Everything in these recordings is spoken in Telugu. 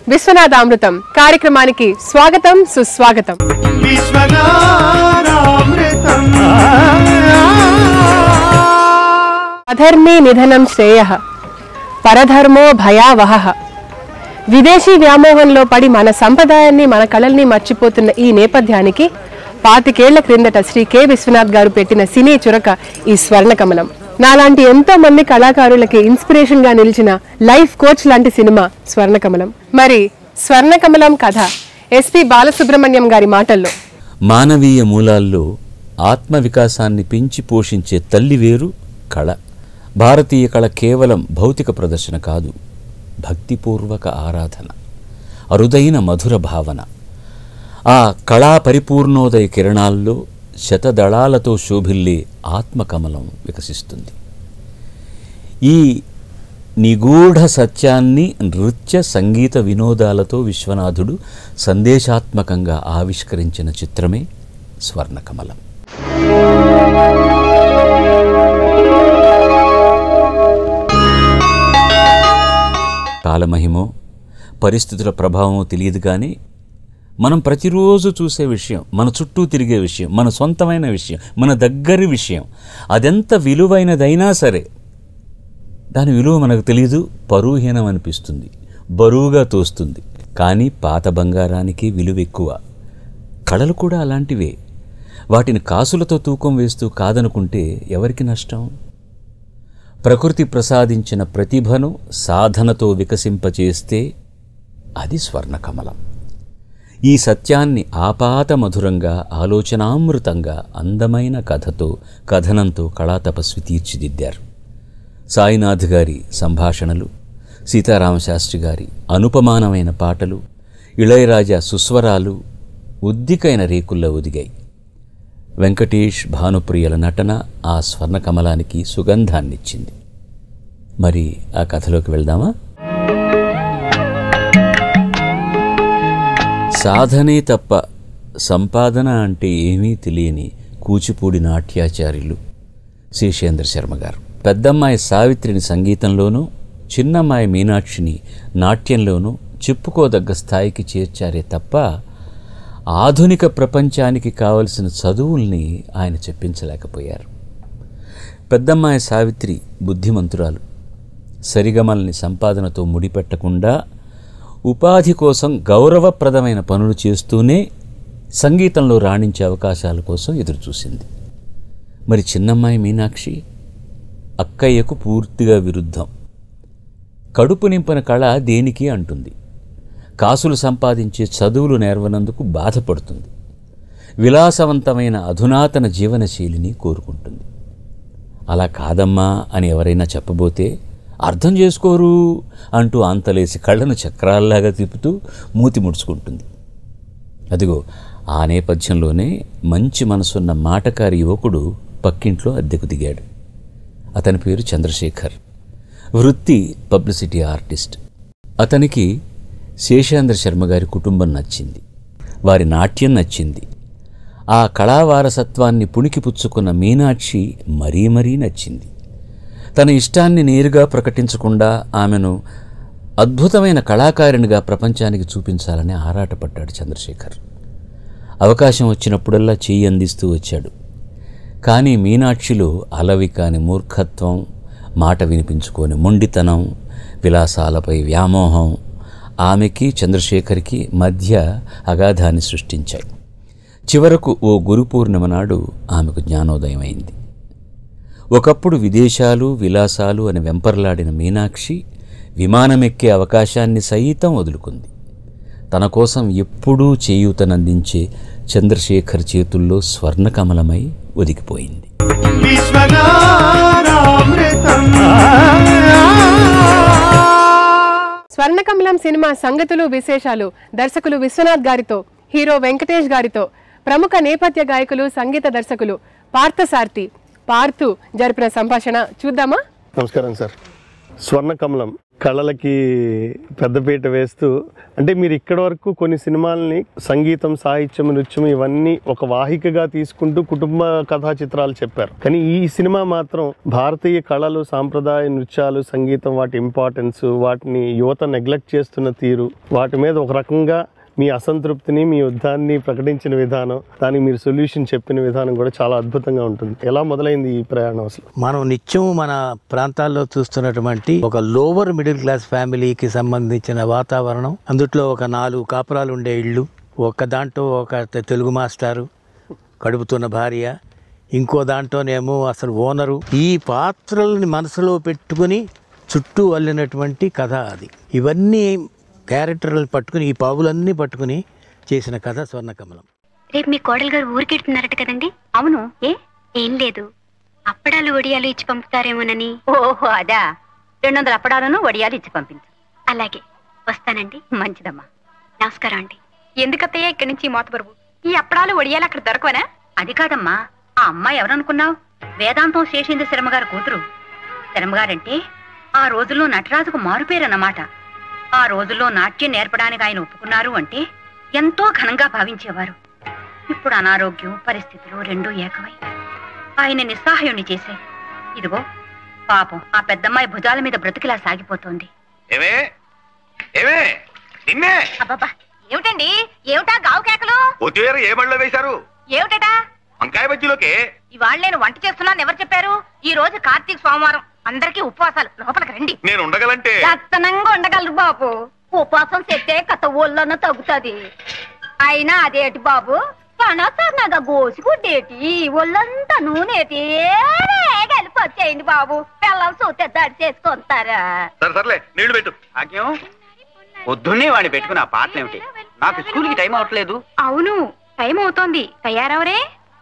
విశ్వనాథామృతం కార్యక్రమానికి స్వాగతం సుస్వాగతం విశ్వనారామృతం అధర్మే నిధనం శ్రేయ పరధర్మో భయావహ విదేశీ వ్యామోహంలో పడి మన సంప్రదాయాన్ని మన కళల్ని మర్చిపోతున్న ఈ నేపథ్యానికి పాతికేళ్ల క్రిందట శ్రీ కె విశ్వనాథ్ గారు పెట్టిన సినీ చురక ఈ స్వర్ణకమలం నాలాంటి ఎంతో మంది కళాకారులకి ఇన్స్పిరేషన్ గా నిలిచిన లైఫ్ కోచ్ లాంటి సినిమా స్వర్ణకమలం మరి స్వర్ణకమలం కథ ఎస్పి బాలసుబ్రహ్మణ్యం గారి మాటల్లో మానవీయ మూలాల్లో ఆత్మ వికాసాన్ని పెంచి పోషించే తల్లి వేరు కళ భారతీయ కళ కేవలం భౌతిక ప్రదర్శన కాదు భక్తిపూర్వక ఆరాధన అరుదైన మధుర భావన ఆ కళా పరిపూర్ణోదయ కిరణాల్లో శతదళాలతో శోభిల్లే ఆత్మకమలం వికసిస్తుంది ఈ నిగూఢ సత్యాన్ని నృత్య సంగీత వినోదాలతో విశ్వనాథుడు సందేశాత్మకంగా ఆవిష్కరించిన చిత్రమే స్వర్ణకమలం కాలమహిమో పరిస్థితుల ప్రభావమో తెలియదు కానీ మనం ప్రతిరోజు చూసే విషయం మన చుట్టూ తిరిగే విషయం మన సొంతమైన విషయం మన దగ్గరి విషయం అదెంత విలువైనదైనా సరే దాని విలువ మనకు తెలియదు పరువుహీనం అనిపిస్తుంది బరువుగా తోస్తుంది కానీ పాత బంగారానికి విలువ ఎక్కువ కళలు కూడా అలాంటివే వాటిని కాసులతో తూకం వేస్తూ కాదనుకుంటే ఎవరికి నష్టం ప్రకృతి ప్రసాదించిన ప్రతిభను సాధనతో వికసింపచేస్తే అది స్వర్ణకమలం ఈ సత్యాన్ని ఆపాత మధురంగా ఆలోచనామృతంగా అందమైన కథతో కథనంతో కళాతపస్వి తీర్చిదిద్దారు సాయినాథ్ గారి సంభాషణలు సీతారామశాస్త్రి గారి అనుపమానమైన పాటలు ఇళయరాజా సుస్వరాలు ఉద్దికైన రేకుల్లో ఒదిగాయి వెంకటేష్ భానుప్రియల నటన ఆ స్వర్ణకమలానికి సుగంధాన్నిచ్చింది మరి ఆ కథలోకి వెళ్దామా సాధనే తప్ప సంపాదన అంటే ఏమీ తెలియని కూచిపూడి నాట్యాచార్యులు శేషేంద్ర శర్మ గారు పెద్దమ్మాయి సావిత్రిని సంగీతంలోనూ చిన్నమ్మాయి మీనాక్షిని నాట్యంలోనూ చెప్పుకోదగ్గ స్థాయికి చేర్చారే తప్ప ఆధునిక ప్రపంచానికి కావలసిన చదువుల్ని ఆయన చెప్పించలేకపోయారు పెద్దమ్మాయి సావిత్రి బుద్ధిమంతురాలు సరిగమల్ని సంపాదనతో ముడిపెట్టకుండా ఉపాధి కోసం గౌరవప్రదమైన పనులు చేస్తూనే సంగీతంలో రాణించే అవకాశాల కోసం ఎదురుచూసింది మరి చిన్నమ్మాయి మీనాక్షి అక్కయ్యకు పూర్తిగా విరుద్ధం కడుపు నింపిన కళ దేనికి అంటుంది కాసులు సంపాదించే చదువులు నేర్వనందుకు బాధపడుతుంది విలాసవంతమైన అధునాతన జీవనశైలిని కోరుకుంటుంది అలా కాదమ్మా అని ఎవరైనా చెప్పబోతే అర్థం చేసుకోరు అంటూ అంతలేసి కళ్ళను చక్రాల్లాగా తిప్పుతూ మూతి ముడుచుకుంటుంది అదిగో ఆ నేపథ్యంలోనే మంచి మనసున్న మాటకారి యువకుడు పక్కింట్లో అద్దెకు దిగాడు అతని పేరు చంద్రశేఖర్ వృత్తి పబ్లిసిటీ ఆర్టిస్ట్ అతనికి శేషేంద్ర శర్మ గారి కుటుంబం నచ్చింది వారి నాట్యం నచ్చింది ఆ కళావారసత్వాన్ని పుణికిపుచ్చుకున్న మీనాక్షి మరీ మరీ నచ్చింది తన ఇష్టాన్ని నేరుగా ప్రకటించకుండా ఆమెను అద్భుతమైన కళాకారిణిగా ప్రపంచానికి చూపించాలని ఆరాటపడ్డాడు చంద్రశేఖర్ అవకాశం వచ్చినప్పుడల్లా చెయ్యి అందిస్తూ వచ్చాడు కానీ మీనాక్షిలో అలవి కాని మూర్ఖత్వం మాట వినిపించుకోని మొండితనం విలాసాలపై వ్యామోహం ఆమెకి చంద్రశేఖర్కి మధ్య అగాధాన్ని సృష్టించాయి చివరకు ఓ గురు పూర్ణిమ నాడు ఆమెకు జ్ఞానోదయం అయింది ఒకప్పుడు విదేశాలు విలాసాలు అని వెంపర్లాడిన మీనాక్షి విమానమెక్కే అవకాశాన్ని సైతం వదులుకుంది తన కోసం ఎప్పుడూ చేయూతనందించే చంద్రశేఖర్ చేతుల్లో స్వర్ణకమలమై ఒదిగిపోయింది విశ్వనారామృతం స్వర్ణకమలం సినిమా సంగతులు విశేషాలు దర్శకులు విశ్వనాథ్ గారితో హీరో వెంకటేష్ గారితో ప్రముఖ నేపథ్య గాయకులు సంగీత దర్శకులు పార్థసార్థి పార్థు జరిపిన సంభాషణ చూద్దామా నమస్కారం సార్ స్వర్ణకమలం కళలకి పెద్దపీట వేస్తూ అంటే మీరు ఇక్కడి వరకు కొన్ని సినిమాల్ని సంగీతం సాహిత్యం నృత్యం ఇవన్నీ ఒక వాహికగా తీసుకుంటూ కుటుంబ కథా చిత్రాలు చెప్పారు కానీ ఈ సినిమా మాత్రం భారతీయ కళలు సాంప్రదాయ నృత్యాలు సంగీతం వాటి ఇంపార్టెన్స్ వాటిని యువత నెగ్లెక్ట్ చేస్తున్న తీరు వాటి మీద ఒక రకంగా మీ అసంతృప్తిని మీ యుద్ధాన్ని ప్రకటించిన విధానం దానికి మీరు సొల్యూషన్ చెప్పిన విధానం కూడా చాలా అద్భుతంగా ఉంటుంది ఎలా మొదలైంది ఈ ప్రయాణం అసలు మనం నిత్యం మన ప్రాంతాల్లో చూస్తున్నటువంటి ఒక లోవర్ మిడిల్ క్లాస్ ఫ్యామిలీకి సంబంధించిన వాతావరణం అందుట్లో ఒక నాలుగు కాపురాలు ఉండే ఇళ్ళు ఒక దాంట్లో ఒక తె- తెలుగు మాస్టారు కడుపుతున్న భార్య ఇంకో దాంట్లోనేమో అసలు ఓనరు ఈ పాత్రల్ని మనసులో పెట్టుకుని చుట్టూ అల్లినటువంటి కథ అది ఇవన్నీ క్యారెక్టర్లు పట్టుకుని ఈ పావులన్నీ పట్టుకుని చేసిన కథ స్వర్ణకమలం రేపు మీ కోడలు గారు ఊరికెడుతున్నారట కదండి అవును ఏ ఏం లేదు అప్పడాలు వడియాలు ఇచ్చి పంపుతారేమోనని ఓహో అదా రెండు వందల అప్పడాలను వడియాలు ఇచ్చి పంపించు అలాగే వస్తానండి మంచిదమ్మా నమస్కారం అండి ఎందుకత్తయ్య ఇక్కడి నుంచి మోతబరువు ఈ అప్పడాలు వడియాలు అక్కడ దొరకవనా అది కాదమ్మా ఆ అమ్మాయి ఎవరనుకున్నావు వేదాంతం శేషేంద్ర శర్మ గారి కూతురు శర్మగారంటే ఆ రోజుల్లో నటరాజుకు మారుపేరన్నమాట ఆ రోజుల్లో నాట్యం నేర్పడానికి ఆయన ఒప్పుకున్నారు అంటే ఎంతో ఘనంగా భావించేవారు ఇప్పుడు అనారోగ్యం పరిస్థితులు రెండూ ఏకమై ఆయన నిస్సహాయుణ్ణి చేశాయి ఇదిగో పాపం ఆ పెద్దమ్మాయి భుజాల మీద బ్రతికిలా సాగిపోతోంది ఏమే ఏమే నిన్నే అబ్బబ్బా ఏమిటండి ఏమిటా గావు కేకలు కొత్తిమీర ఏ బడిలో వేశారు ఏమిటటా వంకాయ బజ్జీలోకి ఇవాళ నేను వంట చేస్తున్నాను ఎవరు చెప్పారు ఈ రోజు కార్తీక సోమవారం అందరికీ ఉపవాసాలు లోపలికి రండి నేను ఉండగలంటే దత్తనంగా ఉండగలరు బాబు ఉపవాసం చెట్టే కథ ఊళ్ళోనూ తగ్గుతుంది అయినా అదేటి బాబు పనసన్నగా గోసిగుడ్డేటి ఒళ్ళంతా నూనెటి కలిపి వచ్చేయండి బాబు పిల్లలు చూస్తే దడి చేసుకుంటారా సరే సర్లే నీళ్లు పెట్టు భాగ్యం పొద్దున్నే వాడిని పెట్టుకుని ఆ పాటలు ఏమిటి నాకు స్కూల్కి టైం అవ్వట్లేదు అవును టైం అవుతోంది తయారవరే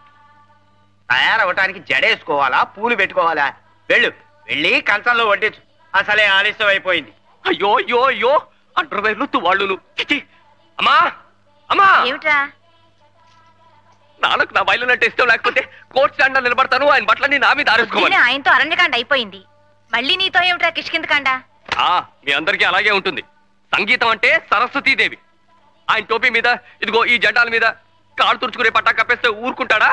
తయారవటానికి జడేసుకోవాలా పూలు పెట్టుకోవాలా వెళ్ళు వెళ్ళి కంచంలో వడ్డించు అసలే ఆలస్యం అయిపోయింది అయ్యో అయ్యో అయ్యో అండర్వేర్లు తువాళ్ళులు చిచి అమ్మా అమ్మా ఏమిట్రా నాన్నకు నా బయలు నట్టు ఇష్టం లేకపోతే కోర్ట్ స్టాండ్ నిలబడతాను ఆయన బట్టలన్నీ నా మీద ఆరేసుకోమని పొద్దున్నే ఆయనతో అరణ్యకాండ అయిపోయింది మళ్ళీ నీతో ఏమిట్రా కిష్కిందకాండ ఆ, మీ అందరికీ అలాగే ఉంటుంది సంగీతం అంటే సరస్వతీదేవి ఆయన టోపీ మీద ఇదిగో ఈ జెండాల మీద కాలు తుడుచుకునే పట్టా కప్పేస్తే ఊరుకుంటాడా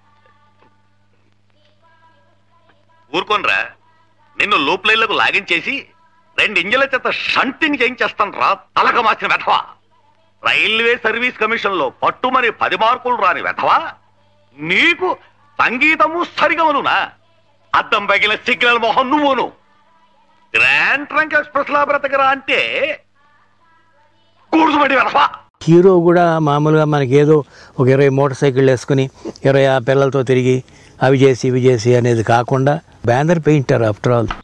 ఊరుకోనరా నిన్ను లూప్ లైన్లకు లాగించేసి రెండు ఇంజల చేత షంటింగ్ చేయించేస్తాను రా తలక మార్చిన వెధవా రైల్వే సర్వీస్ కమిషన్ లో పట్టుమని పది మార్కులు రాని వెధవా నీకు సంగీతము సరిగమనునా అద్దం పగిలిన సిగ్నల్ మొహం నువ్వును గ్రాండ్ ట్రంక్ ఎక్స్ప్రెస్ లా బ్రతకరా అంటే కూర్చుమడి వెధవా హీరో కూడా మామూలుగా మనకి ఏదో ఒక ఇరవై మోటార్ సైకిళ్ళు వేసుకుని ఇరవై ఆ పిల్లలతో తిరిగి అవి చేసి ఇవి చేసి అనేది కాకుండా banner painter after all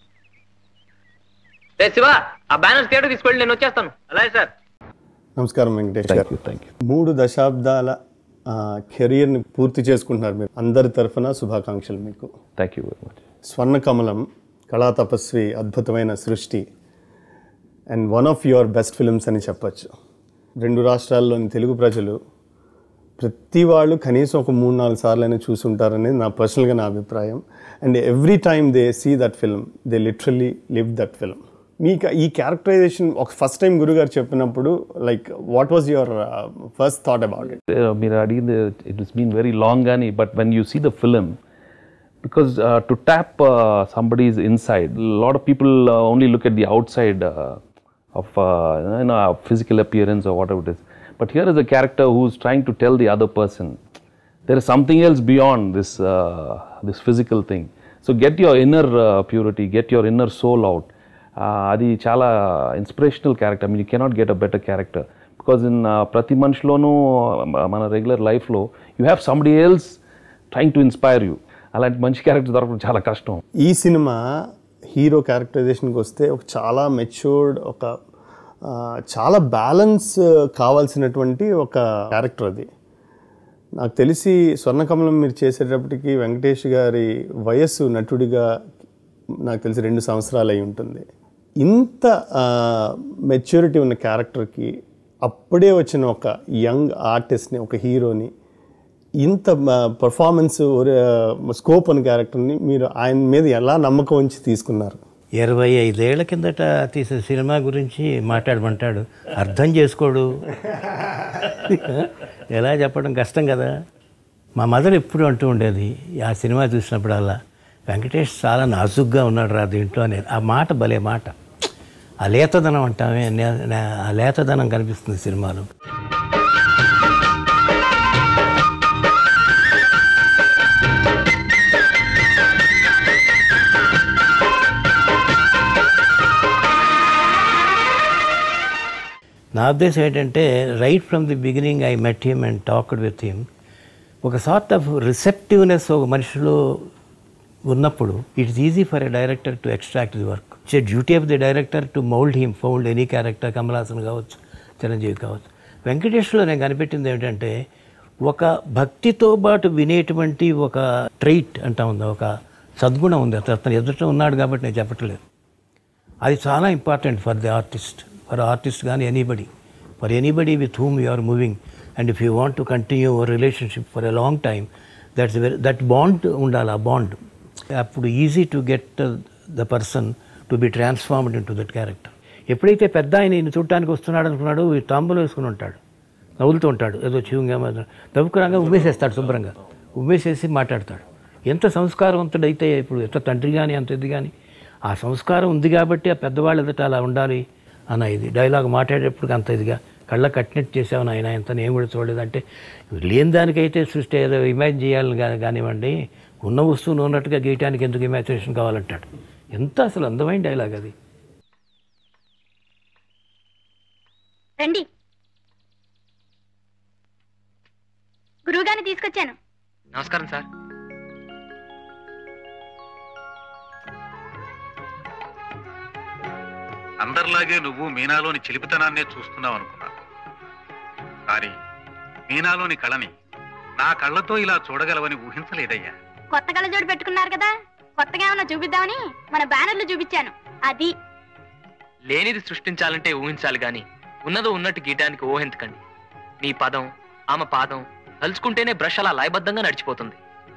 Shiva ఆ బ్యానర్ థియేటర్ తీసుకెళ్ళి నేను వచ్చేస్తాను అలాగే సార్ నమస్కారం వెంకటేష్ గారు మూడు దశాబ్దాల ఆ, కెరియర్ని పూర్తి చేసుకుంటున్నారు మీరు అందరి తరఫున శుభాకాంక్షలు మీకు thank you very much Swarnakamalam Kala Tapasvi అద్భుతమైన సృష్టి and one of your best films అని చెప్పచ్చు రెండు రాష్ట్రాల్లోని తెలుగు ప్రజలు ప్రతి వాళ్ళు కనీసం ఒక మూడు నాలుగు సార్లు అయినా చూసుంటారనేది నా పర్సనల్గా నా అభిప్రాయం and every time they see that film they literally live that film మీకు ఈ క్యారెక్టరైజేషన్ ఒక ఫస్ట్ టైం గురుగారు చెప్పినప్పుడు like what was your first thought about it మీరు అడిగింది it is been very long కానీ but when you see the film because uh, to tap uh, somebody's inside, a lot of people uh, only look at the outside uh, of uh, you know physical appearance or whatever it is. But here is a character who's trying to tell the other person there is something else beyond this uh, this physical thing. So get your inner uh, purity, get your inner soul out. Uh, అది చాలా inspirational character I mean you cannot get a better character because in ప్రతి మనిషిలోనూ uh, మన రెగ్యులర్ లైఫ్లో you have somebody else trying to inspire you అలాంటి మంచి క్యారెక్టర్ దొరకడం చాలా కష్టం ఈ సినిమా హీరో క్యారెక్టరైజేషన్కి వస్తే ఒక చాలా మెచ్యూర్డ్ ఒక ఆ, చాలా బ్యాలెన్స్ కావాల్సినటువంటి ఒక క్యారెక్టర్ అది నాకు తెలిసి స్వర్ణకమలం మీరు చేసేటప్పటికి వెంకటేష్ గారి వయస్సు నటుడిగా నాకు తెలిసి రెండు సంవత్సరాలు అయి ఉంటుంది ఇంత మెచ్యూరిటీ ఉన్న క్యారెక్టర్కి అప్పుడే వచ్చిన ఒక యంగ్ ఆర్టిస్ట్ని ఒక హీరోని ఇంత పర్ఫార్మెన్స్ స్కోప్ ఉన్న క్యారెక్టర్ని మీరు ఆయన మీద ఎలా నమ్మకం ఉంచి తీసుకున్నారు ఇరవై ఐదేళ్ల కిందట తీసిన సినిమా గురించి మాట్లాడమంటాడు అర్థం చేసుకోడు ఎలా చెప్పడం కష్టం కదా మా మదర్ ఎప్పుడు అంటూ ఉండేది ఆ సినిమా చూసినప్పుడల్లా వెంకటేష్ చాలా నాజుగ్గా ఉన్నాడు రా దీంట్లో అనేది ఆ మాట భలే మాట ఆ లేతదనం అంటామే నే- నే- ఆ లేతదనం కనిపిస్తుంది సినిమాలో నా ఉద్దేశం ఏంటంటే right from the beginning I met him and talked with him ఒక సార్ట్ ఆఫ్ రిసెప్టివ్నెస్ ఒక మనిషిలో ఉన్నప్పుడు it's easy for a director to extract the work it's duty of the director to mould him fold any character Kamal Haasan కావచ్చు చిరంజీవి కావచ్చు వెంకటేష్లో నేను కనిపెట్టింది ఏమిటంటే ఒక భక్తితో పాటు వినేటువంటి ఒక ట్రైట్ అంటా ఉంది ఒక సద్గుణం ఉంది అతను అతను ఎదుట ఉన్నాడు కాబట్టి నేను చెప్పట్లేదు అది చాలా important for the artist for artist కానీ anybody for anybody with whom you are moving and if you want to continue our relationship for a long time that's very that bond ఉండాలి ఆ బాండ్ అప్పుడు easy to get the person to be transformed in to that character ఎప్పుడైతే పెద్ద ఆయన ఈయన చూడటానికి వస్తున్నాడు అనుకున్నాడు ఈ తాంబూలు వేసుకుని ఉంటాడు నవ్వులుతూ ఉంటాడు ఏదో చివుగా దవ్వుకురాగా ఉమ్మేసేస్తాడు శుభ్రంగా ఉమ్మేసేసి మాట్లాడతాడు ఎంత సంస్కారవంతుడైతే ఇప్పుడు ఎంత తండ్రి కానీ అంత ఇది కానీ ఆ సంస్కారం ఉంది కాబట్టి ఆ పెద్దవాళ్ళు ఎదుట అలా ఉండాలి అన్న ఇది డైలాగ్ మాట్లాడేటప్పుడు అంత ఇదిగా కళ్ళ కట్టినట్టు చేసావు నాయన ఎంత నేను కూడా చూడలేదంటే లేని దానికైతే సృష్టి ఏదో ఇమాజిన్ చేయాలని కానీ కానివ్వండి ఉన్న వస్తువును ఉన్నట్టుగా గీయటానికి ఎందుకు ఇమాజినేషన్ కావాలంటాడు ఎంత అసలు అందమైన డైలాగ్ అది రండి గురువుగారిని తీసుకొచ్చాను నమస్కారం సార్ అందరిలాగే నువ్వు మీనాలోని చిలిపితనాన్నే చూస్తున్నావు అనుకున్నాను కానీ మీనాలోని కళని నా కళ్ళతో ఇలా చూడగలవని ఊహించలేదయ్యా కొత్త కళ్ళజోడు పెట్టుకున్నారు కదా కొత్తగా ఏమన్నా చూపిద్దామని మన బ్యానర్లు చూపించాను అది లేనిది సృష్టించాలంటే ఊహించాలి గాని ఉన్నదో ఉన్నట్టు గీయటానికి ఊహించకండి మీ పదం ఆమె పాదం తలుచుకుంటేనే బ్రష్ అలా లయబద్ధంగా నడిచిపోతుంది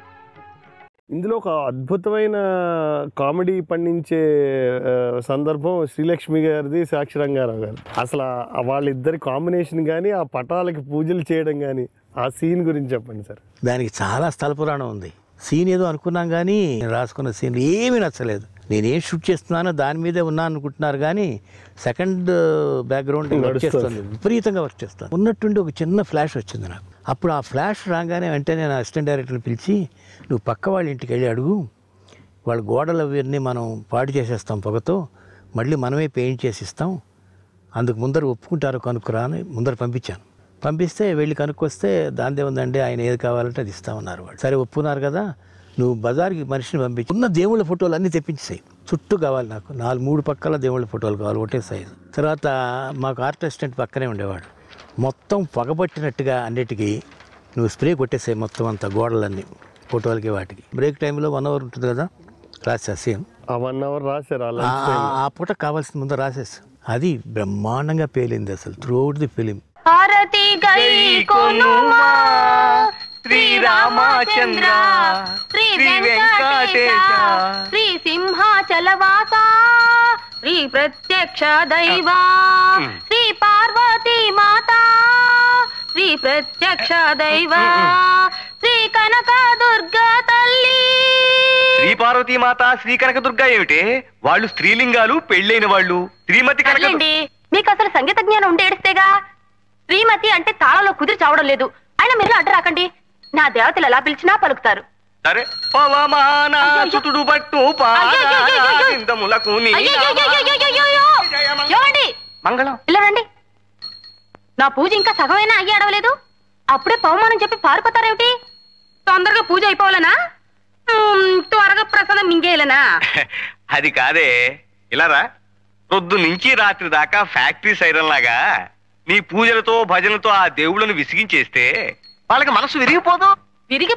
ఇందులో ఒక అద్భుతమైన కామెడీ పండించే ఆ, సందర్భం శ్రీలక్ష్మి గారిది సాక్షి రంగారావు గారు అసలు ఆ వాళ్ళిద్దరి కాంబినేషన్ కానీ ఆ పటాలకి పూజలు చేయడం కానీ ఆ సీన్ గురించి చెప్పండి సార్ దానికి చాలా స్థల పురాణం ఉంది సీన్ ఏదో అనుకున్నాం కానీ నేను రాసుకున్న సీన్ ఏమీ నచ్చలేదు నేనేం షూట్ చేస్తున్నానో దాని మీదే ఉన్నాను అనుకుంటున్నారు కానీ సెకండ్ బ్యాక్గ్రౌండ్ వర్క్ నడుస్తుంది. చేస్తుంది విపరీతంగా వర్క్ చేస్తాను ఉన్నట్టుండి ఒక చిన్న ఫ్లాష్ వచ్చింది నాకు అప్పుడు ఆ ఫ్లాష్ రాగానే వెంటనే నా అసిస్టెంట్ డైరెక్టర్ని పిలిచి నువ్వు పక్క వాళ్ళ ఇంటికి వెళ్ళి అడుగు వాళ్ళ గోడలు అవన్నీ మనం పాడు చేసేస్తాం పొగతో మళ్ళీ మనమే పెయింట్ చేసి ఇస్తాం అందుకు ముందర ఒప్పుకుంటారు కనుక్కురా అని ముందర పంపించాను పంపిస్తే వెళ్ళి కనుక్కొస్తే దాందే ఉందండి ఆయన ఏది కావాలంటే అది ఇస్తామన్నారు వాళ్ళు సరే ఒప్పుకున్నారు కదా నువ్వు బజార్కి మనిషిని పంపించి ఉన్న దేవుళ్ళ ఫోటోలు అన్నీ తెప్పించేసాయి చుట్టూ కావాలి నాకు నాలుగు మూడు పక్కల దేవుళ్ళ ఫోటోలు కావాలి ఒకటే సైజు తర్వాత మాకు ఆర్ట్ అసిస్టెంట్ పక్కనే ఉండేవాడు మొత్తం పగబట్టినట్టుగా అన్నిటికీ నువ్వు స్ప్రే కొట్టేసాయి మొత్తం అంతా గోడలన్నీ ఫోటోలకి వాటికి బ్రేక్ టైంలో వన్ అవర్ ఉంటుంది కదా రాసా సీన్ ఆ వన్ అవర్ రాశారు అలా ఆ- ఆ- ఆ పూట కావాల్సిన ముందు రాసేసి అది బ్రహ్మాండంగా పేలింది అసలు త్రూ అవుట్ ది ఫిలిం హారతి గై కొనుమా శ్రీరామచంద్ర, శ్రీ శ్రీ వెంకటేశ వెంకటేశ, శ్రీ సింహాచలవాస శ్రీ ప్రత్యక్ష దైవా శ్రీ పార్వతీ మాత శ్రీ ప్రత్యక్ష దైవా శ్రీ కనక దుర్గా తల్లి శ్రీ పార్వతీ మాత శ్రీ కనకదుర్గ ఏమిటి వాళ్ళు స్త్రీలింగాలు పెళ్ళైన వాళ్ళు శ్రీమతి కనక సర్లేండి మీకు అసలు సంగీత జ్ఞానం ఉంటే ఏడిస్తేగా శ్రీమతి అంటే తాళంలో కుదిరి చావడం లేదు అయినా మీరు అడ్డు రాకండి నా దేవతలు ఎలా పిలిచినా పలుకుతారు సరే పవమాన సుతుడు బట్టు అయ్యయ్యయ్యయ్యయ్యో. పాదములకు నీ అయ్యయ్యయ్యయ్యయ్యయ్యో. ఏమండి మంగళం ఇలా రండి నా పూజ ఇంకా సగమైనా అయ్యి అడవలేదు అప్పుడే పవమానం చెప్పి పారిపోతారేమిటి తొందరగా పూజ అయిపోవాలనా మ్మ్, త్వరగా ప్రసాదం మింగేయాలనా అది కాదే ఇలారా పొద్దు నుంచి రాత్రి దాకా ఫ్యాక్టరీ సైరన్ లాగా నీ పూజలతో భజనలతో ఆ దేవుళ్ళను విసిగించేస్తే వాళ్ళకి మనసు విరిగిపోదు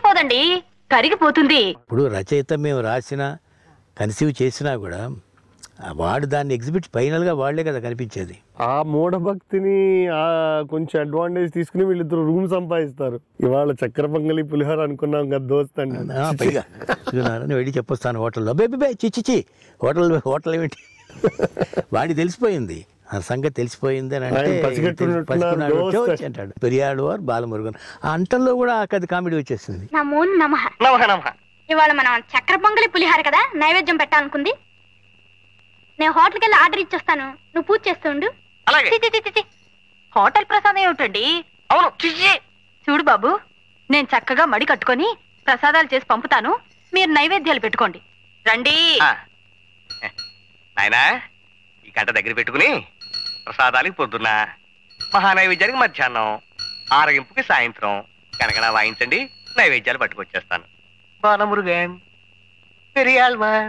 విరిగిపోదండి కరిగిపోతుంది ఇప్పుడు రచయిత మేము రాసిన కన్సీవ్ చేసినా కూడా ఆ వాడు దాన్ని ఎగ్జిబిట్ ఫైనల్గా వాళ్లే కదా కనిపించేది ఆ మూఢభక్తిని ఆ కొంచెం అడ్వాంటేజ్ తీసుకుని వీళ్ళిద్దరు రూమ్ సంపాదిస్తారు ఇవాళ చక్కెర పొంగలి పులిహోర అనుకున్నాం కదా దోస్త్ అండి ఆ, పైగా చూస్తున్నారని వెళ్ళి చెప్పొస్తాను హోటల్లో బే బే, బే చిచ్చి చి హోటల్ హోటల్ ఏమిటి వాడికి తెలిసిపోయింది ఆ సంగతి తెలిసిపోయింది అని అంటే ఆయన పసిగట్టున్నట్టున్నారు, పసిగట్టున్నాడు, దోస్త్. వచ్చి అంటాడు పెరియాడు వారు బాలమురుగన్ ఆ అంటంలో కూడా అది కామెడీ వచ్చేసింది నమో నమః నమః నమః ఇవాళ మనం చక్కెర పొంగలి పులిహార కదా నైవేద్యం పెట్టాలనుకుంది నేను హోటల్కి వెళ్ళి ఆర్డర్ ఇచ్చొస్తాను నువ్వు పూజ చేస్తుండు అలాగే చి, చి, చి, చి, చి. హోటల్ ప్రసాదం ఏమిటండి అవును చిచ్చి చూడు బాబు నేను చక్కగా మడి కట్టుకొని ప్రసాదాలు చేసి పంపుతాను మీరు నైవేద్యాలు పెట్టుకోండి రండి ఆ. నాయనా ఈ గంట దగ్గర పెట్టుకుని ప్రసాదానికి పొద్దున్న మహానైవేద్యానికి మధ్యాహ్నం ఆరగింపుకి సాయంత్రం కనకన వాయించండి నైవేద్యాలు పట్టుకొచ్చేస్తాను బాలమురుగన్ పెరియాల్వార్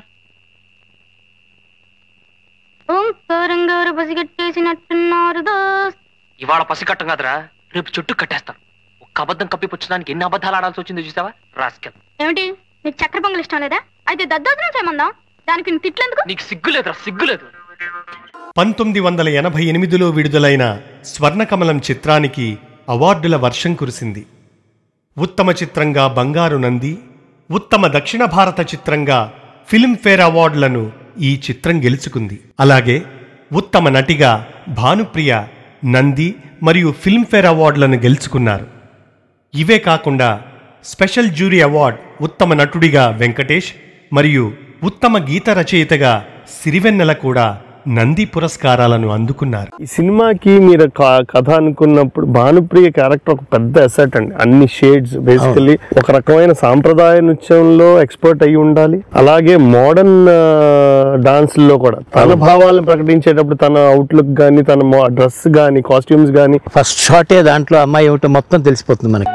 ఓంకారంగారు పసిగట్టేసినట్టున్నారు దోస్త్ ఇవాళ పసికట్టం కాదురా రేపు చుట్టూ కట్టేస్తాను ఒక్క అబద్ధం కప్పిపుచ్చడానికి ఎన్ని అబద్ధాలు ఆడాల్సి వచ్చిందో చూసావా రాస్కెల్ ఏమిటి నీకు చక్కెర పొంగల్ ఇష్టం లేదా అయితే దద్దోజనం చేయమందాం దానికి నీ తిట్లేందుకు నీకు సిగ్గులేదురా సిగ్గులేదు పంతొమ్మిది వందల ఎనభై ఎనిమిదిలో విడుదలైన స్వర్ణకమలం చిత్రానికి అవార్డుల వర్షం కురిసింది ఉత్తమ చిత్రంగా బంగారు నంది ఉత్తమ దక్షిణ భారత చిత్రంగా ఫిల్మ్ఫేర్ అవార్డులను ఈ చిత్రం గెలుచుకుంది అలాగే ఉత్తమ నటిగా భానుప్రియ నంది మరియు ఫిల్మ్ఫేర్ అవార్డులను గెలుచుకున్నారు ఇవే కాకుండా స్పెషల్ జ్యూరీ అవార్డ్ ఉత్తమ నటుడిగా వెంకటేష్ మరియు ఉత్తమ గీత రచయితగా సిరివెన్నెల కూడా నంది పురస్కారాలను అందుకున్నారు ఈ సినిమాకి మీరు క- కథ అనుకున్నప్పుడు భానుప్రియ క్యారెక్టర్ ఒక పెద్ద అసెట్ అండి అన్ని షేడ్స్ బేసికల్లీ ఒక రకమైన సాంప్రదాయ నృత్యంలో ఎక్స్పర్ట్ అయి ఉండాలి అలాగే మోడర్న్ డాన్స్ లో కూడా తన భావాలను ప్రకటించేటప్పుడు తన అవుట్లుక్ గానీ తన డ్రెస్ గానీ కాస్ట్యూమ్స్ గానీ ఫస్ట్ షాటే దాంట్లో అమ్మాయి ఏమిటో మొత్తం తెలిసిపోతుంది మనకి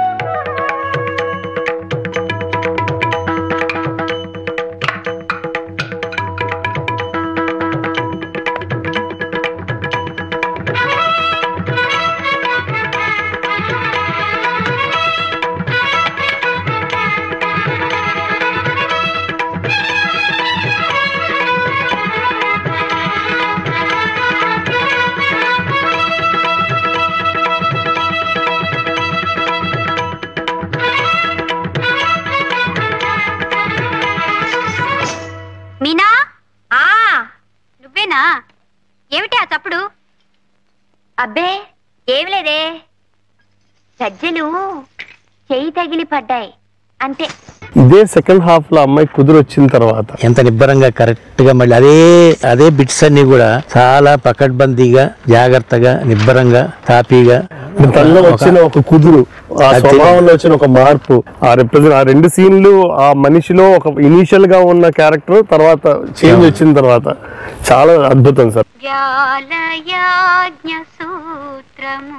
మీనా ఆ నువ్వేనా ఏమిటి ఆ చప్పుడు అబ్బే ఏమి లేదే సజ్జలు చెయ్యి తగిలి పడ్డాయి అంతే ఇదే సెకండ్ హాఫ్ లో అమ్మాయి కుదురు వచ్చిన తర్వాత ఎంత నిబ్బరంగా కరెక్ట్ గా మళ్ళీ అదే అదే బిట్స్ అన్ని కూడా చాలా పకడ్బందీగా జాగ్రత్తగా నిబ్బరంగా తాపీగా తనలో ఒక- వచ్చిన ఒక కుదురు ఆ అది స్వభావంలో వచ్చిన ఒక మార్పు ఆ రిప్రజెంట్ ఆ రెండు సీన్లు ఆ మనిషిలో ఒక ఇనీషియల్ గా ఉన్న క్యారెక్టర్ తర్వాత చేంజ్ వచ్చిన తర్వాత చాలా అద్భుతం సార్ జ్ఞాలయాజ్ఞ సూత్రము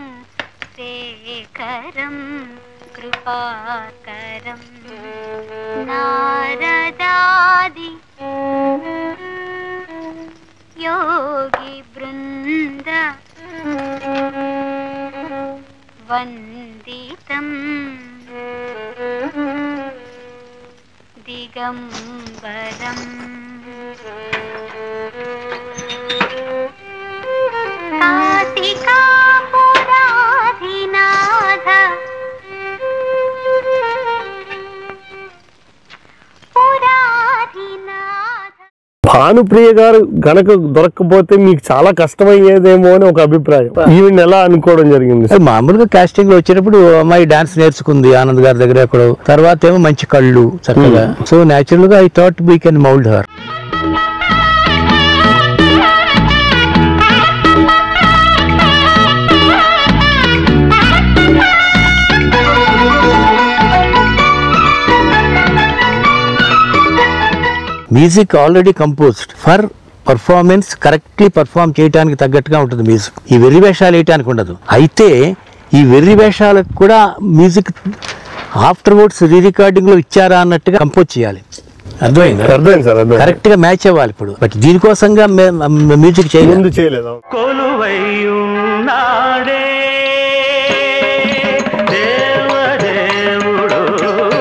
శేఖరం కృపాకరం నారదాది యోగి బృంద వందితం దిగంబరం కాశికాపురాధినాథ పురాధినాథ భానుప్రియ గారు గనక దొరకకపోతే మీకు చాలా కష్టమయ్యేదేమో అని ఒక అభిప్రాయం ఈవిని ఎలా అనుకోవడం జరిగింది అది మామూలుగా కాస్టింగ్ లో వచ్చేటప్పుడు అమ్మాయి డాన్స్ నేర్చుకుంది ఆనంద్ గారి దగ్గర ఎక్కడో తర్వాత ఏమో మంచి కళ్ళు చక్కగా సో న్యాచురల్ గా I thought we can mould her music already composed for performance correctly perform చేయడానికి తగ్గట్టుగా ఉంటుంది మ్యూజిక్ ఈ వెర్రి వేషాలు వేయటానికి ఉండదు అయితే ఈ వెర్రి వేషాలకు కూడా music after words re recording లో ఇచ్చారా అన్నట్టుగా కంపోజ్ చేయాలి అర్థమైంది అర్థమైంది సార్ అర్థమైంది కరెక్ట్ గా మ్యాచ్ అవ్వాలి ఇప్పుడు బట్ దీనికోసంగా మ్యూజిక్ చేయలేదు ముందు చేయలేదు కొలువైయున్నాడే దేవదేవుడు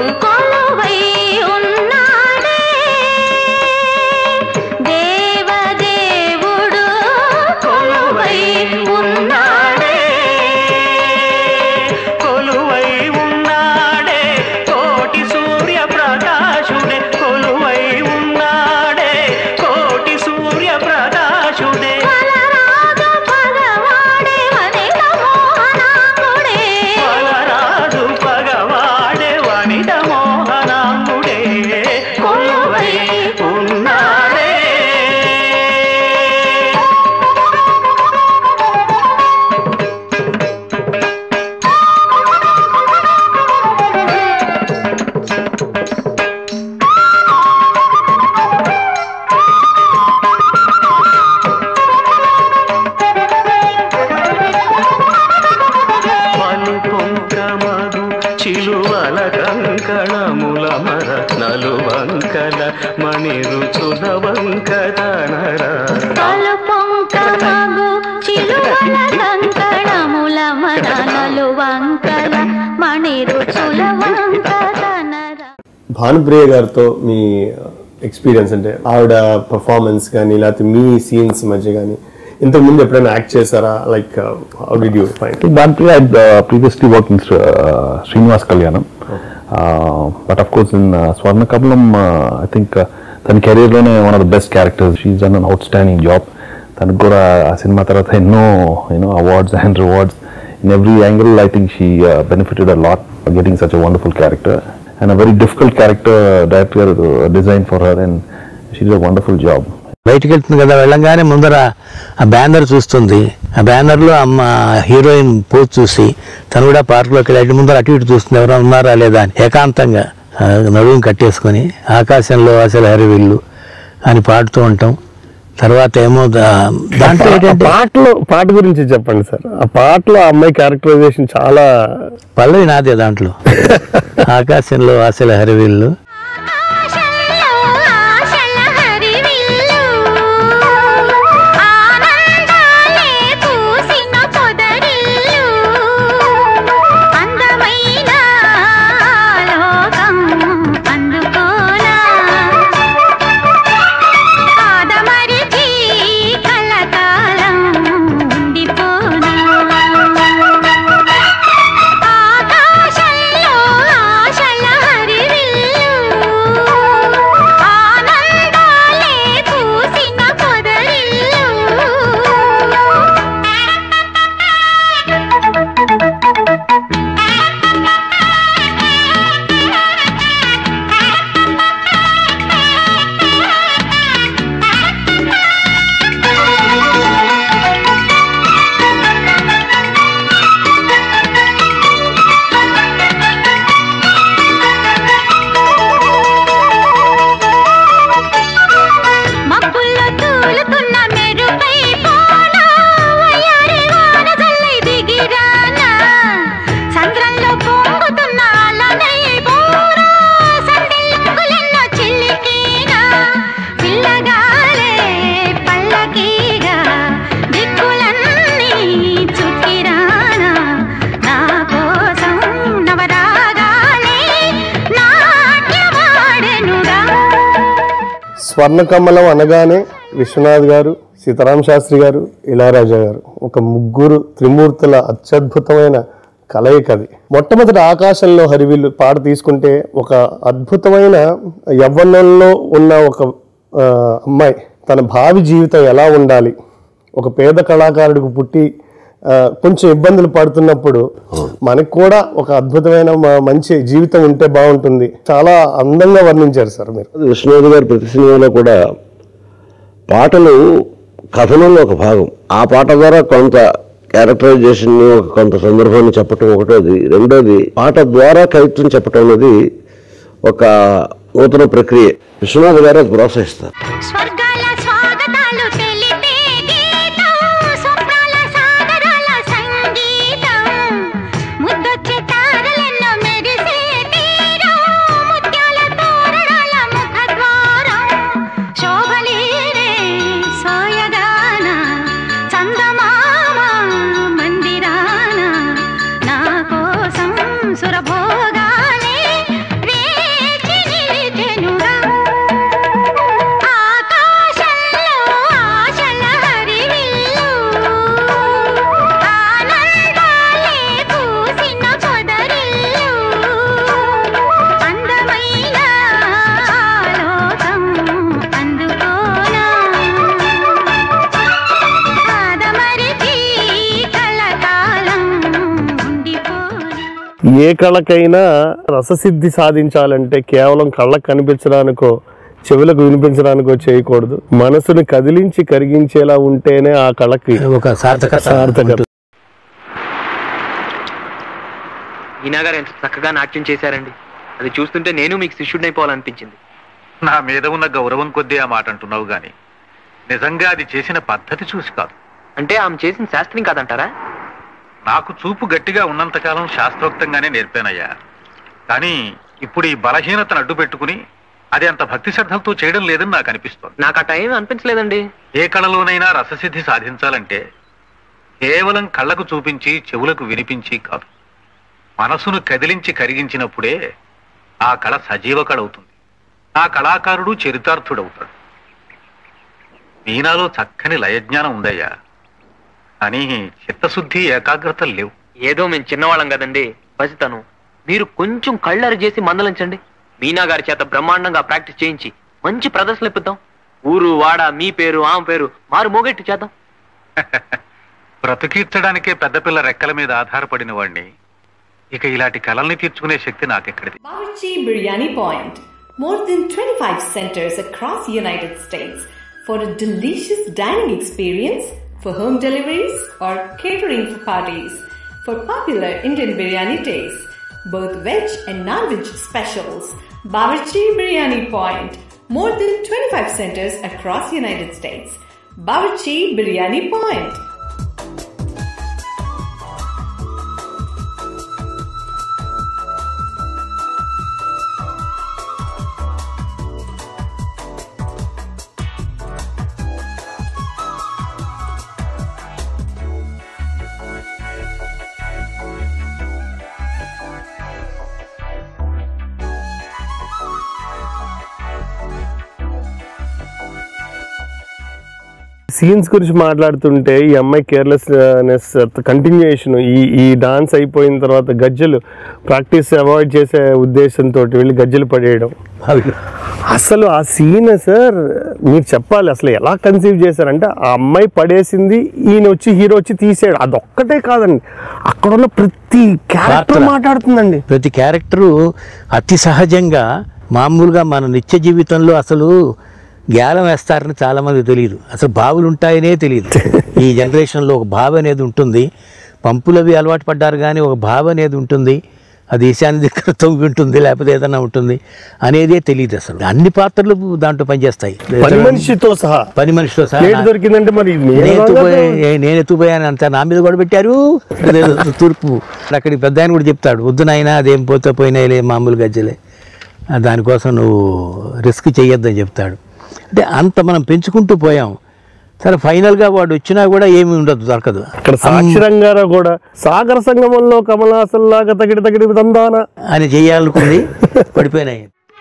కొలువై ఉన్నాడే దేవదేవుడు మణి రుచుల వంకరనరా తలుపొంకమగు చిలువల కంకణముల మరణలు వంకల మణి రుచుల వంకతనర భానుప్రియ గారితో మీ ఎక్స్పీరియన్స్ అంటే ఆవిడ పర్ఫార్మెన్స్ కానీ లేకపోతే మీ సీన్స్ మధ్య కానీ ఇంతకు ముందు ఎప్పుడైనా యాక్ట్ చేశారా like how did you find దాంట్లో I previously work in Srinivas Kalyanam but of course in స్వర్ణ కమలం ఐ థింక్ తన కెరీర్లోనే one of the best characters she done an outstanding job తనకు కూడా ఆ సినిమా తర్వాత ఎన్నో you know awards and rewards in every angle I think she benefited a lot getting such a wonderful character and a very difficult character director design for her and she a wonderful job బయటికి వెళ్తుంది కదా వెళ్ళంగానే ముందర ఆ బ్యానర్ చూస్తుంది ఆ బ్యానర్లో అమ్మ హీరోయిన్ పోజ్ చూసి తను కూడా పార్క్లోకి వెళ్ళి అటు ముందర అటు ఇటు చూస్తుంది ఎవరైనా ఉన్నారా లేదా అని ఏకాంతంగా ఆ, నడుము కట్టేసుకొని ఆకాశంలో అసలు హరివిల్లు అని పాడుతూ ఉంటాం తర్వాత ఏమో దా- దాంట్లో ఆ ఏంటంటే పాటలో పాట గురించి చెప్పండి సార్ ఆ పాటలో ఆ అమ్మాయి క్యారెక్టరైజేషన్ చాలా పల్లవి నాదే దాంట్లో ఆకాశంలో అసలు హరివిల్లు ఆశల హరివిల్లు ఆనందాలే పూసిన పొదరిల్లు అందమైన లోకం అందుకోనా ఆదమరిచి కలకాలం ఉండిపోనా ఆకాశంలో ఆశల హరివిల్లు ఆనందాలే పూసిన పొదరిల్లు మబ్బుల్లో తూలుతున్న మెరుపై పోనా వయ్యారి వాన జల్లై దిగిరానా చంద్రంలో పొంగుతున్న అలనై బోరా సందిల్లుకులెన్నో చిల్లికేనా పిల్లగాలే పల్లకీగా దిక్కులన్నీ చుట్టిరానా నా కోసం నవరాగాలే నాట్యమాడెనుగా స్వర్ణకమలం అనగానే విశ్వనాథ్ గారు సీతారాం శాస్త్రి గారు ఇళయరాజా గారు ఒక ముగ్గురు త్రిమూర్తుల అత్యద్భుతమైన కలయిక అది మొట్టమొదటి ఆకాశంలో హరివిల్లు పాట తీసుకుంటే ఒక అద్భుతమైన యవ్వనంలో ఉన్న ఒక ఆ, అమ్మాయి తన భావి జీవితం ఎలా ఉండాలి ఒక పేద కళాకారుడికి పుట్టి ఆ, కొంచెం ఇబ్బందులు పడుతున్నప్పుడు మనకు కూడా ఒక అద్భుతమైన మ- మంచి జీవితం ఉంటే బాగుంటుంది చాలా అందంగా వర్ణించారు సార్ మీరు విష్ణువర్ధన్ గారి ప్రతి సినిమాలో కూడా పాటలు కథనంలో ఒక భాగం ఆ పాట ద్వారా కొంత క్యారెక్టరైజేషన్ ఒక కొంత సందర్భాన్ని చెప్పటం ఒకటోది రెండోది పాట ద్వారా కవిత్వం చెప్పటం అనేది ఒక నూతన ప్రక్రియ విశ్వనాథ్ గారు అది ప్రోత్సహిస్తారు స్వర్గాల స్వాగతాలు తెలిపే గీతం స్వప్నాల సాగరాల సంగీతం ముద్దొచ్చే తారలెన్నో మెరిసే తీరం ముత్యాల తోరణాల ముఖద్వారం శోభలీరే సోయగాన చందమామ మందిరాన నా కోసం సురభోగాలే వేచి నిలిచెనుగా ఆకాశంలో ఆశల హరివిల్లు ఆనందాలే పూసిన పొదరిల్లు అందమైన లోకం అందుకోనా ఆదమరిచి కలకాలం ఉండిపోనా ఏ కళకైనా రససిద్ధి సాధించాలంటే కేవలం కళ్ళకు కనిపించడానికో చెవులకు వినిపించడానికో చేయకూడదు మనసుని కదిలించి కరిగించేలా ఉంటేనే ఆ కళకి ఒక సార్థకత సార్థకత ఈనా గారు ఎంత చక్కగా నాట్యం చేశారండి అది చూస్తుంటే నేను మీకు శిష్యుడినైపోవాలనిపించింది నా మీద ఉన్న గౌరవం కొద్దీ ఆ మాట అంటున్నావు గాని నిజంగా అది చేసిన పద్ధతి చూసి కాదు అంటే ఆమె చేసిన శాస్త్రం కాదంటారా నాకు చూపు గట్టిగా ఉన్నంతకాలం శాస్త్రోక్తంగానే నేర్పానయ్యా కానీ ఇప్పుడు ఈ బలహీనతను అడ్డు పెట్టుకుని అది అంత భక్తి శ్రద్ధలతో చేయడం లేదని నాకు అనిపిస్తోంది నాకు ఆ టైం అనిపించలేదండి ఏ కళలోనైనా రససిద్ధి సాధించాలంటే కేవలం కళ్ళకు చూపించి చెవులకు వినిపించి కాదు మనసును కదిలించి కరిగించినప్పుడే ఆ కళ సజీవ కళ అవుతుంది ఆ కళాకారుడు చరితార్థుడవుతాడు మీనాలో చక్కని లయజ్ఞానం ఉందయ్యా కానీ చిత్తశుద్ధి ఏకాగ్రత లేవు ఏదో మేము చిన్నవాళ్ళం కదండి పసితను మీరు కొంచెం కళ్ళరి చేసి మందలించండి మీనా గారి చేత బ్రహ్మాండంగా ప్రాక్టీస్ చేయించి మంచి ప్రదర్శనలు ఇప్పిద్దాం ఊరు వాడ మీ పేరు ఆమె పేరు మారు మోగెట్టి చేద్దాం బ్రతుకీర్చడానికే పెద్దపిల్ల రెక్కల మీద ఆధారపడిన వాణ్ణి ఇక ఇలాంటి కళల్ని తీర్చుకునే శక్తి నాకెక్కడిది Bawarchi Biryani Point. More than 25 centers across the United States for a delicious dining experience for home deliveries or catering for parties. For popular Indian biryani tastes, both veg and non-veg specials. Bawarchi Biryani Point. More than 25 centers across the United States. Bawarchi Biryani Point. Scenes గురించి మాట్లాడుతుంటే ఈ అమ్మాయి కేర్లెస్నెస్ కంటిన్యూయేషన్ ఈ ఈ డాన్స్ అయిపోయిన తర్వాత గజ్జలు ప్రాక్టీస్ అవాయిడ్ చేసే ఉద్దేశంతో వెళ్ళి గజ్జలు పడేయడం అసలు ఆ సీన్ సార్ మీరు చెప్పాలి అసలు ఎలా కన్సీవ్ చేశారంటే ఆ అమ్మాయి పడేసింది ఈయన వచ్చి హీరో వచ్చి తీసాడు అదొక్కటే కాదండి అక్కడ ఉన్న ప్రతి క్యారెక్టర్ పాత్ర. మాట్లాడుతుందండి ప్రతి క్యారెక్టరు అతి సహజంగా మామూలుగా మన నిత్య జీవితంలో అసలు గ్యాలం వేస్తారని చాలామంది తెలియదు అసలు బావులు ఉంటాయనే తెలియదు ఈ జనరేషన్లో ఒక బావ అనేది ఉంటుంది పంపులు అవి అలవాటు పడ్డారు కానీ ఒక బావ అనేది ఉంటుంది అది ఈశాన్య దగ్గర తొంగి ఉంటుంది లేకపోతే ఏదైనా ఉంటుంది అనేదే తెలియదు అసలు అన్ని పాత్రలు దాంట్లో పనిచేస్తాయి పని మనిషితో సహా పని మనిషితో సహా ప్లేట్ దొరికిందంటే మరి నేను నేను ఎత్తుపోయా- ఏ- నేను ఎత్తుపోయాను అంత నా మీద కూడా పెట్టారు అదేదో తూర్పు అక్కడికి పెద్ద ఆయన కూడా చెప్తాడు వద్దు నాయనా అదేం పోతే పోయినాయిలే మామూలు గజ్జలే ఆ, దానికోసం నువ్వు రిస్క్ చెయ్యొద్దని చెప్తాడు అంటే అంత మనం పెంచుకుంటూ పోయాం సరే ఫైనల్గా వాడు వచ్చినా కూడా ఏమీ ఉండదు దొరకదు ఇక్కడ సాక్షి రంగారావు కూడా సాగర సంగమంలో కమలాసల్లాగా తగిడి తగిడి తందాన అని చెయ్యాలనుకుంది పడిపోయినాయి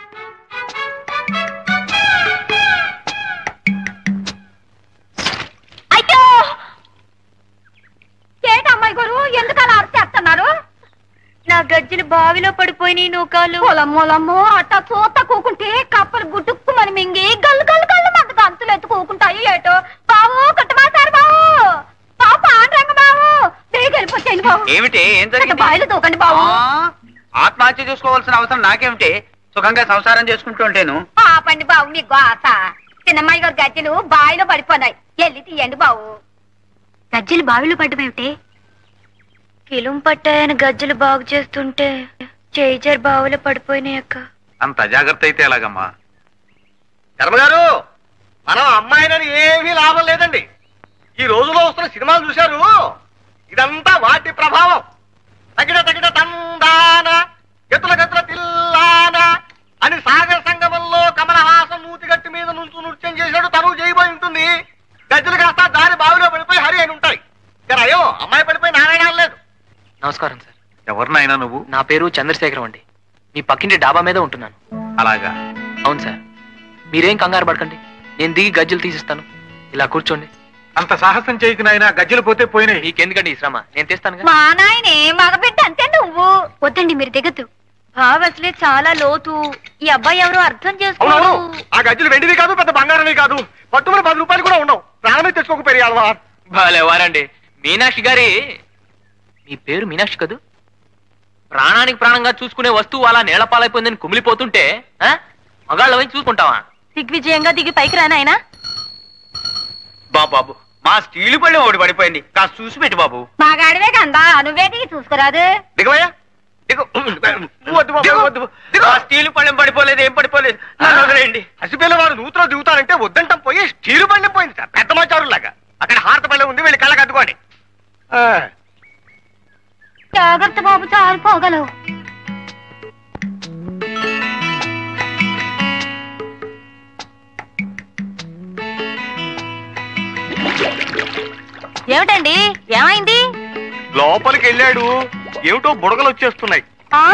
అయ్యో ఏంటి అమ్మాయి గారు ఎందుకు అలా అరిచేస్తున్నారు నా గజ్జలు బావిలో పడిపోయినాయి నూకాలు పొలమ్మోలమ్మో అట్టా చూత కూకుంటే కప్పలు గుట్టుక్కు మన మింగి గల్లు గల్లు గల్లు మంట గంతులు ఎత్తు కూకుంటాయి ఏటో బావు కట్టమాసారు బావు బావు పాండ్రంగ బావు బేగ వెళ్ళిపోతాయి బావు ఏమిటి ఏం అట్ట జరిగింది బావిలో దూకండి బావు ఆ, ఆత్మహత్య చేసుకోవాల్సిన అవసరం నాకేమిటి సుఖంగా సంసారం చేసుకుంటూ ఉంటాను పాపండి బావు మీ గోస చిన్నమ్మాయి గారు గజ్జలు బావిలో పడిపోయినాయి వెళ్ళి తీయండి బావు గజ్జలు బావిలో పడ్డమేమిటి కిలుం పట్టాయని గజ్జలు బాగు చేస్తుంటే చేయిజర్ బావిలో పడిపోయినాయి అక్క అంత అజాగ్రత్త అయితే ఎలాగమ్మా ధర్మగారు మనం అమ్మాయినని ఏమీ లాభం లేదండి ఈ రోజులో వస్తున్న సినిమాలు చూశారు ఇదంతా వాటి ప్రభావం తగిన తగిన తందాన గతుల గతుల తిల్లాన అని సాగర సంగమంలో కమలహాసం నూతిగట్టు మీద నుంచు నృత్యం చేశాడు తను చేయబోయి ఉంటుంది గజ్జలు కాస్త దారి బావిలో పడిపోయి హరి అని ఉంటాయి కానీ అయ్యో అమ్మాయి పడిపోయి నారాయణ లేదు నమస్కారం సార్ ఎవరినైనా నువ్వు నా పేరు చంద్రశేఖరం అండి మీ పక్కింటి డాబా మీద ఉంటున్నాను అలాగా అవును సార్ మీరేం కంగారు పడకండి నేను దిగి గజ్జలు తీసిస్తాను ఇలా కూర్చోండి అంత సాహసం చేయకు నాయనా గజ్జలు పోతే పోయినాయి మీకెందుకండి ఈ శ్రమ నేను తెస్తాను మా నాయనే మగబిడ్డ అంతే నువ్వు వద్దండి మీరు దిగద్దు బావ అసలే చాలా లోతు ఈ అబ్బాయి ఎవరో అర్థం చేసుకోరు అవునవును ఆ గజ్జలు వెండివి కాదు పెద్ద బంగారమే కాదు పట్టుమని పది రూపాయలు కూడా ఉండవు ప్రాణమే తెచ్చుకోకపోయావా భలే వారండి మీనాక్షి గారి మీ పేరు మీనాక్షి కదూ ప్రాణానికి ప్రాణంగా చూసుకునే వస్తువు అలా నేల పాలైపోయిందని కుమిలిపోతుంటే ఆ? మగాళ్ళ వైపు చూసుకుంటావా దిగ్విజయంగా దిగి పైకి రానాయనా బాబు మా స్టీలు పళ్ళెం ఒకటి పడిపోయింది కాస్త చూసి పెట్టు బాబు మగాడివే కందా నువ్వే దిగి చూసుకురాదు దిగవయ్యా దిగు వద్దు బాబు, వద్దు దిగు. ఆ స్టీలు పళ్ళెం పడిపోలేదు ఏం పడిపోలేదు నన్ను వదిలేయండి హసిపిల్ల వారు నూతులో దిగుతారంటే వద్దంటాం పోయి స్టీలు బండి పోయింది సార్ పెద్ద మాచారులాగా అక్కడ హారత పళ్ళెం ఉంది వెళ్ళి కళ్ళకి అద్దుకోండి ఆ, జాగ్రత్త బాబు చాలు పోగలవు ఏమిటండి ఏమైంది లోపలికి వెళ్ళాడు ఏమిటో బుడగలు వచ్చేస్తున్నాయి ఆ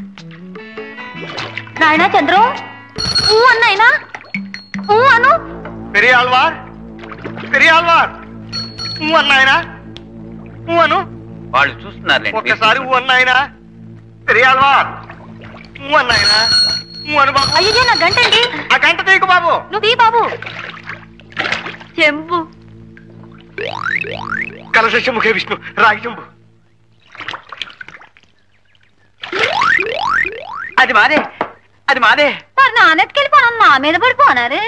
నాయనా చంద్రం ఊ అన్నాయినా ఊ అను పెరియాల్వార్ పెరియాల్వార్ ఊ అన్నాయనా ఊ అను వాళ్ళు చూస్తున్నారు ఒక్కసారి ఊ అన్నాయనా పెరియాల్వార్ ఊ అన్నాయనా ఊ అను బాబు అయ్యో నా గంటండి ఆ గంట తీయకు బాబు నువ్వు తీ బాబు చెంబు కలశ ముఖే విష్ణు రాగి చెంబు అది మాదే అది మాదే మరి నానెత్తుకెళ్ళిపోను నా మీద పడిపోనారే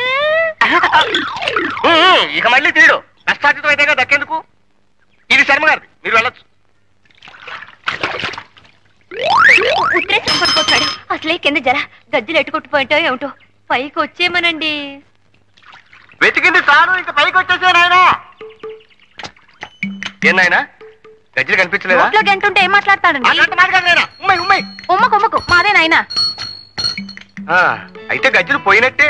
ఉమ్, ఇక మళ్ళీ తీయడు కష్టార్జితం అయితేగా దక్కేందుకు ఇది శర్మ గారిది మీరు వెళ్ళొచ్చు ఉత్తరేసం పడిపోతాడు అసలే కింద జర గజ్జలు ఎట్టుకొట్టుపోయింటో ఏమిటో పైకి వచ్చేమనండి వెతికింది చాలు ఇంక పైకి వచ్చేసే నాయనా ఏం నాయనా గజ్జలు కనిపించలేదా నోట్లో గంట ఉంటే ఏం మాట్లాడతాడండి అట్లాంటి మాట కాదు నాయనా ఉమ్మై ఉమ్మై ఉమ్మకు ఉమ్మకు మాదే నాయనా ఆ, అయితే గజ్జలు పోయినట్టే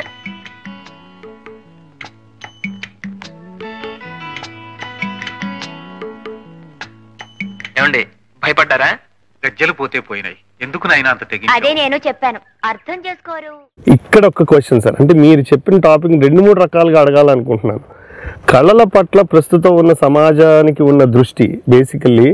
ఏమండి భయపడ్డారా గజ్జలు పోతే పోయినాయి ఎందుకు నాయన అంత తెగి అదే నేను చెప్పాను అర్థం చేసుకోరు ఇక్కడ ఒక క్వశ్చన్ సార్ అంటే మీరు చెప్పిన టాపిక్ రెండు మూడు రకాలుగా అడగాలనుకుంటున్నాను కళల పట్ల ప్రస్తుతం ఉన్న సమాజానికి ఉన్న దృష్టి బేసికల్లీ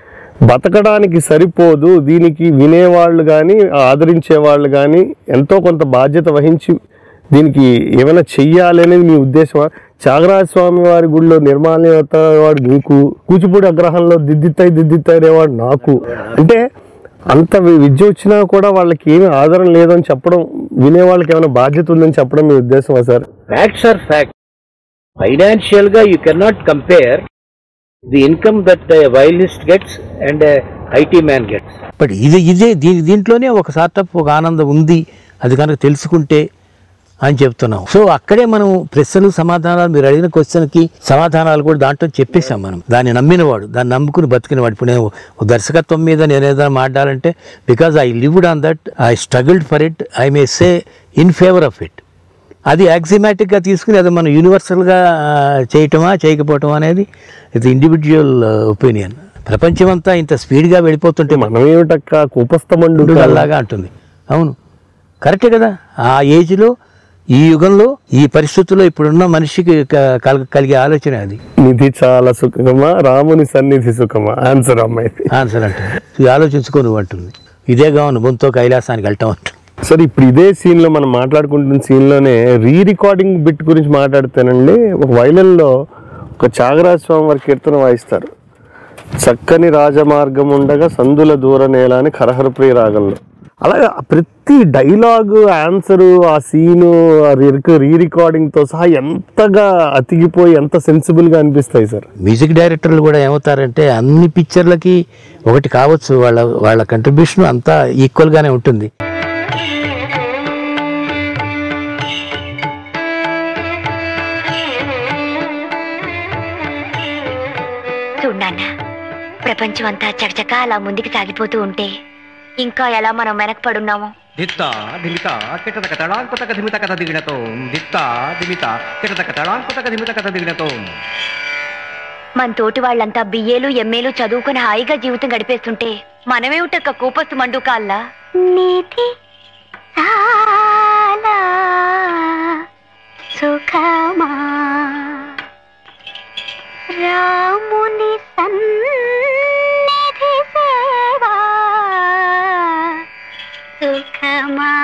బతకడానికి సరిపోదు దీనికి వినేవాళ్ళు కానీ ఆదరించే వాళ్ళు కానీ ఎంతో కొంత బాధ్యత వహించి దీనికి ఏమైనా చెయ్యాలి అనేది మీ ఉద్దేశమా త్యాగరాజ స్వామి వారి గుడిలో నిర్మాల్యత వాడు నీకు కూచిపూడి అగ్రహంలో దిద్దిత్తాయి దిద్దిత్తాయి అనేవాడు నాకు అంటే అంత వి- విద్య వచ్చినా కూడా వాళ్ళకి ఏమీ ఆధారం లేదని చెప్పడం వినే వాళ్ళకి ఏమైనా బాధ్యత ఉందని చెప్పడం మీ ఉద్దేశమా sir facts are fact financial గా you cannot compare the income that violist gets and IT man gets but ఇది ఇదే దీని దీంట్లోనే ఒక సార్టప్ ఒక ఆనందం ఉంది అది కనుక తెలుసుకుంటే అని చెప్తున్నాం సో అక్కడే మనం ప్రశ్నలు సమాధానాలు మీరు అడిగిన క్వశ్చన్కి సమాధానాలు కూడా దాంట్లో చెప్పేశాం మనం దాన్ని నమ్మినవాడు దాన్ని నమ్ముకుని బతికినవాడు ఇప్పుడు నేను ఒక దర్శకత్వం మీద నేను ఏదైనా మాట్లాడాలంటే because I lived on that I struggled for it I may say in favour of it అది యాక్సిమాటిక్గా తీసుకుని అది మనం యూనివర్సల్గా చేయటమా చేయకపోవటమా అనేది ఇది ఇండివిజువల్ ఒపీనియన్ ప్రపంచమంతా ఇంత స్పీడ్గా వెళ్ళిపోతుంటే మనం ఏమిటక్క కూపస్థమండు అలాగా అంటుంది అవును కరెక్టే కదా ఆ ఏజ్లో ఈ యుగంలో ఈ పరిస్థితుల్లో ఇప్పుడున్న మనిషికి క- కల- కలిగే ఆలోచన అది నిధి చాలా సుఖమా రాముని సన్నిధి సుఖమా ఆన్సర్ అమ్మాయి ఆన్సర్ అంటే ఇది ఆలోచించుకో నువ్వు అంటుంది ఇదే కావాలి బొంతో కైలాసానికి వెళ్ళటం అంటుంది సార్ ఇప్పుడు ఇదే సీన్ లో మనం మాట్లాడుకుంటున్న సీన్ లోనే రీ రికార్డింగ్ బిట్ గురించి మాట్లాడితేనండి ఒక వైలన్లో ఒక త్యాగరాజ స్వామి వారి కీర్తన వాయిస్తారు చక్కని రాజమార్గం ఉండగా సందుల దూర నేల అని ఖరహర ప్రియ రాగంలో అలాగే ప్రతి డైలాగ్ ఆన్సరు ఆ సీను ఆ రీ రికార్డింగ్ తో సహా ఎంతగా అతికిపోయి ఎంత సెన్సిబుల్ గా అనిపిస్తాయి సార్ మ్యూజిక్ డైరెక్టర్లు కూడా ఏమవుతారంటే అన్ని పిక్చర్లకి ఒకటి కావచ్చు వాళ్ళ వాళ్ళ కంట్రిబ్యూషన్ అంతా ఈక్వల్గానే ఉంటుంది చూడన్నా ప్రపంచం అంతా చకచక అలా ముందుకు సాగిపోతూ ఉంటే ఇంకా ఎలా మనం వెనకపడున్నామో దిత్త దిమిత కిటతక తడాంకుతక ధిమిత కథ దిగినతో దిత్త దిమిత కిటతక తడాంకుతక ధిమిత కథ దిగినతో మన తోటి వాళ్ళంతా బిఏలు ఎంఏలు చదువుకుని హాయిగా జీవితం గడిపేస్తుంటే మనమేమిటక్క కూపస్తు మండు కాల్లా నీతి చాలా సుఖమా రాముని సన్నిధి సేవా సుఖమా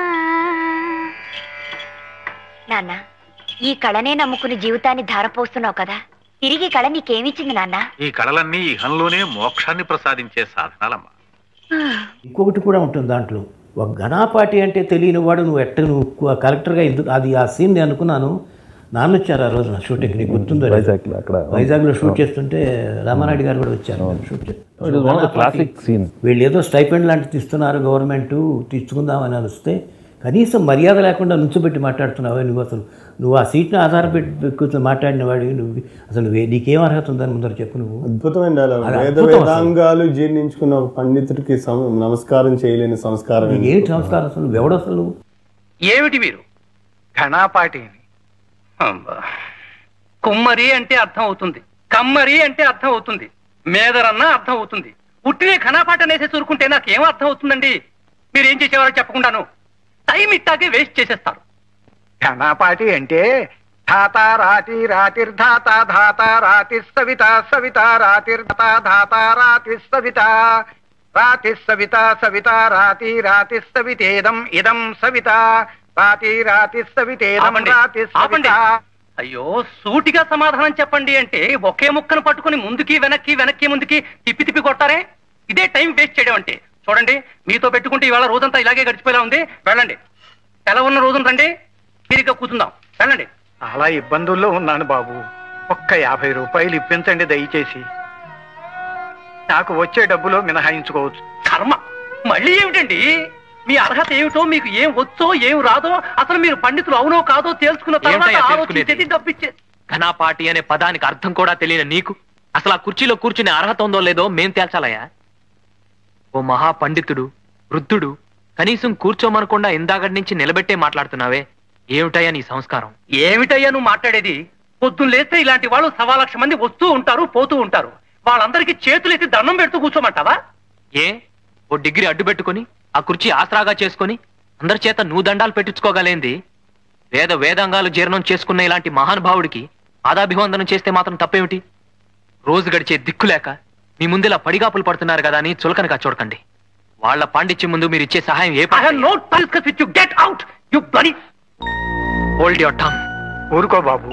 నాన్న ఈ కళనే నమ్ముకుని జీవితాన్ని ధారపోస్తున్నావు కదా తిరిగి ఈ కళ నీకేమిచ్చింది నాన్న ఈ కళలన్నీ ఇహంలోనే మోక్షాన్ని ప్రసాదించే సాధనాలమ్మా ఇంకొకటి కూడా ఉంటుంది దాంట్లో ఒక ఘనాపాటి అంటే తెలియని వాడు నువ్వు ఎట్ట నువ్వు కు- కలెక్టర్గా ఎందుకు అది ఆ సీన్ నేను అనుకున్నాను నాన్న వచ్చారు ఆ రోజు నా షూటింగ్ నీకు గుర్తుందో లేదో. వైజాగ్లో అక్కడ. వైజాగ్లో షూట్ చేస్తుంటే రామానాయుడు గారు కూడా వచ్చారు షూట్ చేస్తే. It is one of the classic scene. వీళ్ళు ఏదో స్టైపెండ్ లాంటిది ఇస్తున్నారు గవర్నమెంట్ తీసుకుందామని అని వస్తే కనీసం మర్యాద లేకుండా నుంచోబెట్టి మాట్లాడుతున్నావా నువ్వు అసలు నువ్వు ఆ సీట్ని ఆధారపెట్టి కూర్చొని మాట్లాడిన వాడివి నువ్వు అసలు నువ్వే- నీకేం అర్హత ఉందని ముందర చెప్పు నువ్వు అద్భుతమైన dialogue. అది వేద అద్భుతం అసలు. వేదాంగాలు జీర్ణించుకున్న ఒక పండితుడికి సం- నమస్కారం చేయలేని సంస్కారం నీకు ఏంటి సంస్కారం అసలు నువ్వు ఎవడు అసలు నువ్వు ఏమిటి మీరు ఘనాపాటి అని అబ్బా. కుమ్మరి అంటే అర్థం అవుతుంది కమ్మరి అంటే అర్థం అవుతుంది మేదరన్నా అర్థం అవుతుంది ఉట్టినే ఘనాపాట నేసే చూరుకుంటే నాకేం అర్థం అవుతుందండి మీరేం చేసేవారో చెప్పకుండాను టైం ఇట్టాగే వేస్ట్ చేసేస్తారు ఘనాపాటి అంటే ధాత రాతి రాతిర్ధాత ధాత రాతి సవిత సవిత రాతిర్ధాత ధాత రాతి సవిత రాతి సవిత సవిత రాతి రాతి సవితేదం ఇదం సవిత రాతి రాతి సవితేదం ఆపండి, రాతి ఆపండి. సవిత అయ్యో సూటిగా సమాధానం చెప్పండి అంటే ఒకే ముక్కను పట్టుకుని ముందుకి వెనక్కి వెనక్కి ముందుకి తిప్పి తిప్పి కొట్టారే ఇదే టైం వేస్ట్ చేయడం అంటే చూడండి మీతో పెట్టుకుంటే ఇవాళ రోజంతా ఇలాగే గడిచిపోయేలా ఉంది వెళ్ళండి సెలవు ఉన్న రోజున రండి తీరిగ్గా కూర్చుందాం వెళ్ళండి చాలా ఇబ్బందుల్లో ఉన్నాను బాబు ఒక్క యాభై రూపాయలు ఇప్పించండి దయచేసి నాకు వచ్చే డబ్బులో మినహాయించుకోవచ్చు కర్మ మళ్ళీ ఏమిటండి మీ అర్హత ఏమిటో మీకు ఏం వచ్చో ఏం రాదో అసలు మీరు పండితులు అవునో కాదో తేల్చుకున్న తర్వాత ఏమిటయ్యా ఆలోచించేది తెలుసుకునేది? డబ్బిచ్చే ఘనాపాటి అనే పదానికి అర్థం కూడా తెలియని నీకు అసలు ఆ కుర్చీలో కూర్చునే అర్హత ఉందో లేదో మేం తేల్చాలయ్యా ఓ మహా పండితుడు వృద్ధుడు కనీసం కూర్చోమనకుండా ఇందాకటి నుంచి నిలబెట్టే మాట్లాడుతున్నావే ఏమిటయ్యా నీ సంస్కారం ఏమిటయ్యా నువ్వు మాట్లాడేది పొద్దున్న లేస్తే ఇలాంటి వాళ్ళు సవా లక్ష మంది వస్తూ ఉంటారు పోతూ ఉంటారు వాళ్ళందరికీ చేతులెత్తి దండం పెడుతూ కూర్చోమంటావా ఏ ఓ డిగ్రీ అడ్డు పెట్టుకొని ఆ కుర్చీ ఆసరాగా చేసుకొని అందరి చేత నువ్వు దండాలు పెట్టించుకోగలేంది వేద వేదాంగాలు జీర్ణం చేసుకున్న ఇలాంటి మహానుభావుడికి పాదాభివందనం చేస్తే మాత్రం తప్పేమిటి రోజు గడిచే దిక్కులేక మీ ముందు ఇలా పడిగాపులు పడుతున్నారు కదా అని చులకనగా చూడకండి వాళ్ళ పాండిత్యం ముందు మీరు ఇచ్చే సహాయం ఏ get out you bloody hold your tongue ఊరుకో బాబు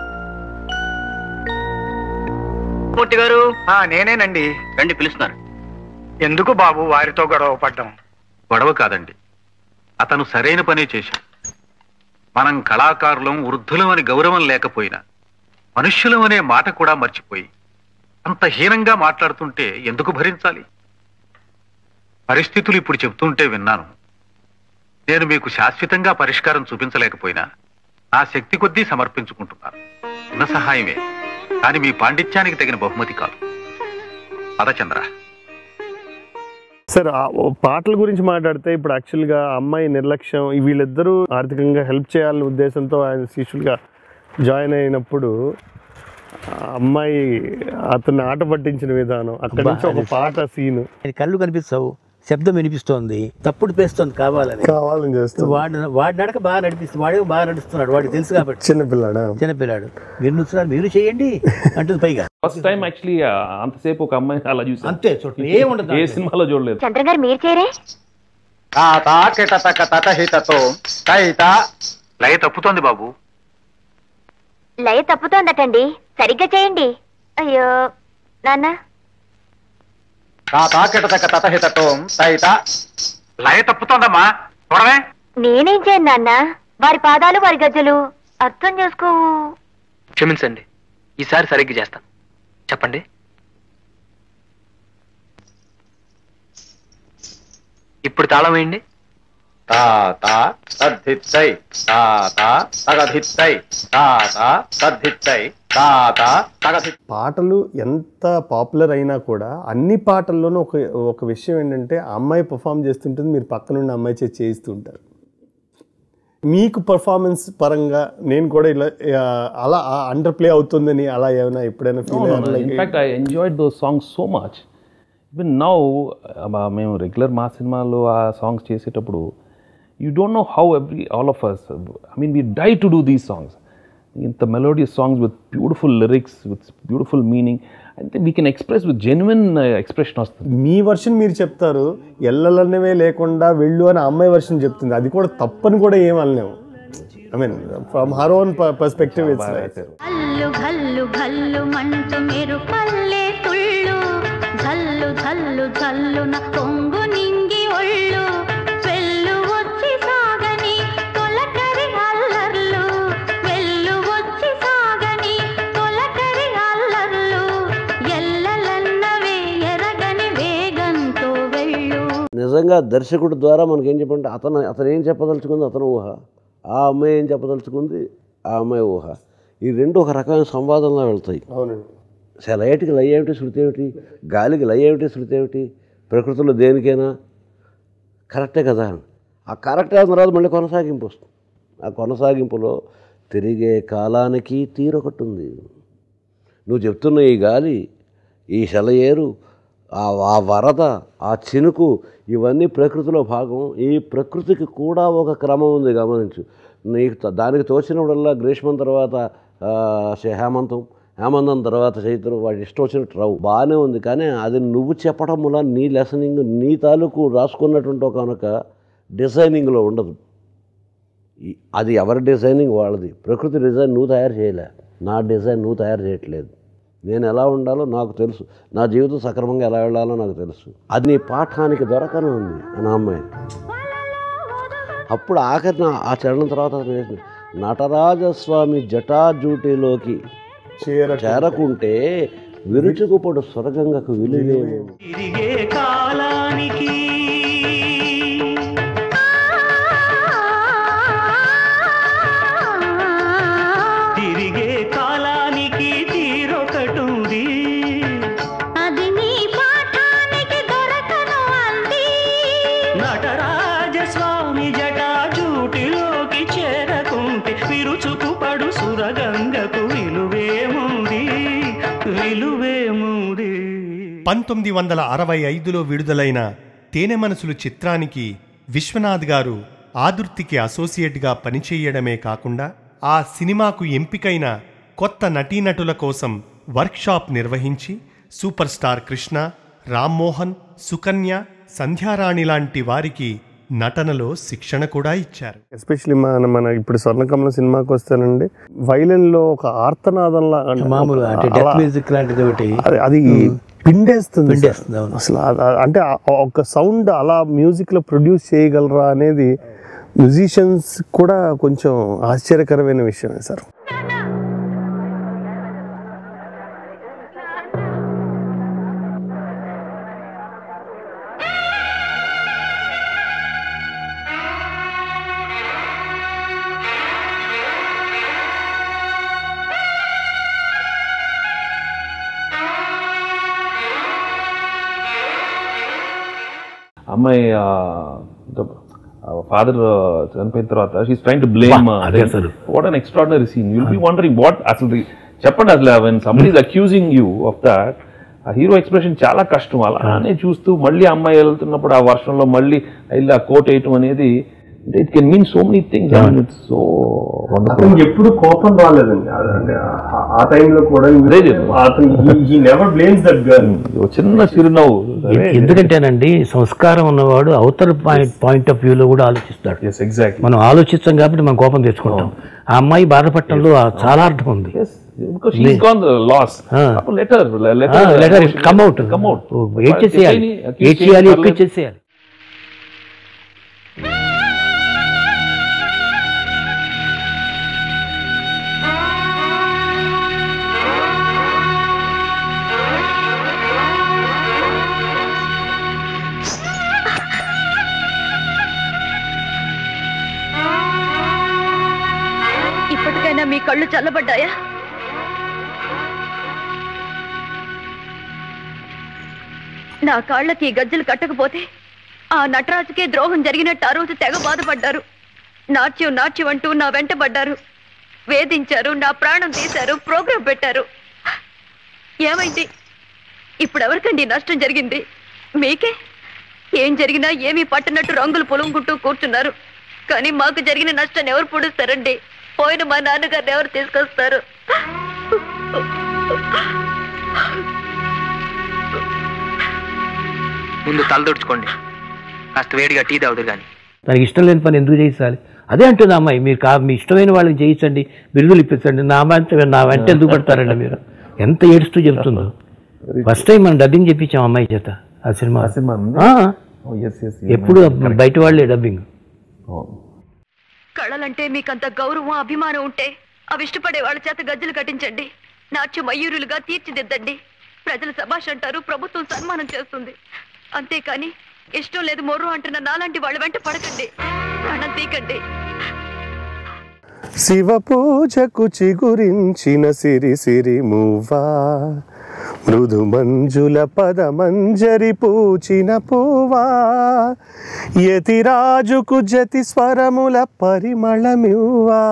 మూర్తి గారు ఆ నేనేనండి రండి పిలుస్తున్నారు ఎందుకు బాబు వారితో గొడవ పడ్డం గొడవ కాదండి అతను సరైన పనే చేశాడు మనం కళాకారులం వృద్ధులం అని గౌరవం లేకపోయినా మనుష్యులం అనే మాట కూడా మర్చిపోయి అంత హీనంగా మాట్లాడుతుంటే ఎందుకు భరించాలి పరిస్థితులు ఇప్పుడు చెప్తుంటే విన్నాను నేను మీకు శాశ్వతంగా పరిష్కారం చూపించలేకపోయినా నా శక్తి కొద్దీ సమర్పించుకుంటున్నాను చిన్న సహాయమే కానీ మీ పాండిత్యానికి తగిన బహుమతి కాదు పదచంద్ర సార్ ఆ ఓ పాటల గురించి మాట్లాడితే ఇప్పుడు యాక్చువల్గా ఆ అమ్మాయి నిర్లక్ష్యం ఈ వీళ్ళిద్దరూ ఆర్థికంగా హెల్ప్ చేయాలనే ఉద్దేశంతో ఆయన శిష్యులుగా జాయిన్ అయినప్పుడు ఆ అమ్మాయి అతన్ని ఆట పట్టించిన విధానం అక్కడి నుంచి ఒక పాట సీన్ ఆయన కళ్ళు కనిపిస్తావు శబ్దం వినిపిస్తోంది తప్పుడు పేస్తోంది కావాలని కావాలని చేస్తాడు. వాడు వాడి నడక బాగా నడిపిస్తుంది వాడే బాగా నడుస్తున్నాడు వాడికి తెలుసు కాబట్టి చిన్నపిల్లాడా చిన్నపిల్లాడు మీరు నడుస్తున్నారు మీరు చేయండి అంటుంది పైగా ఫస్ట్ టైం యాక్చువల్లీ అంతసేపు ఒక అమ్మాయి అలా చూసి అంతే చూడండి ఏముండదు ఏ సినిమాలో చూడలేదు చంద్ర గారు మీరు చేరే తాత కిటతక తతహితతో తైత లయ తప్పుతోంది బాబు లయ తప్పుతోందటండి సరిగ్గా చేయండి అయ్యో నాన్న తాత కిటతక తతహితతో తైత లయ తప్పుతోందమ్మా చూడవే నేనేం చేయను నాన్న వారి పాదాలు వారి గజ్జలు అర్థం చేసుకోవు క్షమించండి ఈసారి సరిగ్గా చేస్తాను చెప్పండి ఇప్పుడు తాళం వేయండి తాత తద్ధిత్తై తాత తగధిత్తై తాత తద్ధిత్తై తాత తగధి పాటలు ఎంత పాపులర్ అయినా కూడా అన్ని పాటల్లోనూ ఒక ఒక విషయం ఏంటంటే ఆ అమ్మాయి పర్ఫామ్ చేస్తుంటుంది మీరు పక్కనున్న అమ్మాయి చేసి చేయిస్తూ ఉంటారు మీకు పర్ఫార్మెన్స్ పరంగా నేను కూడా ఇలా ఆ, అలా అండర్ ప్లే అవుతుందని అలా ఏమైనా ఎప్పుడైనా No, no, no. In feel fact, I enjoyed those songs so much. Even now, uh, మేము రెగ్యులర్ మా సినిమాలో ఆ సాంగ్స్ చేసేటప్పుడు you don't know how every all of us I mean we die to do these songs ఇంత melodious songs with beautiful lyrics with beautiful meaning అంటే we can express with genuine expression వస్తుంది మీ వర్షన్ మీరు చెప్తారు ఎల్లలన్నవే లేకుండా వెళ్ళు అని ఆ అమ్మాయి వర్షన్ చెప్తుంది అది కూడా తప్పని కూడా ఏం అనలేము I mean from her own perspective it's ఘల్లు ఘల్లు ఘల్లు మంటూ మీరు పల్లె తుళ్ళు ఝల్లు ఝల్లు ఝల్లున కొంగు నింగి ఒళ్ళు వెళ్ళు వచ్చి సాగని తొలకరి అల్లర్లు వెళ్ళు వచ్చి సాగని తొలకరి అల్లర్లు ఎల్లలన్నవే ఎరగని వేగంతో వెళ్ళు నిజంగా దర్శకుడి ద్వారా మనకి ఏం చెప్పంటే అతను అతను ఏం చెప్పదలుచుకుంది అతను ఊహ ఆ అమ్మాయి ఏం చెప్పదలుచుకుంది ఆ అమ్మాయి ఊహ ఈ రెండు ఒక రకమైన సంవాదంలో వెళ్తాయి అవునండి అసలు లయటికి లయ ఏమిటి శృతి ఏమిటి గాలికి లయ ఏమిటి శృతి ఏమిటి ప్రకృతిలో దేనికైనా కరెక్టే కదా ఆ కరెక్ట్ అయిన తర్వాత మళ్ళీ కొనసాగింపు వస్తుంది ఆ కొనసాగింపులో తిరిగే కాలానికి తీరొకటి ఉంది నువ్వు చెప్తున్న ఈ గాలి ఈ సెలయేరు ఆ ఆ వరద ఆ చినుకు ఇవన్నీ ప్రకృతిలో భాగం ఈ ప్రకృతికి కూడా ఒక క్రమం ఉంది గమనించు నీకు త- దానికి తోచినప్పుడల్లా గ్రీష్మం తర్వాత ఆ, శ- హేమంతం హేమంతం తర్వాత చైత్రం వాటి ఇష్టం వచ్చినట్టు రావు బాగానే ఉంది కానీ అది నువ్వు చెప్పడం వల్ల నీ లెసనింగ్ నీ తాలూకు రాసుకున్నటువంటి ఒక కనుక డిజైనింగ్లో ఉండదు ఈ- అది ఎవరి డిజైనింగ్ వాళ్ళది ప్రకృతి డిజైన్ నువ్వు తయారు చేయలే నా డిజైన్ నువ్వు తయారు చేయట్లేదు నేను ఎలా ఉండాలో నాకు తెలుసు నా జీవితం సక్రమంగా ఎలా వెళ్ళాలో నాకు తెలుసు అది నీ పాఠానికి దొరకనే ఉంది నా అమ్మాయి అప్పుడు ఆఖరిన ఆ చరణం తర్వాత అతను వేసిన నటరాజస్వామి జటాజూటిలోకి చేరకుంటే విరుచుకుపడు స్వర్గంగకు విలువేమో తిరిగే కాలానికి తిరిగే కాలానికి తీరొకటుంది అది నీ పాఠానికి దొరకను అంది నటరాజస్వామి జటాజూటిలోకి చేరకుంటే విరుచుకుపడు సురగంగకు విలువేముంది విలువేముంది పంతొమ్మిది వందల అరవై ఐదులో విడుదలైన తేనె మనసులు చిత్రానికి విశ్వనాథ్ గారు ఆదుర్తికి అసోసియేట్గా పనిచేయడమే కాకుండా ఆ సినిమాకు ఎంపికైన కొత్త నటీనటుల కోసం వర్క్షాప్ నిర్వహించి సూపర్ స్టార్ కృష్ణ రామ్మోహన్ సుకన్య సంధ్యారాణి లాంటి వారికి నటనలో శిక్షణ కూడా ఇచ్చారు ఎస్పెషల్లీ మన మన ఇప్పుడు స్వర్ణకమల సినిమాకి వస్తానండి వైలెన్ లో ఒక ఆర్తనాదంలా అంటే మామూలు అంటే అలా- డెత్ మ్యూజిక్ లాంటిది ఒకటి అది- అది పిండేస్తుంది సార్. పిండేస్తుంది, అవును. అసలు అది- అంటే ఆ- ఒక సౌండ్ అలా మ్యూజిక్ లో ప్రొడ్యూస్ చేయగలరా అనేది మ్యూజిషియన్స్ కూడా కొంచెం ఆశ్చర్యకరమైన విషయమే సార్ అమ్మాయి ఫాదర్ చనిపోయిన తర్వాత షీస్ ట్రైన్ టు బ్లేమ్ వా, అదే అసలు. What an extraordinary scene you'll be wondering what అసలు చెప్పండి అసలు when somebody is accusing you of that ఆ హీరో ఎక్స్ప్రెషన్ చాలా కష్టం అలానే చూస్తూ మళ్ళీ అమ్మాయి వెళ్తున్నప్పుడు ఆ వర్షంలో మళ్ళీ వెళ్ళి ఆ కోట్ వేయటం అనేది it can mean so many things it's so అతనికి ఎప్పుడు కోపం రాలేదండి అది అంటే ఆ- ఆ టైంలో కూడా అతను నెవర్ బ్లేమ్స్ దట్ గర్ల్ చిన్న చిరునవ్వు ఎ- ఎందుకంటేనండి సంస్కారం ఉన్నవాడు అవతల పాయింట్ పాయింట్ ఆఫ్ వ్యూలో కూడా ఆలోచిస్తాడు ఎగ్జాక్ట్ మనం ఆలోచిస్తాం కాబట్టి మనం కోపం తెచ్చుకుంటాం ఆ అమ్మాయి బాధపడటంలో ఆ చాలా అర్థం ఉంది because she's gone the loss. అప్పుడు let her, let her, let her emotion- come out come out. ఏం చేసేయాలి Accuse ఏం చేయాలి చేయాలి, ఎక్కువ చేసేయాలి ఇప్పటికైనా మీ కళ్ళు చల్లబడ్డాయా నా కాళ్ళకి ఈ గజ్జలు కట్టకపోతే ఆ నటరాజుకే ద్రోహం జరిగినట్టు ఆ రోజు తెగ బాధపడ్డారు నాట్యం నాట్యం అంటూ నా వెంట పడ్డారు వేధించారు నా ప్రాణం తీశారు ప్రోగ్రాం పెట్టారు ఏమైంది ఇప్పుడు ఎవరికండి నష్టం జరిగింది మీకే ఏం జరిగినా ఏమీ పట్టనట్టు రంగులు పొలుముకుంటూ కూర్చున్నారు కానీ మాకు జరిగిన నష్టాన్ని ఎవరు పొడుస్తారండి పోయిన మా నాన్నగారిని ఎవరు తీసుకొస్తారు ముందు తలదొడుచుకోండి కాస్త వేడిగా టీ తాగుదు కానీ తనకి ఇష్టం లేని పని ఎందుకు చేయించాలి అదే అంటుంది అమ్మాయి మీరు కా మీ ఇష్టమైన వాళ్ళకి చేయించండి బిరుదులు ఇప్పించండి నా వెంట నా వెంట ఎందుకు పడతారండి మీరు ఎంత ఏడుస్తూ చెబుతుందో ఫస్ట్ టైం మనం డబ్బింగ్ చెప్పించాం అమ్మాయి చేత ఆ సినిమా సినిమా ఆ. ఎప్పుడు బయట వాళ్ళే డబ్బింగ్ కళలంటే మీకంత గౌరవం అభిమానం ఉంటే అవి ఇష్టపడే వాళ్ళ చేత గజ్జలు కట్టించండి నాట్య మయూరులుగా తీర్చిదిద్దండి ప్రజలు సభాష్ అంటారు ప్రభుత్వం సన్మానం చేస్తుంది అంతేకాని ఇష్టం లేదు మొర్రు అంటున్న నాలాంటి వాళ్ళ వెంట పడకండి ప్రాణం తీకండి శివ పూజకు చిగురించిన సిరి సిరి మువ్వా మృదు మంజుల పద మంజరి పూచిన పువ్వా యతిరాజుకు జతి స్వరముల పరిమళమివ్వా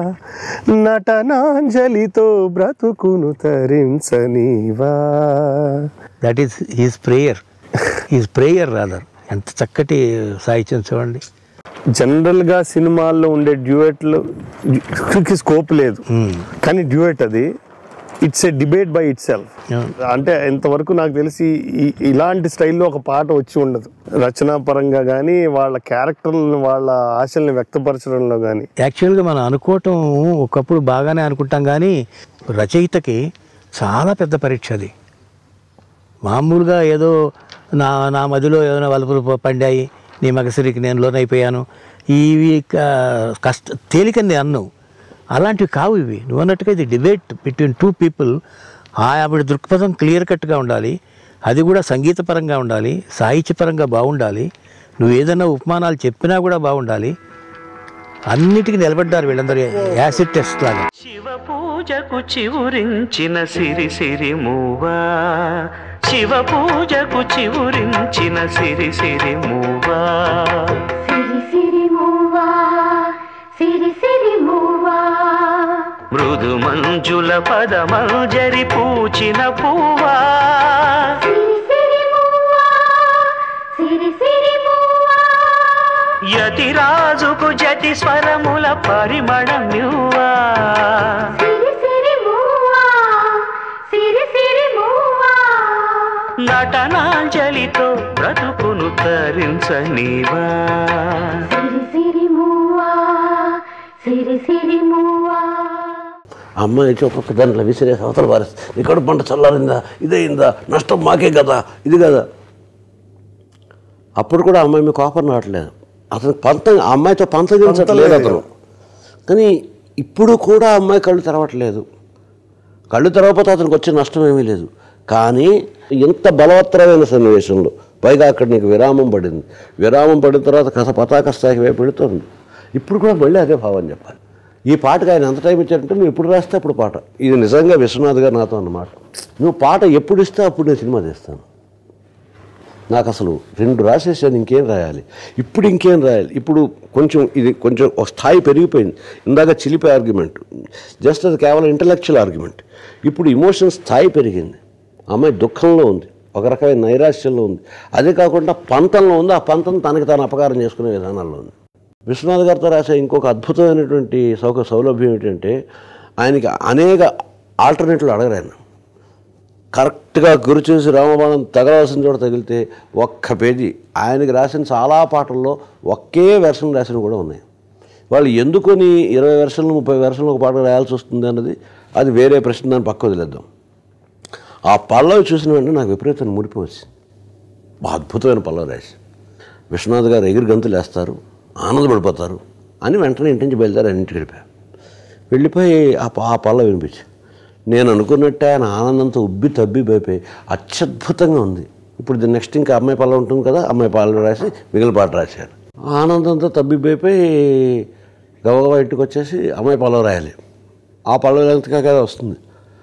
నటనాంజలితో బ్రతుకును తరించనీవా that is his prayer his prayer rather ఎంత చక్కటి సాహిత్యం చూడండి జనరల్గా సినిమాల్లో ఉండే డ్యూయెట్లు స్కోప్ లేదు కానీ డ్యూయెట్ అది it's a debate by itself అంటే ఇంతవరకు నాకు తెలిసి ఈ- ఇలాంటి స్టైల్లో ఒక పాట వచ్చి ఉండదు రచనా పరంగా కానీ వాళ్ళ క్యారెక్టర్లను వాళ్ళ ఆశల్ని వ్యక్తపరచడంలో కానీ యాక్చువల్గా మనం అనుకోవటం ఒకప్పుడు బాగానే అనుకుంటాం కానీ రచయితకి చాలా పెద్ద పరీక్ష అది మామూలుగా ఏదో నా నా మదిలో ఏదైనా వలుపులు ప- పండాయి నీ మగసిరికి నేను లోనైపోయాను ఇవి క- కష్ట తేలికంది అన్ను అలాంటివి కావు ఇవి నువ్వు అన్నట్టుగా ఇది డిబేట్ బిట్వీన్ టూ పీపుల్ ఆ ఆవిడ దృక్పథం క్లియర్ కట్గా ఉండాలి అది కూడా సంగీతపరంగా ఉండాలి సాహిత్యపరంగా బాగుండాలి నువ్వు ఏదైనా ఉపమానాలు చెప్పినా కూడా బాగుండాలి అన్నిటికీ నిలబడ్డారు వీళ్ళందరూ యాసిడ్ టెస్ట్ లాగా శివ పూజకు చివురించిన సిరి సిరి మూవా శివ పూజకు చివురించిన సిరి సిరి మూవా సిరి సిరి మూవా సిరి సిరి మూవా మృదు మంజుల పదమంజరి పూచిన పువ్వా సిరి సిరి మూవా సిరి సిరి మూవా యతిరాజుకు జతి స్వరముల పరిమళం నువ్వా సిరి సిరి మూవా సిరి సిరి మూవా నటనాంజలితో బ్రతుకును తరించనీవా సిరి సిరి మూవా సిరి సిరి మూవా ఆ అమ్మాయి వచ్చి ఒక్కొక్క దాంట్లో విసిరేసి అవతల పారేస్తుంది ఇక్కడ పంట చల్లారిందా ఇదైందా నష్టం మాకే కదా ఇది కదా అప్పుడు కూడా ఆ అమ్మాయి మీ కోపం రావట్లేదు అతను పంత ఆ అమ్మాయితో పంతగించట్లేదు అతను కానీ ఇప్పుడు కూడా ఆ అమ్మాయి కళ్ళు తెరవట్లేదు కళ్ళు తెరవకపోతే అతనికి వచ్చే నష్టం ఏమీ లేదు కానీ ఇంత బలవత్తరమైన సన్నివేశంలో పైగా అక్కడ నీకు విరామం పడింది విరామం పడిన తర్వాత కథ పతాక స్థాయికి వైపు వెళుతుంది ఇప్పుడు కూడా మళ్ళీ అదే భావం చెప్పాలి ఈ పాటకు ఆయన ఎంత టైం ఇచ్చారంటే నువ్వు ఎప్పుడు రాస్తే అప్పుడు పాట ఇది నిజంగా విశ్వనాథ్ గారు నాతో అన్నమాట నువ్వు పాట ఎప్పుడు ఇస్తే అప్పుడు నేను సినిమా తీస్తాను నాకు అసలు రెండు రాసేసాను ఇంకేం రాయాలి ఇప్పుడు ఇంకేం రాయాలి ఇప్పుడు కొంచెం ఇది కొంచెం ఒక స్థాయి పెరిగిపోయింది ఇందాక చిలిపి ఆర్గ్యుమెంట్ జస్ట్ అది కేవలం ఇంటలెక్చువల్ ఆర్గ్యుమెంట్ ఇప్పుడు ఇమోషన్ స్థాయి పెరిగింది అమ్మాయి దుఃఖంలో ఉంది ఒక రకమైన నైరాశ్యంలో ఉంది అదే కాకుండా పంతంలో ఉంది ఆ పంతం తనకి తాను అపకారం చేసుకునే విధానాల్లో ఉంది విశ్వనాథ్ గారితో రాసే ఇంకొక అద్భుతమైనటువంటి సౌక సౌలభ్యం ఏంటంటే ఆయనకి అనేక ఆల్టర్నేటివ్లు అడగరు ఆయన కరెక్ట్గా గురి చూసి రామబాణం తగలవలసిన చోట తగిలితే ఒక్క పేజీ ఆయనకి రాసిన చాలా పాటల్లో ఒకే వెర్షన్ రాసినవి కూడా ఉన్నాయి వాళ్ళు ఎందుకొని ఇరవై వెర్షన్లు ముప్పై వెర్షన్లు ఒక పాట రాయాల్సి వస్తుంది అన్నది అది వేరే ప్రశ్న దాన్ని పక్క వదిలేద్దాం ఆ పల్లవి చూసిన వెంటనే నాకు విపరీతమైన మురిపి వచ్చింది బాగా అద్భుతమైన పల్లవి రాసి విశ్వనాథ్ గారు ఎగిరి గంతులు వేస్తారు ఆనందపడిపోతారు అని వెంటనే ఇంటి నుంచి బయలుదేరి ఆయన ఇంటికి వెళ్ళిపోయాను వెళ్ళిపోయి ఆ ప- ఆ పల్ల వినిపించి నేను అనుకున్నట్టే ఆయన ఆనందంతో ఉబ్బి తబ్బి అయిపోయి అత్యద్భుతంగా ఉంది ఇప్పుడు దీని నెక్స్ట్ ఇంకా అమ్మాయి పల్ల ఉంటుంది కదా అమ్మాయి పాలు రాసి మిగిలిన పాట రాశాను ఆనందంతో తబ్బిబ్బైపోయి గబగబా ఇంటికి వచ్చేసి అమ్మాయి పల్లవి రాయాలి ఆ పల్లవి లెంగ్త్గా కదా వస్తుంది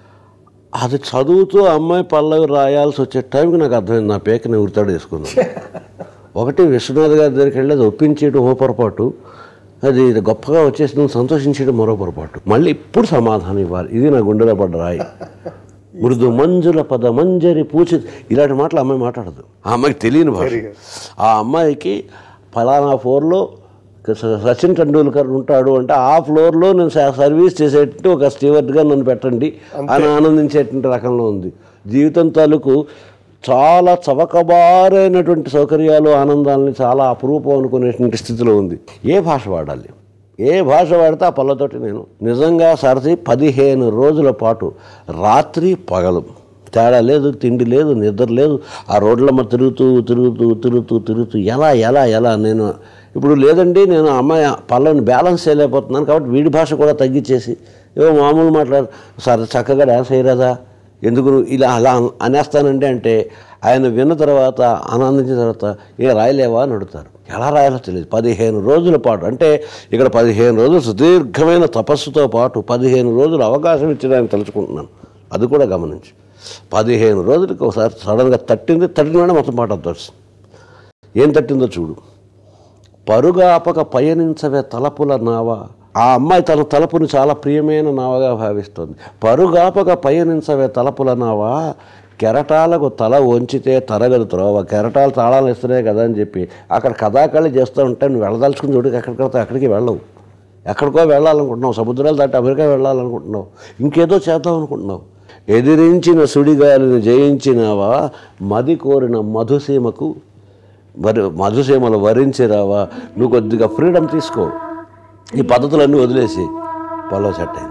అది చదువుతూ అమ్మాయి పల్లవి రాయాల్సి వచ్చే టైంకి నాకు అర్థమైంది నా పేక నేను ఉరితాడు వేసుకున్నాను ఒకటి విశ్వనాథ్ గారి దగ్గరికి వెళ్ళి అది ఒప్పించేయడం ఓ పొరపాటు అది ఇది గొప్పగా వచ్చేసి సంతోషించడం మరో పొరపాటు మళ్ళీ ఇప్పుడు సమాధానం ఇవ్వాలి ఇది నా గుండెలో పడ్డ రాయి మృదు మంజుల పద మంజరి పూచి ఇలాంటి మాటలు అమ్మాయి మాట్లాడదు ఆ అమ్మాయికి తెలియని భాష ఆ అమ్మాయికి ఫలానా ఫ్లోర్లో స- సచిన్ టెండూల్కర్ ఉంటాడు అంటే ఆ ఫ్లోర్లో నేను స- సర్వీస్ చేసేటట్టు ఒక స్టీవర్డ్గా నన్ను పెట్టండి అని ఆనందించేటువంటి రకంలో ఉంది జీవితం తాలూకు చాలా చవకబారైనటువంటి సౌకర్యాలు ఆనందాలని చాలా అపురూపం అనుకునేటువంటి స్థితిలో ఉంది ఏ భాష వాడాలి ఏ భాష వాడితే ఆ పళ్ళతోటి నేను నిజంగా సరసి పదిహేను రోజుల పాటు రాత్రి పగలు తేడా లేదు తిండి లేదు నిద్ర లేదు ఆ రోడ్లమ్మ తిరుగుతూ తిరుగుతూ తిరుగుతూ తిరుగుతూ ఎలా ఎలా ఎలా నేను ఇప్పుడు లేదండి నేను అమ్మాయి పళ్ళని బ్యాలెన్స్ చేయలేకపోతున్నాను కాబట్టి వీడి భాష కూడా తగ్గించేసి ఏవో మామూలు మాట్లాడు సరే చక్కగా డ్యాన్స్ అయ్యరాదా ఎందుకు నువ్వు ఇలా అలా అనేస్తానండి అంటే ఆయన విన్న తర్వాత ఆనందించిన తర్వాత ఏ రాయలేవా అని అడుగుతారు ఎలా రాయాలో తెలియదు పదిహేను రోజుల పాటు అంటే ఇక్కడ పదిహేను రోజులు సుదీర్ఘమైన తపస్సుతో పాటు పదిహేను రోజులు అవకాశం ఇచ్చిన ఆయన తలుచుకుంటున్నాను అది కూడా గమనించి పదిహేను రోజులకి ఒకసారి సడన్గా తట్టింది తట్టిన మొత్తం పాట అంతా వచ్చింది ఏం తట్టిందో చూడు పరుగాపక పయనించవే తలపుల నావ ఆ అమ్మాయి తన తలపుని చాలా ప్రియమైన నావగా భావిస్తుంది పరుగాపక పయనించవే తలపుల నావ కెరటాలకు తల వంచితే తరగదు త్రోవ కెరటాలు తాళాలు ఇస్తున్నాయి కదా అని చెప్పి అక్కడ కథాకళి చేస్తూ ఉంటే నువ్వు వెళ్ళదలుచుకుని చూడు ఎక్కడికి అక్కడికి వెళ్ళవు ఎక్కడికో వెళ్ళాలనుకుంటున్నావు సముద్రాలు దాటి అమెరికా వెళ్ళాలనుకుంటున్నావు ఇంకేదో చేద్దాం అనుకుంటున్నావు ఎదిరించిన సుడిగాలిని జయించినావా మది కోరిన మధుసీమకు వరి మధుసీమలు వరించిరావా నువ్వు కొద్దిగా ఫ్రీడమ్ తీసుకో ఈ పద్ధతులన్నీ వదిలేసి పొలం సెట్ అయింది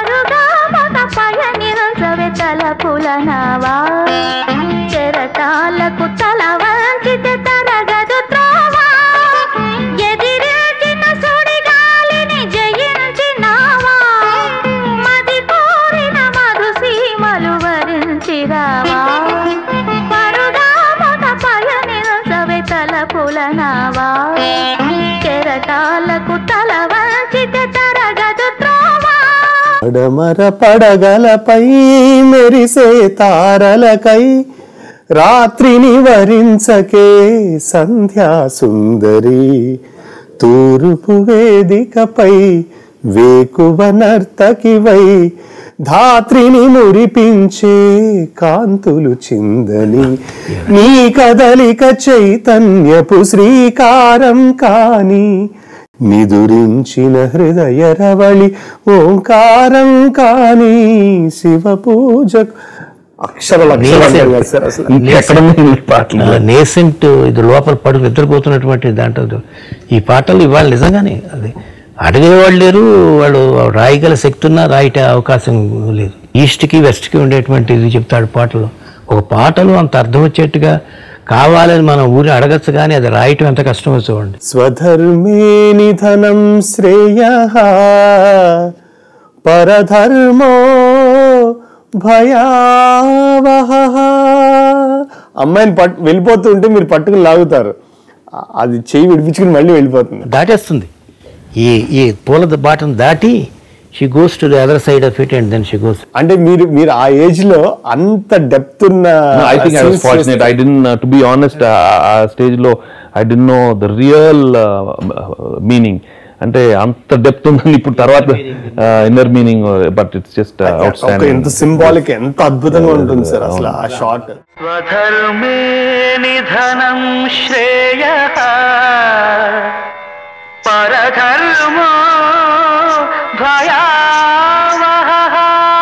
పయనించవే తలపుల నావా చెరటాలకు తల వంచితే తరగదు త్రోవా ఎదిరించిన సుడిగాలిని జయించినావా మది కోరిన మధుసీమలు వరించిరావా పరుగా మొద పయనించవే తలపుల నావా చెరటాలకు తల వంచితే తరగదు త్రోవా పడమర పడగలపై మెరిసే తారలకై రాత్రిని వరించకే సంధ్యా సుందరి తూర్పు వేదికపై వేకువ నర్తకివై ధాత్రిని మురిపించే కాంతులు చిందని నీ కదలిక చైతన్యపు శ్రీకారం కాని నిదురించిన హృదయ రవళి ఓంకారం కాని శివ పూజకు అక్షరాలు అక్షరాలు కాదు సార్ అసలు. ఇంకెక్కడ ఉన్నాయి ఈ పాటలు నేసెంట్ ఇది లోపల పడు నిద్రపోతున్నటువంటి దాంట్లో ఈ పాటలు ఇవాళ నిజంగానే అది అడిగేవాళ్ళు లేరు వాళ్ళు రాయగల శక్తి ఉన్నా రాయట అవకాశం లేదు ఈస్ట్కి వెస్ట్కి ఉండేటువంటి ఇది చెప్తాడు పాటలు ఒక పాటలు అంత అర్థం వచ్చేట్టుగా కావాలని మనం ఊరి అడగచ్చు కానీ అది రాయటం ఎంత కష్టమో చూడండి స్వధర్మే నిధనం శ్రేయ పరధర్మో భయావహ అమ్మాయిని పట్టు వెళ్ళిపోతుంటే మీరు పట్టుకుని లాగుతారు ఆ- అది చెయ్యి విడిపించుకుని మళ్ళీ వెళ్ళిపోతుంది దాటేస్తుంది ఈ ఈ పూల బాటను దాటి she goes to the other side of it and then she goes అంటే మీరు మీరు ఆ ఏజ్ లో అంత డెప్త్ ఉన్న No, I think I was scenes fortunate. I didn't, uh, to be honest, uh, ఆ stage లో I didn't know the real uh, meaning. అంటే అంత డెప్త్ ఉందని ఇప్పుడు తర్వాత inner meaning but it's just ఒక అవుట్ ఎంత సింబాలిక్ ఎంత అద్భుతంగా ఉంటుంది సార్ అసలు ఆ షార్ట్ స్వధర్మే నిధనం శ్రేయ పరధర్మో భయావహ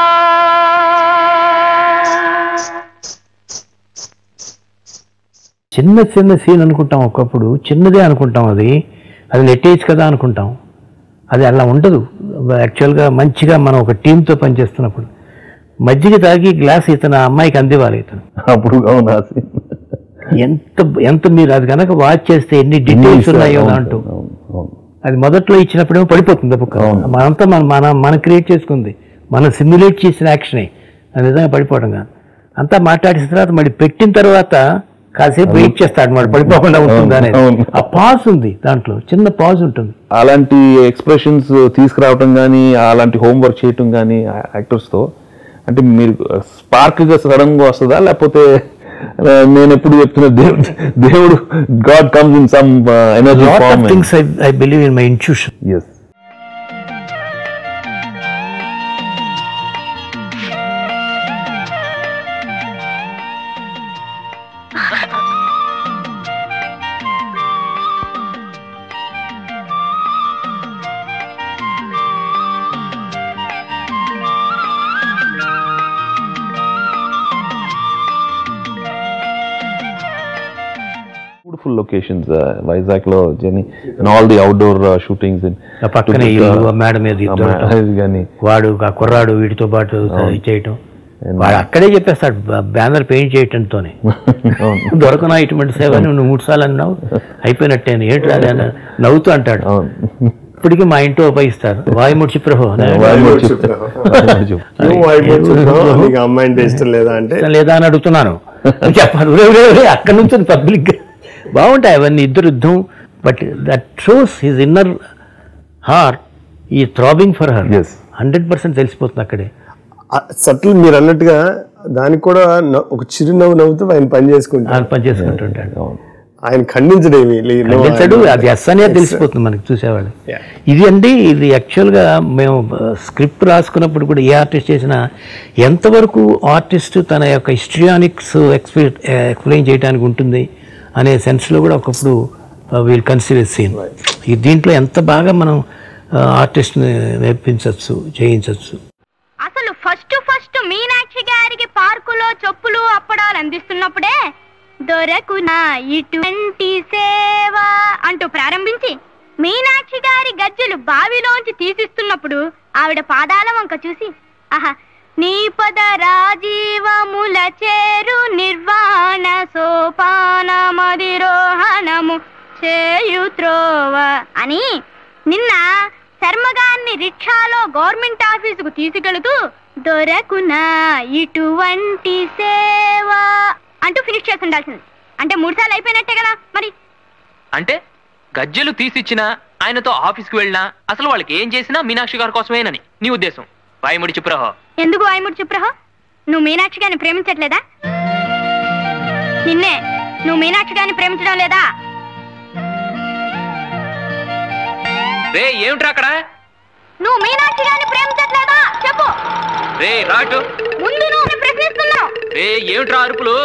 చిన్న చిన్న సీన్ అనుకుంటాం ఒకప్పుడు చిన్నదే అనుకుంటాం అది అది నెట్టేజ్ కదా అనుకుంటాం అది అలా ఉండదు యాక్చువల్గా మంచిగా మనం ఒక టీంతో పనిచేస్తున్నప్పుడు మజ్జిగ తాగి గ్లాస్ ఇతను ఆ అమ్మాయికి అందివ్వాలి ఇతను అప్పుడు అవునా ఎంత ఎంత మీరు అది కనుక వాచ్ చేస్తే ఎన్ని డీటెయిల్స్ ఉన్నాయో దాంట్లో అది మొదట్లో ఇచ్చినప్పుడేమో పడిపోతుంది బుక్ మనంతా మన మన మనం క్రియేట్ చేసుకుంది మనం సిమ్యులేట్ చేసిన యాక్షనే అది నిజంగా పడిపోవడం కాదు అంతా మాట్లాడిన తర్వాత మళ్ళీ పెట్టిన తర్వాత కాసేపు వెయిట్ చేస్తాడు మరి పడిపోకుండా ఉంటుందా అనేది అవును. ఆ పాజ్ ఉంది దాంట్లో చిన్న పాజ్ ఉంటుంది అలాంటి ఎక్స్ప్రెషన్స్ తీసుకురావటం కానీ అలాంటి హోంవర్క్ చేయటం కానీ యాక్టర్స్తో అంటే మీరు స్పార్క్గా సడన్గా వస్తుందా లేకపోతే ఆ, నేను ఎప్పుడు చెప్తున్న దేవుడు దేవుడు God comes in some energy lot of form things I I believe in my institution yes beautiful locations Vizag లో journey and all the outdoor shootings in ఆ పక్కనే ఇల్లు, ఆ మేడ మీద ఇద్దరు ఉండటం. కానీ వాడు ఆ కుర్రాడు వీటితో పాటు అవును. చేయటం వాడు అక్కడే చెప్పేస్తాడు బ్యానర్ పెయింట్ చేయటంతోనే దొరకనా ఇటువంటి సేవ అని నువ్వు మూడు సార్లు అన్నావు అయిపోయినట్టే ఏంటి అది అని నవ్వుతూ అంటాడు ఇప్పటికీ మా ఇంట్లో ఉపయోగిస్తారు వాయుముడిచి ప్రభు వాయుమూర్తి ప్రభు. నువ్వు వాయుమూర్తి ప్రభు, నీకు అమ్మాయి అంటే ఇష్టం లేదా అంటే లేదా అని అడుగుతున్నాను చెప్పాను "ఒరేయ్, ఒరేయ్, ఒరేయ్, అక్కడి నుంచి పబ్లిక్ బాగుంటాయి అవన్నీ ఇద్దరు యుద్ధం but that shows his inner heart ఈ throbbing for her hundred percent తెలిసిపోతుంది అక్కడే సటిల్ మీరు అన్నట్టుగా దానికి కూడా న- ఒక చిరునవ్వు నవ్వుతూ ఆయన పని చేసుకుంటారు ఆయన పని చేసుకుంటుంటాడు ఆయన ఖండించడేమి లే- no, ఖండించడు ఆయన- అది ఎస్ అనే తెలిసిపోతుంది మనకి చూసేవాళ్ళు ఇది అండి ఇది యాక్చువల్గా మేము స్క్రిప్ట్ రాసుకున్నప్పుడు కూడా ఏ ఆర్టిస్ట్ చేసినా ఎంతవరకు ఆర్టిస్ట్ తన యొక్క హిస్ట్రియానిక్స్ ఎక్స్ప్లె ఎక్స్ప్లెయిన్ చేయడానికి ఉంటుంది అనే సెన్స్లో కూడా ఒకప్పుడు వీల్ కన్సిడర్ సీన్ ఈ దీంట్లో ఎంత బాగా మనం ఆర్టిస్ట్ని నేర్పించవచ్చు చేయించవచ్చు అసలు ఫస్ట్ ఫస్ట్ మీనాక్షి గారికి పార్కులో చెప్పులు అప్పడాలు అందిస్తున్నప్పుడే దొరకునా ఇటువంటి సేవ అంటూ ప్రారంభించి మీనాక్షి గారి గజ్జెలు బావిలోంచి తీసిస్తున్నప్పుడు ఆవిడ పాదాల వంక చూసి ఆహా నీ పద రాజీవముల చేరు నిర్వాణ సోపానమధిరోహణము చేయుత్రోవ అని నిన్న శర్మగారిని రిక్షాలో గవర్నమెంట్ ఆఫీసుకు తీసుకెళుతూ దొరకునా ఇటువంటి సేవ అంటూ ఫినిష్ చేసి ఉండాల్సింది అంటే మూడు సార్లు అయిపోయినట్టే కదా మరి అంటే గజ్జెలు తీసిచ్చినా ఆయనతో ఆఫీస్కి వెళ్ళినా అసలు వాళ్ళకి ఏం చేసినా మీనాక్షి గారి కోసమేనని నీ ఉద్దేశం వాయిముడి చెప్పురహో ఎందుకు ఆయముడు చెప్పురహో నువ్వు మీనాక్షి గారిని ప్రేమించట్లేదా నిన్నే నువ్వు మీనాక్షి గారిని ప్రేమించడం లేదా రే ఏమిట్రా అక్కడ నువ్వు మీనాక్షి గారిని ప్రేమించట్లేదా చెప్పు రే రాటు ముందు నువ్వు ప్రశ్నిస్తున్నావు రే ఏమిట్రా అరుపులు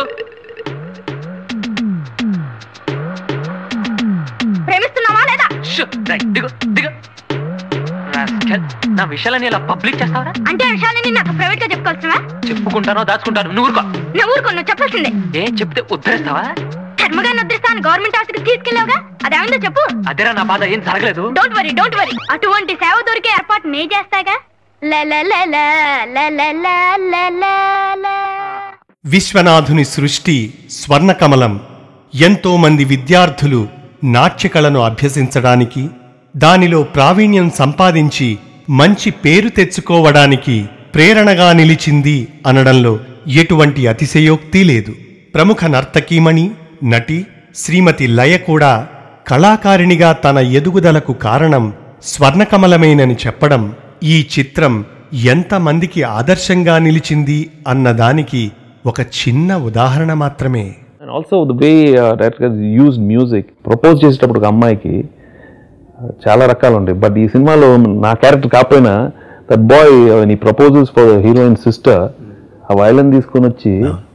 ప్రేమిస్తున్నావా లేదా షు, రేయ్, దిగు దిగు రాస్కెల్, నా విషయాలని ఇలా పబ్లిక్ చేస్తావరా అంటే ఆ విషయాలని నాకు ప్రైవేట్ గా చెప్పుకోవచ్చువా చెప్పుకుంటానో దాచుకుంటాను నువ్వు ఊరుకో నువ్వు ఊరుకో నువ్వు చెప్పాల్సిందే ఏ చెప్తే ఉద్ధరిస్తావా ధర్మగారిని వదిలిస్తాను గవర్నమెంట్ ఆఫీస్కి తీసుకెళ్ళావుగా అదేమైందో చెప్పు అదేరా నా బాధ ఏం జరగలేదు డోంట్ వరీ డోంట్ వరీ అటువంటి సేవ దొరికే ఏర్పాటు నే చేస్తాగా ల ల ల ల ల ల ల ల ల ల. విశ్వనాథుని సృష్టి స్వర్ణకమలం ఎంతో మంది విద్యార్థులు నాట్యకళను అభ్యసించడానికి దానిలో ప్రావీణ్యం సంపాదించి మంచి పేరు తెచ్చుకోవడానికి ప్రేరణగా నిలిచింది అనడంలో ఎటువంటి అతిశయోక్తి లేదు ప్రముఖ నర్తకీమణి నటి శ్రీమతి లయ కూడా కళాకారిణిగా తన ఎదుగుదలకు కారణం స్వర్ణకమలమేనని చెప్పడం ఈ చిత్రం ఎంతమందికి ఆదర్శంగా నిలిచింది అన్నదానికి ఒక చిన్న ఉదాహరణ మాత్రమే and also the way director use music propose చేసేటప్పుడు ఒక అమ్మాయికి uh, చాలా రకాలు ఉంటాయి బట్ ఈ సినిమాలో నా క్యారెక్టర్ కాకపోయినా దట్ బాయ్ నీ ప్రపోజల్స్ ఫర్ హీరోయిన్ సిస్టర్ ఆ వైలన్ తీసుకొని వచ్చి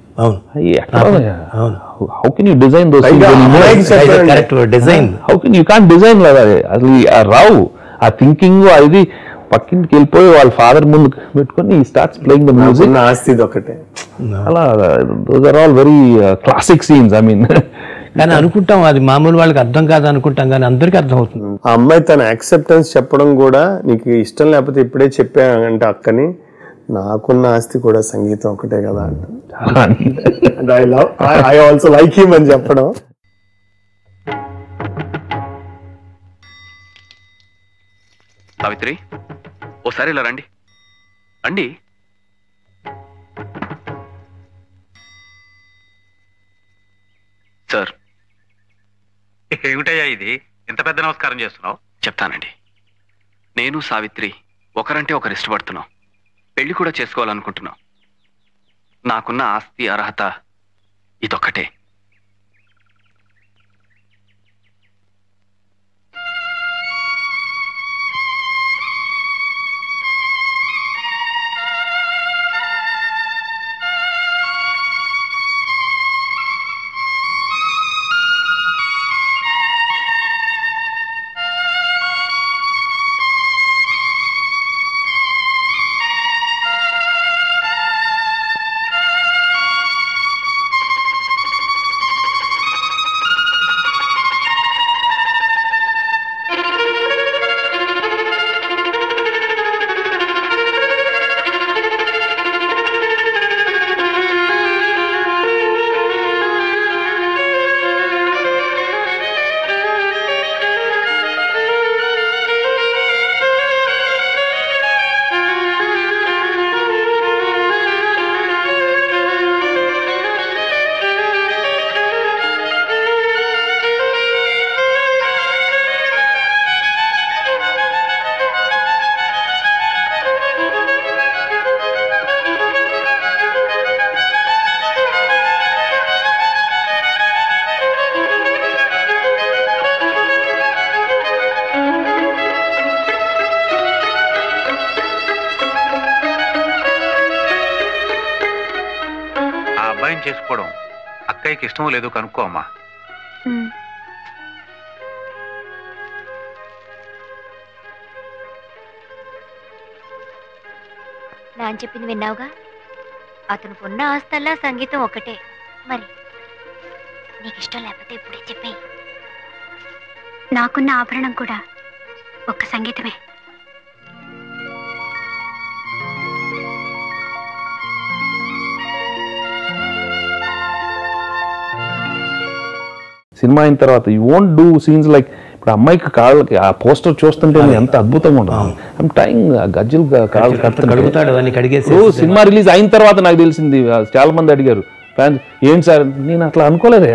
how can you design those పైగా అమ్మాయికి చెప్పాలండి. Correct, design. How can you con design లేదా అసలు ఈ- ఆ రావు ఆ థింకింగ్ అది పక్కింటికి వెళ్ళిపోయి వాళ్ళ ఫాదర్ ముందు పెట్టుకొని స్టార్ట్స్ ప్లేయింగ్ ద మ్యూజిక్ నాకున్న ఆస్తి ఇది ఒకటే అలా those are all very classic scenes I mean కానీ అనుకుంటాం అది మామూలు వాళ్ళకి అర్థం కాదు అనుకుంటాం కానీ అందరికీ అర్థం అవుతుంది ఆ అమ్మాయి తన యాక్సెప్టెన్స్ చెప్పడం కూడా నీకు ఇష్టం లేకపోతే ఇప్పుడే చెప్పానంటే అక్కని నాకున్న ఆస్తి కూడా సంగీతం ఒకటే కదా అంట I love I also like him అని చెప్పడం సావిత్రి ఓసారి ఇలా రండి రండి సార్ ఏమిటయ్యా ఇది ఇంత పెద్ద నమస్కారం చేస్తున్నావు చెప్తానండి నేను సావిత్రి ఒకరంటే ఒకరు ఇష్టపడుతున్నాం పెళ్లి కూడా చేసుకోవాలనుకుంటున్నాం నాకున్న ఆస్తి అర్హత ఇదొక్కటే చేసుకోవడం అక్కయ్యకి ఇష్టం లేదో కనుక్కో అమ్మా నాన్న చెప్పింది విన్నావుగా అతను ఉన్న ఆస్తల్లా సంగీతం ఒకటే మరి నీకు ఇష్టం లేకపోతే ఇప్పుడే చెప్పేయి నాకున్న ఆభరణం కూడా ఒక్క సంగీతమే సినిమా అయిన తర్వాత you won't do scenes like ఇప్పుడు అమ్మాయికి కాళ్ళకి ఆ పోస్టర్ చూస్తుంటే ఎంత అద్భుతంగా ఉంటుంది ఐమ్ టైం గజ్జలు కాళ్ళు కడుగుతాడు అవన్నీ కడిగేసి కడుగుతాడు సినిమా రిలీజ్ అయిన తర్వాత నాకు తెలిసింది ఆ, చాలా మంది అడిగారు ఫ్యాన్స్ ఏంటి సార్ నేను అట్లా అనుకోలేదే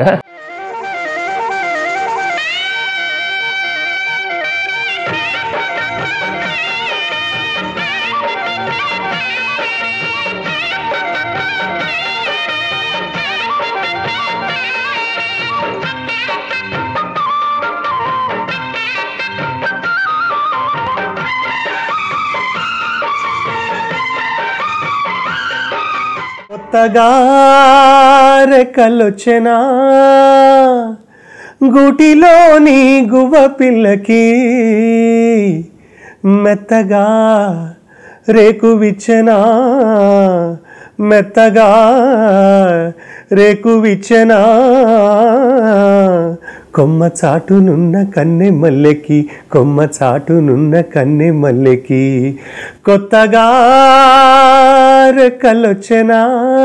కొత్తగా రెక్కలొచ్చెనా గుటిలోని గువ్వ పిల్లకి మెత్తగా రేకు విచ్చెనా మెత్తగా రేకు విచ్చెనా కొమ్మ చాటునున్న కన్నె మల్లెకి కొమ్మ చాటునున్న కన్నె మల్లెకి కొత్తగా రెక్కలొచ్చెనా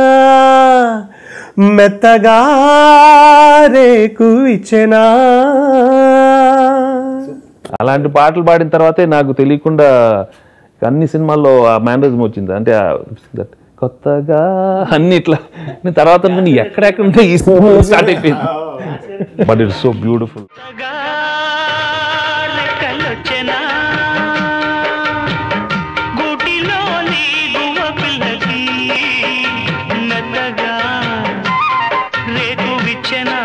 మెత్తగా రేకు ఇచ్చెనా అలాంటి పాటలు పాడిన తర్వాతే నాకు తెలియకుండా అన్ని సినిమాల్లో ఆ మేనరిజం వచ్చింది అంటే ఆ that కొత్తగా అన్ని ఇట్లా నేను తర్వాత అనుకుని ఎక్కడెక్కడ ఉంటే ఈ సినిమా స్టార్ట్ అయిపోయింది బట్ ఇట్స్ సో బ్యూటిఫుల్ రెక్కలొచ్చెనా గూటిలోని గువ్వ పిల్లకి మెత్తగా రేకు విచ్చెనా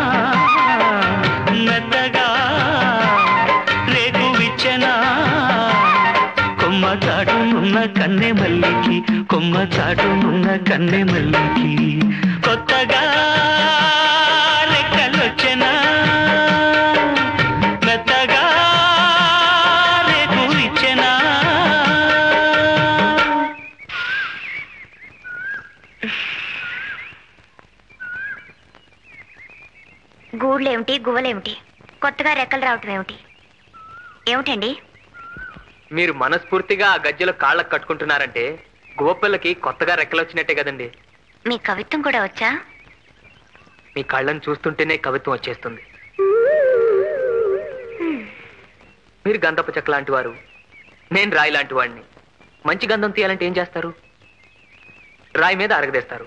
మెత్తగా రేకు విచ్చెనా కొమ్మ చాటునున్న కన్నె మల్లికి కొమ్మ చాటునున్న కన్నె మల్లికి కొత్తగా రెక్కలొచ్చెనా మెత్తగా రేకు ఇచ్చెనా గూళ్ళేమిటి గువ్వలేమిటి కొత్తగా రెక్కలు రావటం ఏమిటి ఏమిటండి మీరు మనస్ఫూర్తిగా ఆ గజ్జెలు కాళ్ళకు కట్టుకుంటున్నారంటే గువ్వపిల్లకి కొత్తగా రెక్కలు వచ్చినట్టే కదండి మీ కవిత్వం కూడా వచ్చా మీ కళ్ళను చూస్తుంటేనే కవిత్వం వచ్చేస్తుంది మీరు గంధపు చెక్క లాంటి వారు నేను రాయి లాంటి వాడిని మంచి గంధం తీయాలంటే ఏం చేస్తారు రాయి మీద అరగదేస్తారు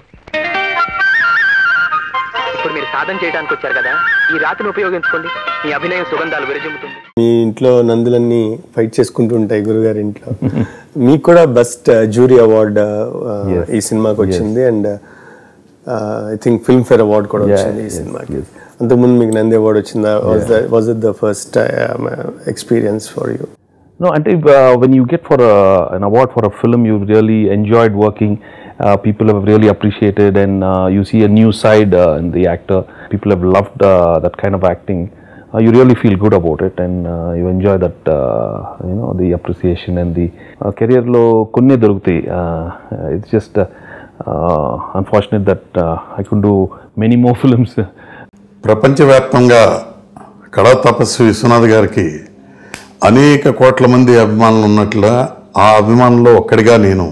ఇప్పుడు మీరు సాధన చేయడానికి వచ్చారు కదా ఈ రాతిని ఉపయోగించుకోండి మీ అభినయం సుగంధాలు విరజిమ్ముతుంది మీ ఇంట్లో నందులన్నీ ఫైట్ చేసుకుంటూ ఉంటాయి గురుగారి ఇంట్లో మీకు కూడా బెస్ట్ జ్యూరీ అవార్డ్ ఈ సినిమాకి వచ్చింది and I think Filmfare award కూడా Yeah, వచ్చింది ఈ yes, సినిమాకి అంతకుముందు మీకు నంది అవార్డ్ వచ్చిందా was it the first experience for you No, and if, uh, when you get for a, an award for a film, you've really enjoyed working. Uh, people have really appreciated, and uh, you see a new side uh, in the actor. People have loved uh, that kind of acting. Uh, you really feel good about it, and uh, you enjoy that, uh, you know, the appreciation and the uh, career lo kunne dorugutayi. Uh, it's just uh, uh, unfortunate that uh, I couldn't do many more films. ప్రపంచవ్యాప్తంగా కళా తపస్వి విశ్వనాథ్ గారికి అనేక కోట్ల మంది అభిమానులు ఉన్నట్లుగా ఆ అభిమానుల్లో ఒక్కడిగా నేను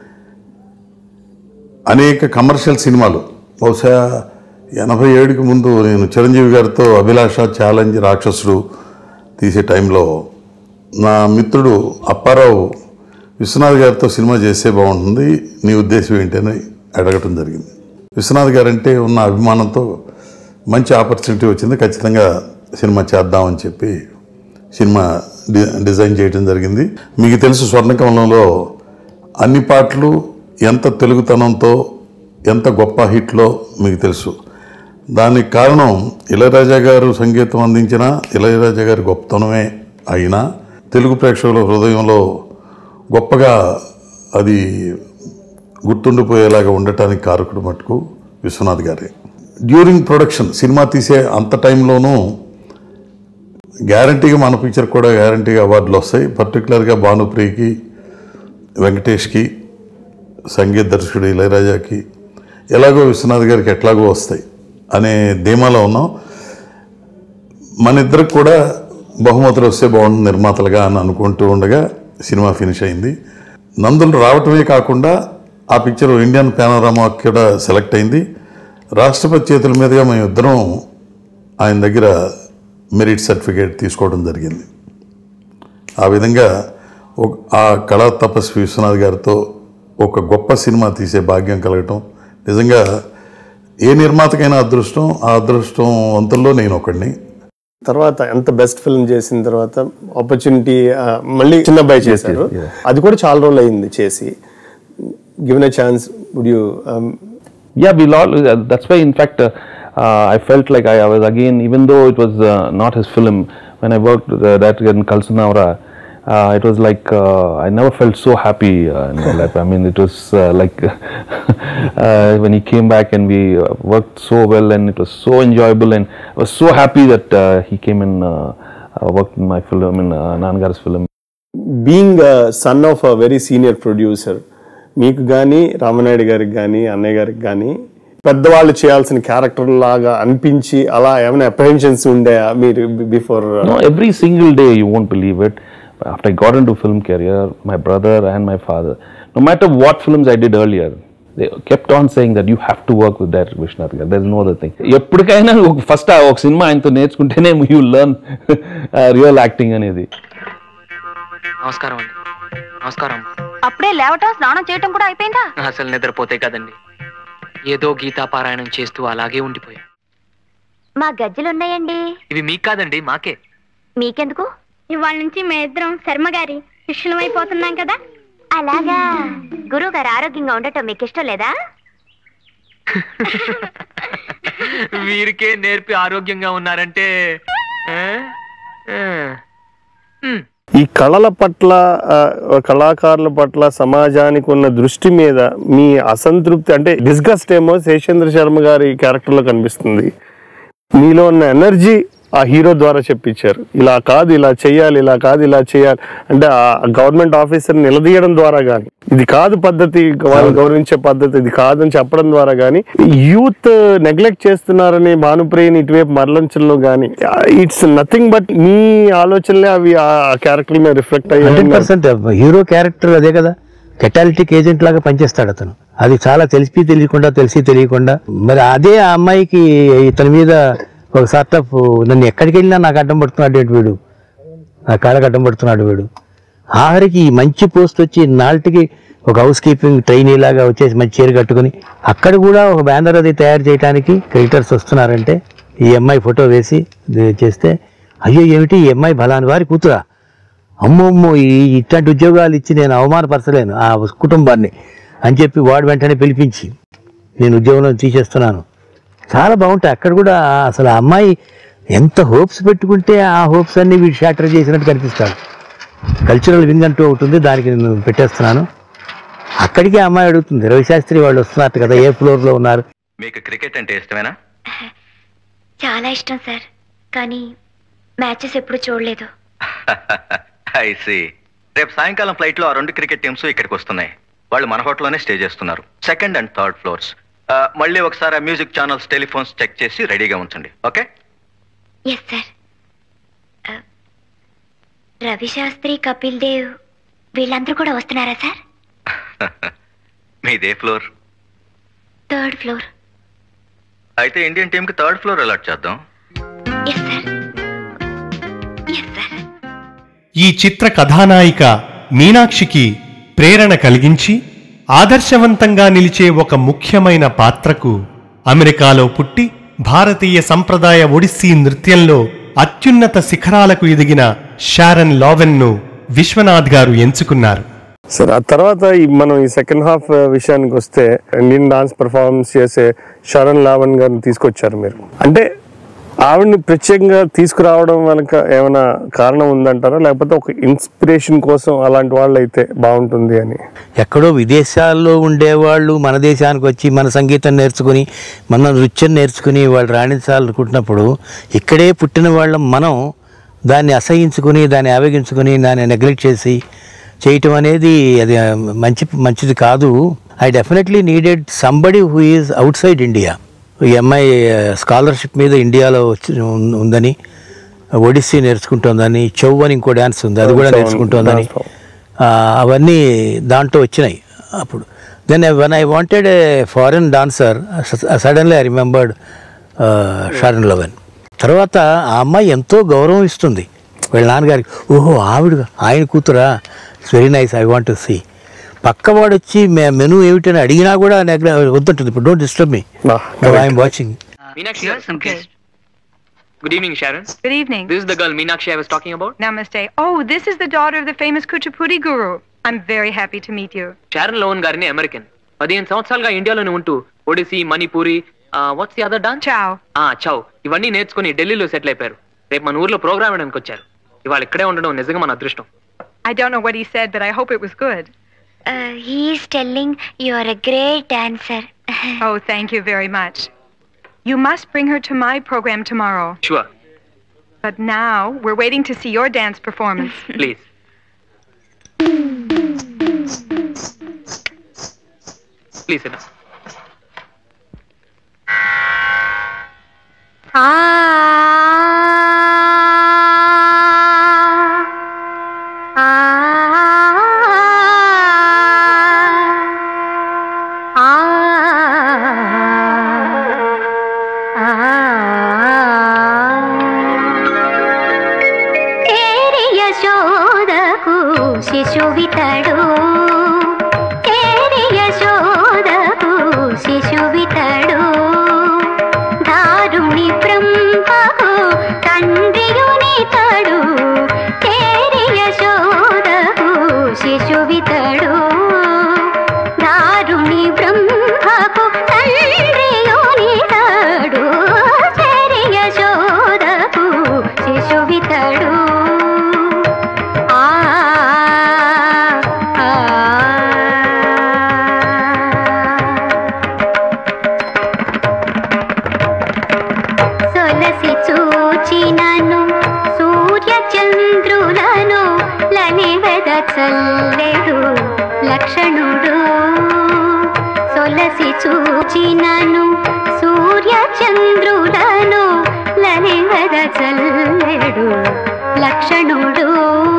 అనేక కమర్షియల్ సినిమాలు బహుశా ఎనభై ఏడుకి ముందు నేను చిరంజీవి గారితో అభిలాష ఛాలెంజ్ రాక్షసుడు తీసే టైంలో నా మిత్రుడు అప్పారావు విశ్వనాథ్ గారితో సినిమా చేస్తే బాగుంటుంది నీ ఉద్దేశం ఏంటని అడగటం జరిగింది విశ్వనాథ్ గారంటే ఉన్న అభిమానంతో మంచి ఆపర్చునిటీ వచ్చింది ఖచ్చితంగా సినిమా చేద్దామని చెప్పి సినిమా డి డిజైన్ చేయడం జరిగింది మీకు తెలుసు స్వర్ణకమలంలో అన్ని పాటలు ఎంత తెలుగుతనంతో ఎంత గొప్ప హిట్లో మీకు తెలుసు దానికి కారణం ఇళయరాజా గారు సంగీతం అందించిన ఇళయరాజా గారి గొప్పతనమే అయినా తెలుగు ప్రేక్షకుల హృదయంలో గొప్పగా అది గుర్తుండిపోయేలాగా ఉండటానికి కారకుడు మటుకు విశ్వనాథ్ గారే డ్యూరింగ్ ప్రొడక్షన్ సినిమా తీసే అంత టైంలోనూ గ్యారంటీగా మన పిక్చర్ కూడా గ్యారంటీగా అవార్డులు వస్తాయి పర్టికులర్గా భానుప్రియకి వెంకటేష్కి సంగీత దర్శకుడు ఇళయరాజాకి ఎలాగో విశ్వనాథ్ గారికి ఎట్లాగో వస్తాయి అనే ధీమాలో ఉన్నాం మన ఇద్దరికి కూడా బహుమతులు వస్తే బాగుంటుంది నిర్మాతలుగా అని అనుకుంటూ ఉండగా సినిమా ఫినిష్ అయింది నందులు రావటమే కాకుండా ఆ పిక్చర్ ఇండియన్ పానోరామా కూడా సెలెక్ట్ అయింది రాష్ట్రపతి చేతుల మీదుగా మేము ఇద్దరం ఆయన దగ్గర మెరిట్ సర్టిఫికేట్ తీసుకోవడం జరిగింది ఆ విధంగా ఒక- ఆ కళా తపస్వి విశ్వనాథ్ గారితో ఒక గొప్ప సినిమా తీసే భాగ్యం కలగటం నిజంగా ఏ నిర్మాతకైనా అదృష్టం ఆ అదృష్టం అంతల్లో నేను ఒకడిని తర్వాత ఎంత బెస్ట్ ఫిల్మ్ చేసిన తర్వాత ఆపర్చునిటీ మళ్ళీ చిన్న అబ్బాయి చేశారు అది కూడా చాలా రోజులు అయింది చేసి given a chance would you yeah we all uh, that's why in fact uh, uh, i felt like I, I was again even though it was uh, not his film when i worked uh, that in kalsunavra uh, it was like uh, i never felt so happy uh, in my life i mean it was uh, like uh, when he came back and we uh, worked so well and it was so enjoyable and i was so happy that uh, he came and uh, uh, worked in my film in uh, nangar's film being son of a very senior producer మీకు కానీ రామనాయుడు గారికి కానీ అన్నయ్య గారికి కానీ పెద్దవాళ్ళు చేయాల్సిన క్యారెక్టర్ లాగా అనిపించి అలా ఏమైనా అప్రహెన్షన్స్ ఉండే మీరు before No, every single day you won't believe it. After I got into film career, my brother and my father, no matter what films I did earlier, they kept on saying that you have to work with that Vishnath గారు there's no other thing ఎప్పటికైనా ఫస్ట్ ఒక సినిమా ఆయనతో నేర్చుకుంటేనే యూ లెర్న్ రియల్ యాక్టింగ్ అనేది నమస్కారం అండి నమస్కారం అప్పుడే లేవటం స్నానం చేయటం కూడా అయిపోయిందా అసలు నిద్రపోతే కదండి ఏదో గీతా పారాయణం చేస్తూ అలాగే ఉండిపోయా మా గజ్జలున్నాయండి ఇవి మీకు కాదండి మాకే మీకెందుకు ఇవాళ నుంచి మేమిద్దరం శర్మ గారి శిష్యులమైపోతున్నాం కదా అలాగా గురువు గారు ఆరోగ్యంగా ఉండటం మీకు ఇష్టం లేదా వీరికే నేర్పి ఆరోగ్యంగా ఉన్నారంటే ఆ? ఆ. ఉమ్. ఈ కళల పట్ల ఆ, కళాకారుల పట్ల సమాజానికి ఉన్న దృష్టి మీద మీ అసంతృప్తి అంటే డిస్గస్ట్ ఏమో శేషేంద్ర శర్మ గారి క్యారెక్టర్లో కనిపిస్తుంది మీలో ఉన్న ఎనర్జీ ఆ హీరో ద్వారా చెప్పించారు ఇలా కాదు ఇలా చేయాలి ఇలా కాదు ఇలా చేయాలి అంటే ఆ గవర్నమెంట్ ఆఫీసర్ నిలదీయడం ద్వారా కానీ ఇది కాదు పద్ధతి వాళ్ళు గౌరవించే పద్ధతి ఇది కాదని చెప్పడం ద్వారా కానీ యూత్ నెగ్లెక్ట్ చేస్తున్నారని భానుప్రియని ఇటువైపు మరలించడంలో కానీ ఇట్స్ నథింగ్ బట్ మీ ఆలోచనలే అవి ఆ క్యారెక్టర్ మీద రిఫ్లెక్ట్ హండ్రెడ్ అయ్యాయి పర్సెంట్ హీరో క్యారెక్టర్ అదే కదా కెటాలిటిక్ ఏజెంట్ లాగా పనిచేస్తాడు అతను అది చాలా తెలిసి తెలియకుండా తెలిసి తెలియకుండా మరి అదే ఆ అమ్మాయికి ఇతని మీద ఒక సార్ట్ ఆఫ్ నన్ను ఎక్కడికి వెళ్ళినా నాకు అడ్డం పడుతున్నాడు ఏంటి వీడు నా కాళ్ళకి అడ్డం పడుతున్నాడు వీడు ఆఖరికి ఈ మంచి పోస్ట్ వచ్చి నాటికి ఒక హౌస్ కీపింగ్ ట్రైనీ లాగా వచ్చేసి మంచి చీర కట్టుకుని అక్కడ కూడా ఒక బ్యానర్ అది తయారు చేయడానికి క్రియేటర్స్ వస్తున్నారంటే ఈ అమ్మాయి ఫోటో వేసి ఇది చేస్తే అయ్యో ఏమిటి ఈ అమ్మాయి బలాని వారి కూతురా అమ్మమ్మో ఈ ఇట్లాంటి ఉద్యోగాలు ఇచ్చి నేను అవమానపరచలేను ఆ కుటుంబాన్ని అని చెప్పి వాడు వెంటనే పిలిపించి నేను ఉద్యోగంలో తీసేస్తున్నాను చాలా బాగుంటాయి అక్కడ కూడా అసలు ఆ అమ్మాయి ఎంత హోప్స్ పెట్టుకుంటే ఆ హోప్స్ అన్ని వీడు షాటర్ చేసినట్టు కనిపిస్తాడు కల్చరల్ వింగ్ అంటూ ఒకటి ఉంది దానికి నేను పెట్టేస్తున్నాను అక్కడికి ఆ అమ్మాయి అడుగుతుంది రవిశాస్త్రి వాళ్ళు వస్తున్నారు కదా ఏ ఫ్లోర్లో ఉన్నారు మీకు క్రికెట్ అంటే ఇష్టమేనా చాలా ఇష్టం సార్ కానీ మ్యాచెస్ ఎప్పుడు చూడలేదు ఐ సి రేపు సాయంకాలం ఫ్లైట్ లో ఆ రెండు క్రికెట్ టీమ్స్ ఇక్కడికి వస్తున్నాయి వాళ్ళు మన హోటల్లోనే స్టే చేస్తున్నారు సెకండ్ అండ్ థర్డ్ ఫ్లోర్స్ మళ్ళీ ఒకసారి ఆ మ్యూజిక్ ఛానల్స్ టెలిఫోన్స్ చెక్ చేసి రెడీగా ఉంచండి okay yes sir Ravi Shastri Kapil Dev వీళ్ళందరూ కూడా వస్తున్నారా సార్ మీదే ఫ్లోర్ థర్డ్ ఫ్లోర్ అయితే ఇండియన్ టీమ్ కి థర్డ్ ఫ్లోర్ అలాట్ చేద్దాం ఎస్ సార్ ఎస్ సార్ ఈ చిత్ర కథానాయిక మీనాక్షికి ప్రేరణ కలిగించి ఆదర్శవంతంగా నిలిచే ఒక ముఖ్యమైన పాత్రకు అమెరికాలో పుట్టి భారతీయ సంప్రదాయ ఒడిస్సీ నృత్యంలో అత్యున్నత శిఖరాలకు ఎదిగిన షారన్ లావెన్ను విశ్వనాథ్ గారు ఎంచుకున్నారు సరే ఆ తర్వాత ఈ మనం ఈ సెకండ్ హాఫ్ విషయానికి వస్తే ఇండియన్ డాన్స్ పర్ఫార్మెన్స్ చేసే శరణ్ లావణ్ గారిని తీసుకొచ్చారు మీరు అంటే ఆవిడని ప్రత్యేకంగా తీసుకురావడం వెనక ఏమైనా కారణం ఉందంటారా లేకపోతే ఒక ఇన్స్పిరేషన్ కోసం అలాంటి వాళ్ళు అయితే బాగుంటుంది అని ఎక్కడో విదేశాల్లో ఉండేవాళ్ళు మన దేశానికి వచ్చి మన సంగీతం నేర్చుకుని మన నృత్యం నేర్చుకుని వాళ్ళు రాణించాలనుకుంటున్నప్పుడు ఇక్కడే పుట్టిన వాళ్ళం మనం దాన్ని అసహించుకుని దాన్ని ఆవేగించుకుని దాన్ని నెగ్లెక్ట్ చేసి చేయటం అనేది అది మంచి మంచిది కాదు I definitely needed somebody who is outside India ఈ అమ్మాయి స్కాలర్షిప్ మీద ఇండియాలో వచ్చి ఉం- ఉందని ఒడిస్సీ నేర్చుకుంటోందని చౌ అని ఇంకో డ్యాన్స్ ఉంది అది కూడా చౌ, నేర్చుకుంటోందని dance form. ఆ, అవన్నీ దాంట్లో వచ్చినాయి అప్పుడు then when I wanted a foreign dancer suddenly I remembered Sharon Lowen తర్వాత ఆ అమ్మాయి ఎంతో గౌరవం ఇస్తుంది వీళ్ళ నాన్నగారికి ఓహో ఆవిడ ఆయన కూతురా it's very nice I want to see పక్కవాడు వచ్చి మే- మెనూ ఏమిటని అడిగినా కూడా నెగ్ల- వద్దంటుంది ఇప్పుడు don't disturb me I'm watching Meenakshi, Good evening, Sharon. Good evening. This is the girl Meenakshi I was talking about. Namaste. Oh, this is the daughter of the famous Kuchipudi guru. I'm very happy to meet you. Sharon Lowen గారిని అమెరికన్ పదిహేను సంవత్సరాలుగా ఇండియాలోనే ఉంటూ Odissi Manipuri what's the other dance Chhau Chhau ఇవన్నీ నేర్చుకుని ఢిల్లీలో సెటిల్ అయిపోయారు రేపు మన ఊర్లో ప్రోగ్రామ్ వేయడానికి వచ్చారు ఇవాళ ఇక్కడే ఉండడం నిజంగా మన అదృష్టం I don't know what he said, but I hope it was good. Uh, he is telling you are a great dancer. oh, thank you very much. You must bring her to my program tomorrow. Sure But now we're waiting to see your dance performance. Please please తేరి యశోదకు శిశువితడు తేరి యశోదకు శిశువితడు దారుణి బ్రహ్మకు తండ్రియునితడు తేరి యశోదకు శిశువితడు దారుణి బ్రహ్మకు తండ్రియునితడు తేరి యశోదకు శిశువితడు ఆ ఆ సొలసి చూచినను సూర్య చంద్రులను లనివెద చల్లెడు లక్షణుడు సొలసి చూచినను సూర్య చంద్రులను లనివెద చల్లెడు లక్షణుడు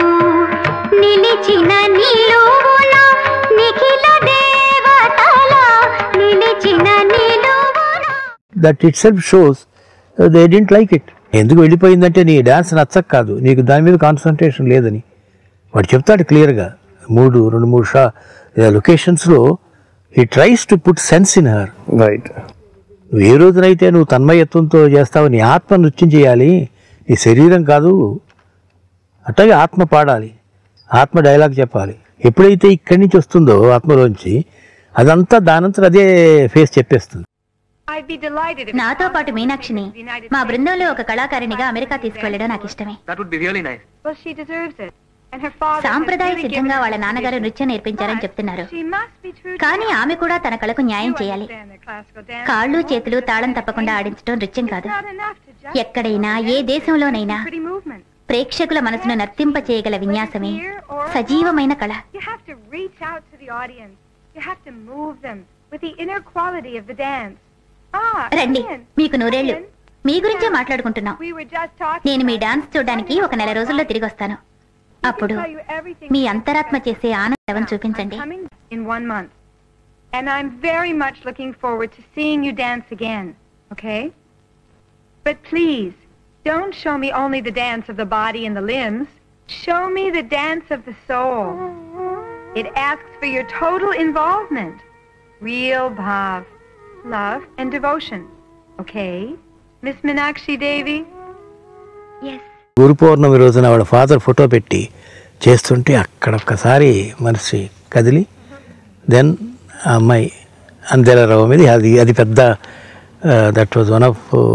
నిలిచిన నిలువున నిఖిల దేవతల నిలిచిన నిలువున that itself shows they didn't like it ఎందుకు వెళ్ళిపోయిందంటే నీ డ్యాన్స్ నచ్చక కాదు నీకు దాని మీద కాన్సన్ట్రేషన్ లేదని వాడు చెప్తాడు క్లియర్గా మూడు రెండు మూడు షా లొకేషన్స్లో he tries to put sense in her right నువ్వు ఏ రోజునైతే నువ్వు తన్మయత్వంతో చేస్తావో నీ ఆత్మ నృత్యం చేయాలి నీ శరీరం కాదు అట్లాగే ఆత్మ పాడాలి ఆత్మ డైలాగ్ చెప్పాలి ఎప్పుడైతే ఇక్కడి నుంచి వస్తుందో ఆత్మలోంచి అదంతా దానంతా అదే ఫేస్ చెప్పేస్తుంది I'd be delighted if నాతో పాటు మీనాక్షిని మా బృందంలో ఒక కళాకారిణిగా అమెరికా తీసుకువెళ్ళడం నాకు ఇష్టమే that would be really nice Well, she deserves it. And her father has సాంప్రదాయ really సిద్ధంగా given వాళ్ళ her నాన్నగారు the నృత్యం నేర్పించారని చెప్తున్నారు She must be true to కానీ her. ఆమె కూడా తన కళకు న్యాయం చేయాలి Understand that classical dance కాళ్ళు చేతులు తాళం తప్పకుండా ఆడించడం నృత్యం కాదు not enough to just ఎక్కడైనా ఏ దేశంలోనైనా pretty movement. ప్రేక్షకుల మనసును నర్తింప చేయగల విన్యాసమే సజీవమైన కళ You have to reach out to the audience. You have to move them with the inner quality of the dance. Ah, రండి Ian, మీకు నూరేళ్లు మీ గురించే మాట్లాడుకుంటున్నాం we were just talking. నేను మీ డాన్స్ చూడడానికి ఒక నెల రోజుల్లో తిరిగి వస్తాను అప్పుడు మీ అంతరాత్మ చేసే ఆనందం చూపించండి coming in one month. And I'm very much looking forward to seeing you dance again, okay? But please, don't show me only the dance of the body and the limbs. Show me the dance of the soul. It asks for your total involvement. Real bhav, love, and devotion. Okay? Miss Minakshi Devi? Yes. గురు పౌర్ణమి రోజున వాళ్ళ ఫాదర్ ఫోటో పెట్టి చేస్తుంటే అక్కడ ఒక్కసారి మనిషి కదిలి దెన్ ఆ అమ్మాయి అందేలరావు మీద అది అది పెద్ద that was one of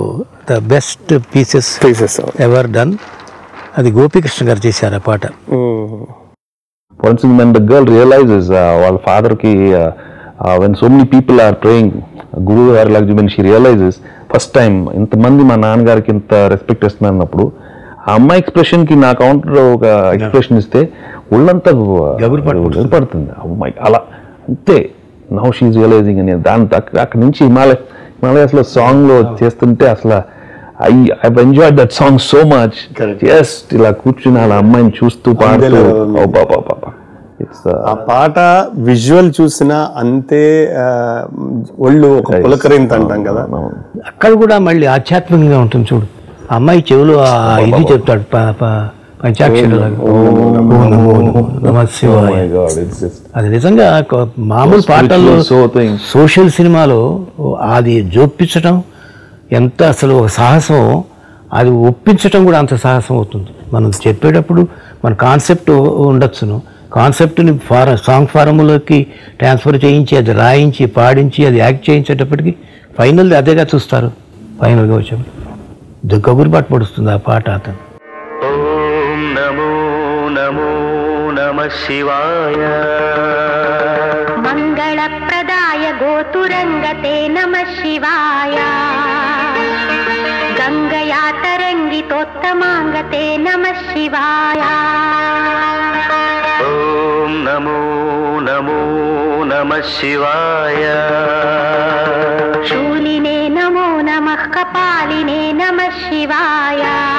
the best pieces pieces ever done అది గోపీకృష్ణ గారు చేశారు ఆ పాట For instance, when the girl realizes uh, వాళ్ళ father కి uh, uh, when so many people are praying గురు గారు like when she realizes first time ఇంతమంది మా నాన్నగారికి ఇంత రెస్పెక్ట్ ఇస్తున్నారు అన్నప్పుడు ఆ అమ్మాయి ఎక్స్ప్రెషన్ కి నా కౌంటర్ ఒక ఎక్స్ప్రెషన్ ఇస్తే ఒళ్ళంతా పడుతుంది అమ్మాయి అలా అంతే నౌ షీఈ్ రియలైజింగ్ అని దాని అక్క- అక్కడి నుంచి హిమాలయ హిమాలయస్ లో సాంగ్ లో చేస్తుంటే అసలు I I enjoy that song so much just ఇలా కూర్చుని అలా అమ్మాయిని చూస్తూ పాడుతూ అందెల ఓ బాబా బాబా ఇట్స్ ఆ పాట విజువల్ చూసినా అంతే ఆ, ఒళ్ళు ఒక పులకరింత అంటాం కదా అక్కడ కూడా మళ్ళీ ఆధ్యాత్మికంగా ఉంటుంది చూడు ఆ అమ్మాయి చెవులు ఆ ఇది చెప్తాడు ప- ప- పంచాక్షరాలు ఓం నమో నమః శివాయ. అది నిజంగా ఒక మామూలు పాటల్లో సోషల్ సినిమాలో అది జోపించటం ఎంత అసలు ఒక సాహసం అది ఒప్పించటం కూడా అంత సాహసం అవుతుంది మనం చెప్పేటప్పుడు మన కాన్సెప్ట్ ఉండొచ్చును కాన్సెప్ట్ని ఫార సాంగ్ ఫారంలోకి ట్రాన్స్ఫర్ చేయించి అది రాయించి పాడించి అది యాక్ట్ చేయించేటప్పటికి ఫైనల్ అదేగా చూస్తారు ఫైనల్గా వచ్చాము కబురు పాట పడుస్తుంది ఆ పాట అతను ఓం నమో నమో నమ శివాయ मङ्गलप्रदाय गोतुरङ्गते नमः शिवाय गङ्गया तरङ्गितोत्तमाङ्गते नमः शिवाय ఓం నమో నమో నమ శివాయ शूलिने नमो नमः कपालिने नमः शिवाय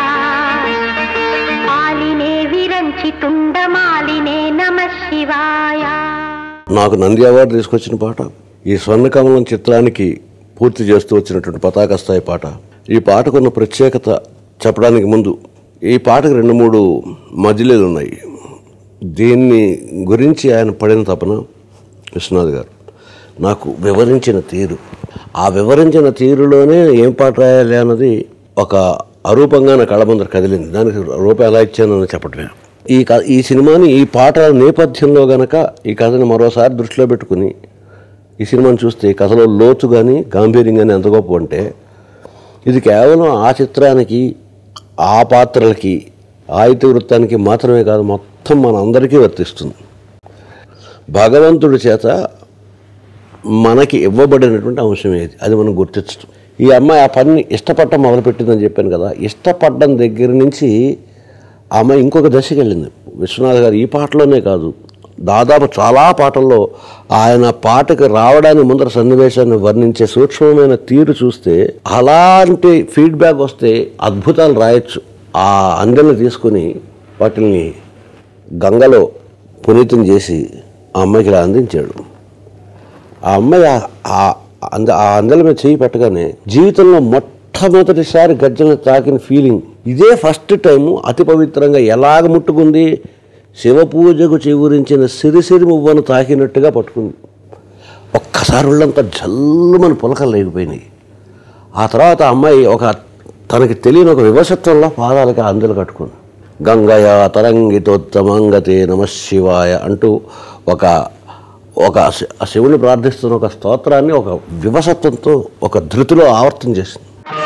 पालिने विरञ्चितुण्डमालिने नमः शिवाय నాకు నంది అవార్డు తీసుకొచ్చిన పాట ఈ స్వర్ణకమలం చిత్రానికి పూర్తి చేస్తూ వచ్చినటువంటి పతాక స్థాయి పాట ఈ పాటకున్న ప్రత్యేకత చెప్పడానికి ముందు ఈ పాటకు రెండు మూడు మజిలీలు ఉన్నాయి దీన్ని గురించి ఆయన పడిన తపన విశ్వనాథ్ గారు నాకు వివరించిన తీరు ఆ వివరించిన తీరులోనే ఏం పాట రాయాలి అన్నది ఒక అరూపంగా నా కళ్ళ ముందర కదిలింది దానికి రూపం ఎలా ఇచ్చానని చెప్పటమే ఈ క ఈ సినిమాని ఈ పాట నేపథ్యంలో గనక ఈ కథని మరోసారి దృష్టిలో పెట్టుకుని ఈ సినిమాని చూస్తే ఈ కథలో లోతు కానీ గాంభీర్యం కానీ ఎంత గొప్ప అంటే ఇది కేవలం ఆ చిత్రానికి ఆ పాత్రలకి ఆ ఇతివృత్తానికి మాత్రమే కాదు మొత్తం మన అందరికీ వర్తిస్తుంది భగవంతుడి చేత మనకి ఇవ్వబడినటువంటి అంశం ఏది అది మనం గుర్తించడం ఈ అమ్మాయి ఆ పని ఇష్టపడటం మొదలుపెట్టిందని చెప్పాను కదా ఇష్టపడడం దగ్గర నుంచి ఆ అమ్మాయి ఇంకొక దశకి వెళ్ళింది విశ్వనాథ్ గారు ఈ పాటలోనే కాదు దాదాపు చాలా పాటల్లో ఆయన పాటకు రావడానికి ముందర సన్నివేశాన్ని వర్ణించే సూక్ష్మమైన తీరు చూస్తే అలాంటి ఫీడ్బ్యాక్ వస్తే అద్భుతాలు రాయొచ్చు ఆ అందరిని తీసుకుని వాటిని గంగలో పునీతం చేసి ఆ అమ్మాయికి ఇలా అందించాడు ఆ అమ్మాయి ఆ- ఆ అంద ఆ అందల మీద చేయి పెట్టగానే జీవితంలో మొట్టమొదటిసారి గర్జన తాకిన ఫీలింగ్ ఇదే ఫస్ట్ టైము అతి పవిత్రంగా ఎలాగ ముట్టుకుంది శివ పూజకు చిగురించిన సిరిసిరి మువ్వను తాకినట్టుగా పట్టుకుంది ఒక్కసారి ఒళ్ళంతా జల్లుమని పులకలు లేకపోయినాయి ఆ తర్వాత ఆ అమ్మాయి ఒక తనకి తెలియని ఒక వివసత్వంలో పాదాలకి ఆ అందలు కట్టుకుంది గంగయ తరంగితోత్తమంగతే నమ శివాయ అంటూ ఒక ఒక శి- ఆ శివుని ప్రార్థిస్తున్న ఒక స్తోత్రాన్ని ఒక వివసత్వంతో ఒక ధృతిలో ఆవర్తం చేసింది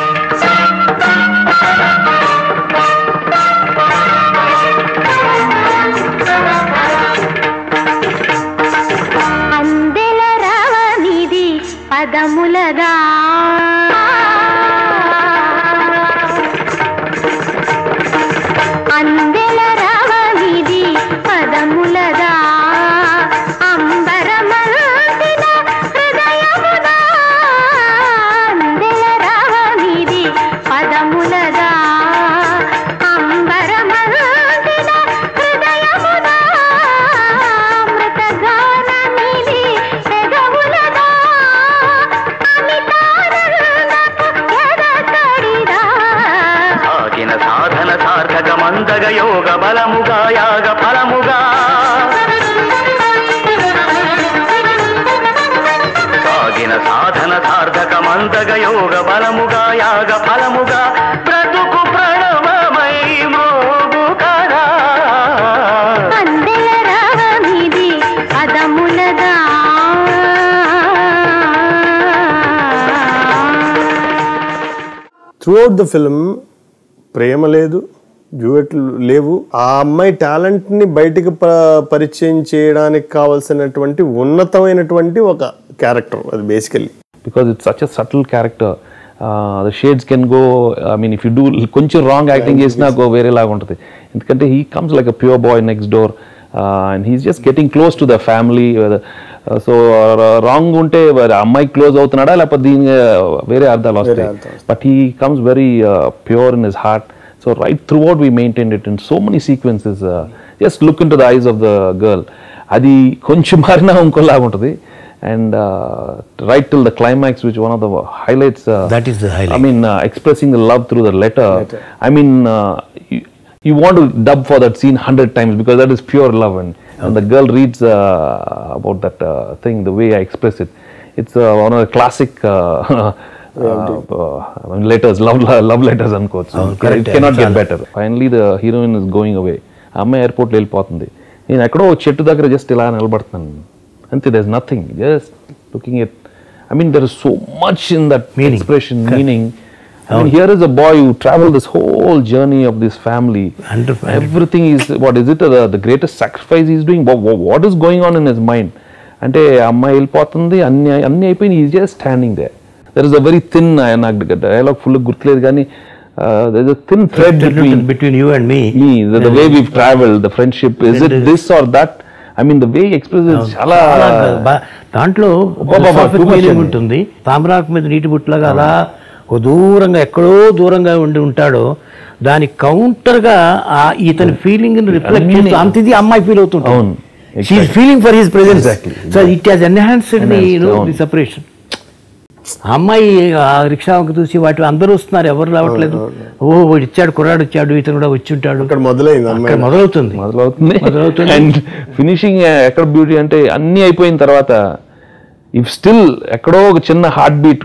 అందెల రవనిది పదములగా అందెల రవనిది పదములగా అంబరమంతిన హృదయముగా అందెల రవనిది పదములగా అంబరమంతిన హృదయముగా అమృతగానమిది పెదవులగా అమితానందపు ఎదకడిదా సాగిన సాధన సార్థక మందగ యోగ బలముగా యాగ ఫలముగా సాగిన సాధన సార్థక మందగ యోగ బలముగా యాగ ఫలముగా బ్రతుకు ప్రణవమై మోగు కదా అందెల రవమిది పదములగా త్రూ అవుట్ ద ఫిల్మ్ ప్రేమ లేదు డ్యూయట్లు లేవు ఆ అమ్మాయి టాలెంట్ని బయటికి ప- పరిచయం చేయడానికి కావాల్సినటువంటి ఉన్నతమైనటువంటి ఒక క్యారెక్టర్ అది basically because it's such a subtle character. Uh, the shades can go, I mean, if you do కొంచెం రాంగ్ యాక్టింగ్ చేసినా గో వేరేలాగా ఉంటుంది ఎందుకంటే he comes like a pure boy next door and he's just getting close to the family so wrong ఉంటే మరి అమ్మాయి క్లోజ్ అవుతున్నాడా లేకపోతే దీని వేరే అర్థాలు వస్తాయి but he comes very pure in his heart so right throughout we maintain it in so many sequences just look into the eyes of the girl అది కొంచెం మారినా ఇంకోలాగా ఉంటుంది and uh, right till the climax, which one of the highlights. Uh, That is the highlight. I mean, uh, expressing the love through the letter. I mean, uh, you, you want to dub for that scene hundred times because that is pure love, and, and the girl reads uh, about that uh, thing the way I express it. It's uh, one of the classic. Uh, uh, uh, letters, love, love letters, unquote. So Oh, correct. it cannot get చాలా. better. Finally, the heroine is going away. ఆ అమ్మాయి ఎయిర్పోర్ట్లో వెళ్ళిపోతుంది నేను ఎక్కడో ఓ చెట్టు దగ్గర జస్ట్ ఇలా నిలబడుతున్నాను అంతే there is nothing just looking at I mean there is so much in that expression meaning I mean, here is a boy who traveled this whole journey of this family. Everything is, what is it, the, the greatest sacrifice he's doing? What, what- what is going on in his mind? అంటే ఆ అమ్మాయి వెళ్ళిపోతుంది అన్ని అన్ని అయిపోయి is just standing they there is a very thin నాకు డైలాగ్ ఫుల్ గుర్తులేదు కానీ there is a thin thread between between you and me me the way we travel the friendship is it this or that I mean the way express చాలా చాలా బా- దాంట్లో అబ్బబ్బబ్బా, philosophic too much meaning అండి. ఉంటుంది తామరాకు మీద నీటి బుట్టలాగా అలా ఒక దూరంగా ఎక్కడో దూరంగా ఉండి ఉంటాడో దాని కౌంటర్ గా ఆ ఇతని ఫీలింగ్ రిఫ్లెక్ట్ అన్ని- చేస్తూ అంత ఇది అమ్మాయి ఫీల్ అవుతుంది అవును. She's feeling for his presence Exactly. So it has enhanced the Enhanced, the అవును. సెపరేషన్ అమ్మాయి ఆ రిక్షా వంక చూసి వాటి అందరూ వస్తున్నారు ఎవరు రావట్లేదు ఓ వాడు ఇచ్చాడు కుర్రాడు వచ్చాడు ఇతను కూడా వచ్చి ఉంటాడు అక్కడ మొదలైంది అక్కడ మొదలవుతుంది మొదలవుతుంది మొదలవుతుంది. అండ్ ఫినిషింగ్ ఎక్కడ బ్యూటీ అంటే అన్ని అయిపోయిన తర్వాత ఇఫ్ స్టిల్ ఎక్కడో ఒక చిన్న heart beat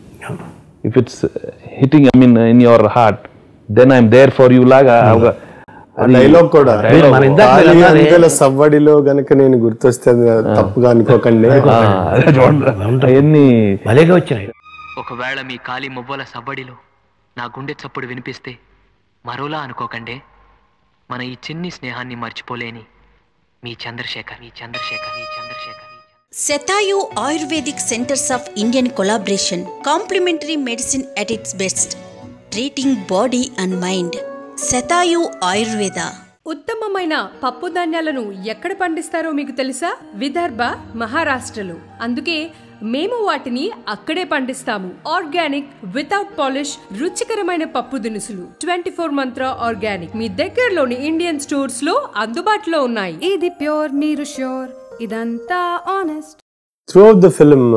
if it's hitting I mean in your heart then I'm there for you లాగా ఒక అది- డైలాగ్ కూడా dialogue. మన ఇందాక ఖాళీ మీరు అన్నారే- అంకెల సవ్వడిలో గనక నేను గుర్తొస్తే అది తప్పుగా అనుకోకండి ఆ, అదే చూడండి. అవన్నీ భలేగా వచ్చినాయి ఒకవేళ మీ కాలి మువ్వల సవ్వడిలో నా గుండె చప్పుడు వినిపిస్తే మరోలా అనుకోకండి మన ఈ చిన్ని స్నేహాన్ని మర్చిపోలేని మీ చంద్రశేఖర్ మీ చంద్రశేఖర్ మీ చంద్రశేఖర్ మీ Setayu Ayurvedic Centers of Indian Collaboration, complementary medicine at its best, treating body and mind. Setayu Ayurveda. ఉత్తమమైన పప్పు ధాన్యాలను ఎక్కడ పండిస్తారో మీకు తెలుసా విదర్భ మహారాష్ట్రలో అందుకే మేము వాటిని అక్కడే పండిస్తాము ఆర్గానిక్ వితౌట్ పాలిష్ రుచికరమైన పప్పు దినుసులు ట్వంటీ ఫోర్ మంత్ర ఆర్గానిక్ మీ దగ్గరలోని ఇండియన్ స్టోర్స్ లో అందుబాటులో ఉన్నాయి ఇది ప్యూర్ మీరు ష్యూర్ ఇదంతా honest throughout the film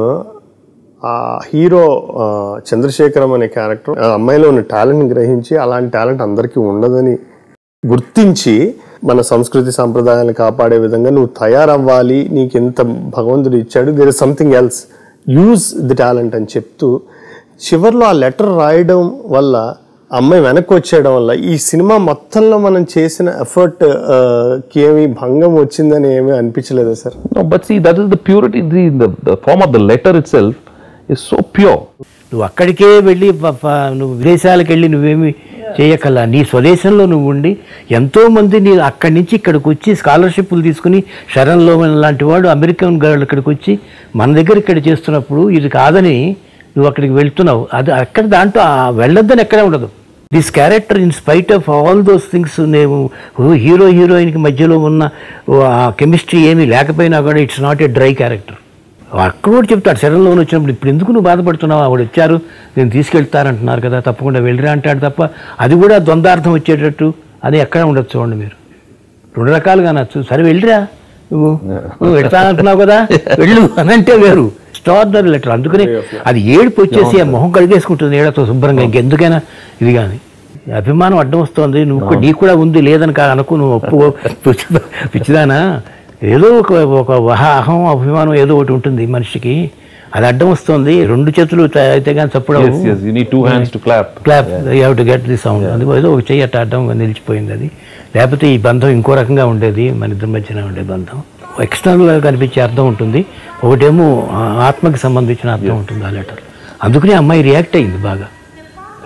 ఆ హీరో ఆ, చంద్రశేఖరం అనే క్యారెక్టర్ ఆ అమ్మాయిలో ఉన్న టాలెంట్ గ్రహించి అలాంటి టాలెంట్ అందరికీ ఉండదని గుర్తించి మన సంస్కృతి సాంప్రదాయాలను కాపాడే విధంగా నువ్వు తయారవ్వాలి నీకు ఎంత భగవంతుడు ఇచ్చాడు there is something else use the talent అని చెప్తూ చివర్లో ఆ లెటర్ రాయడం వల్ల అమ్మాయి వెనక్కి వచ్చేయడం వల్ల ఈ సినిమా మొత్తంలో మనం చేసిన ఎఫర్ట్ కి ఏమి భంగం వచ్చిందని ఏమీ అనిపించలేదా sir No, but see, that is the purity, the, the, the form of the letter itself is so pure. నువ్వు అక్కడికే వెళ్ళి ప- ప- నువ్వు విదేశాలకు వెళ్ళి నువ్వేమి చేయకల్లా నీ స్వదేశంలో నువ్వు ఉండి ఎంతో మంది నీ అక్కడి నుంచి ఇక్కడికి వచ్చి స్కాలర్షిప్లు తీసుకుని శరణ్ లోమన్ లాంటి వాడు అమెరికన్ గర్ల్ ఇక్కడికి వచ్చి మన దగ్గర ఇక్కడ చేస్తున్నప్పుడు ఇది కాదని నువ్వు అక్కడికి వెళ్తున్నావు అది అక్కడ దాంట్లో ఆ వెళ్ళొద్దని ఎక్కడే ఉండదు this character in spite of all those things నేను హీరో హీరోయిన్కి మధ్యలో ఉన్న ఓ ఆ కెమిస్ట్రీ ఏమీ లేకపోయినా కూడా it's not a dry character అక్కడ కూడా చెప్తాడు శరణంలో వచ్చినప్పుడు ఇప్పుడు ఎందుకు నువ్వు బాధపడుతున్నావు ఆవిడ వచ్చారు నేను తీసుకెళ్తారంటున్నారు కదా తప్పకుండా వెళ్ళిరా అంటాడు తప్ప అది కూడా ద్వంద్వార్థం వచ్చేటట్టు అది ఎక్కడ ఉండదు చూడండి మీరు రెండు రకాలుగా అనొచ్చు సరే వెళ్ళిరా నువ్వు నువ్వు వెళ్తానంటున్నావు కదా వెళ్ళు అని అంటే వేరు స్టార్నర్ లెటర్ అందుకని అది ఏడుపు వచ్చేసి ఆ మొహం కడిగేసుకుంటుంది ఏడతో శుభ్రంగా ఇంకెందుకైనా ఇది కానీ అభిమానం అడ్డం వస్తుంది నువ్వు కూడా- నీకు కూడా ఉంది లేదని కా అనుకో నువ్వు ఒప్పుకో పిచ్చిదా పిచ్చిదానా ఏదో ఒక ఒక వహ అహం అభిమానం ఏదో ఒకటి ఉంటుంది మనిషికి అది అడ్డం వస్తుంది రెండు చేతులు త- అయితే కానీ చప్పుడు Yes, yes, you need two hands to clap. Clap you have to get the sound అందుకు ఏదో ఒక చెయ్యి అట్ట అడ్డం నిలిచిపోయింది అది లేకపోతే ఈ బంధం ఇంకో రకంగా ఉండేది మన ఇద్దరి మధ్యన ఉండే బంధం ఎక్స్టర్నల్గా కనిపించే అర్థం ఉంటుంది ఒకటేమో ఆ ఆత్మకి సంబంధించిన అర్థం ఉంటుంది ఆ లెటర్ అందుకనే అమ్మాయి రియాక్ట్ అయింది బాగా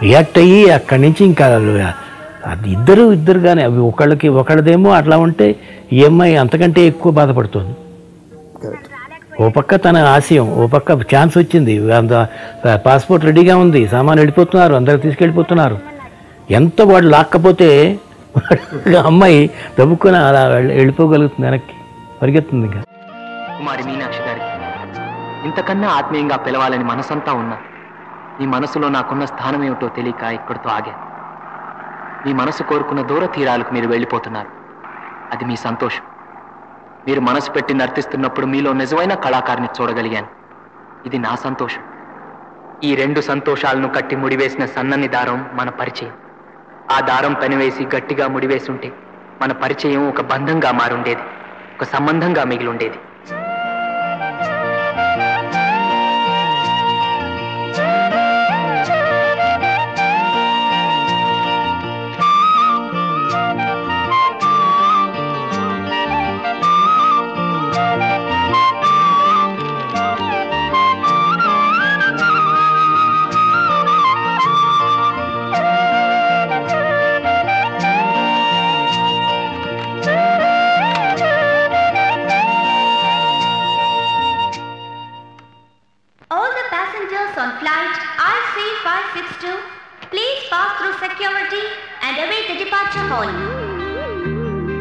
రియాక్ట్ అయ్యి అక్కడి నుంచి ఇంకా అది ఇద్దరు ఇద్దరు కానీ అవి ఒకళ్ళకి ఒకళ్ళదేమో అట్లా ఉంటే ఈ అమ్మాయి అంతకంటే ఎక్కువ బాధపడుతుంది ఓ పక్క తన ఆశయం ఓ పక్క ఛాన్స్ వచ్చింది అంత పాస్పోర్ట్ రెడీగా ఉంది సామాన్ వెళ్ళిపోతున్నారు అందరు తీసుకెళ్ళిపోతున్నారు ఎంత వాడు లాక్కపోతే అమ్మాయి దబ్బుకొని అలా వెళ్ళి- వెళ్ళిపోగలుగుతుంది వెనక్కి పరిగెత్తుంది ఇంకా కుమారి మీనాక్షి గారికి ఇంతకన్నా ఆత్మీయంగా పిలవాలని మనసంతా ఉన్నా మీ మనసులో నాకున్న స్థానం ఏమిటో తెలియక ఇక్కడితో ఆగా మీ మనసు కోరుకున్న దూర తీరాలకు మీరు వెళ్ళిపోతున్నారు అది మీ సంతోషం మీరు మనసు పెట్టి నర్తిస్తున్నప్పుడు మీలో నిజమైన కళాకారిని చూడగలిగాను ఇది నా సంతోషం ఈ రెండు సంతోషాలను కట్టి ముడివేసిన సన్నని దారం మన పరిచయం ఆ దారం పెనవేసి గట్టిగా ముడివేసి ఉంటే మన పరిచయం ఒక బంధంగా మారుండేది ఒక సంబంధంగా మిగిలుండేది All the passengers on flight IC562, please pass through security and await the departure hall.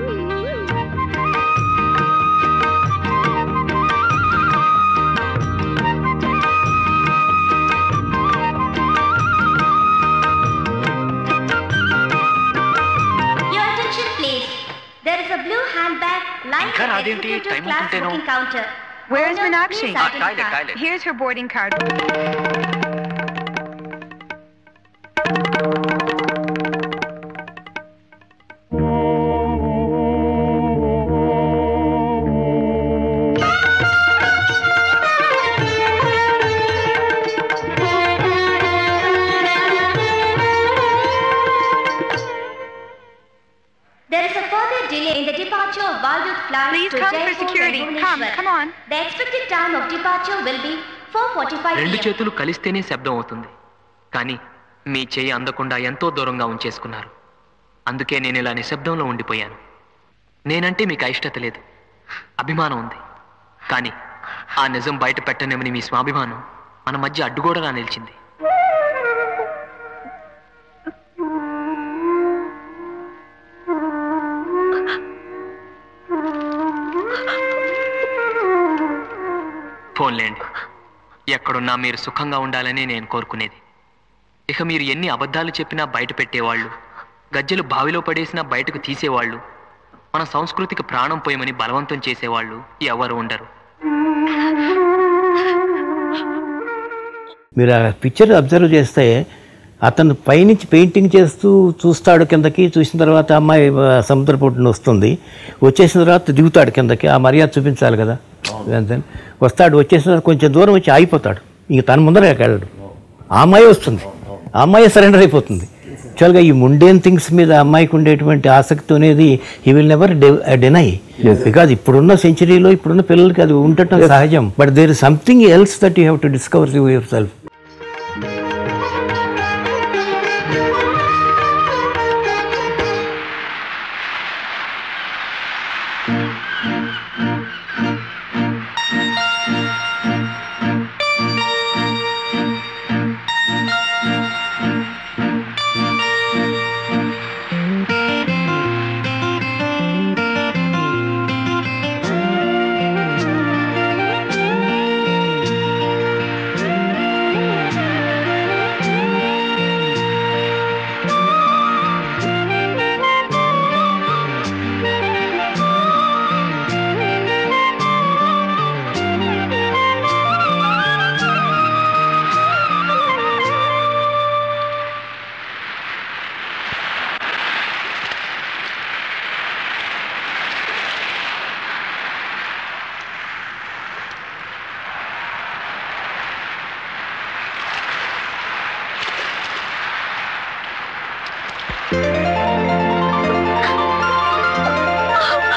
Your attention please. There is a blue handbag lying ఇంకా at the రాదేంటి? executive టైం class ఉంటేను. booking counter. Where's Owner, Meenakshi? please identify. Here's her boarding card. There is a further delay in the departure of Waldorf flight Please to come for Jaipur security. and Come, Bhubaneswar. come on. The expected time of departure will be 4:45 రెండు p.m. చేతులు కలిస్తేనే శబ్దం అవుతుంది కానీ మీ చెయ్యి అందకుండా ఎంతో దూరంగా ఉంచేసుకున్నారు అందుకే నేను ఇలా నిశ్శబ్దంలో ఉండిపోయాను నేనంటే మీకు అయిష్టత లేదు అభిమానం ఉంది కానీ ఆ నిజం బయట పెట్టనేమని మీ స్వాభిమానం మన మధ్య అడ్డుగోడలా నిలిచింది ఫోన్లేండి ఎక్కడున్నా మీరు సుఖంగా ఉండాలని నేను కోరుకునేది ఇక మీరు ఎన్ని అబద్ధాలు చెప్పినా బయట పెట్టేవాళ్ళు గజ్జెలు బావిలో పడేసినా బయటకు తీసేవాళ్ళు మన సంస్కృతికి ప్రాణం పోయమని బలవంతం చేసేవాళ్ళు ఎవరు ఉండరు మీరు ఆ పిక్చర్ అబ్జర్వ్ చేస్తే అతను పైనుంచి పెయింటింగ్ చేస్తూ చూస్తాడు కిందకి చూసిన తర్వాత అమ్మాయి ఆ, సముద్రపుట్టున వస్తుంది వచ్చేసిన తర్వాత దిగుతాడు కిందకి ఆ మర్యాద చూపించాలి కదా అంతే. వస్తాడు వచ్చేసిన తర్వాత కొంచెం దూరం వచ్చి ఆగిపోతాడు ఇంక తన ముందర వెళ్ళడు ఆ అమ్మాయి వస్తుంది ఆ అమ్మాయి సరెండర్ అయిపోతుంది యాక్చువల్గా ఈ ముండేన్ థింగ్స్ మీద అమ్మాయికి ఉండేటువంటి ఆసక్తి అనేది ఈ విల్ నెవర్ డినై బికాజ్ ఇప్పుడున్న సెంచరీలో ఇప్పుడున్న పిల్లలకి అది ఉండటం సహజం but there is something else that you have to discover yourself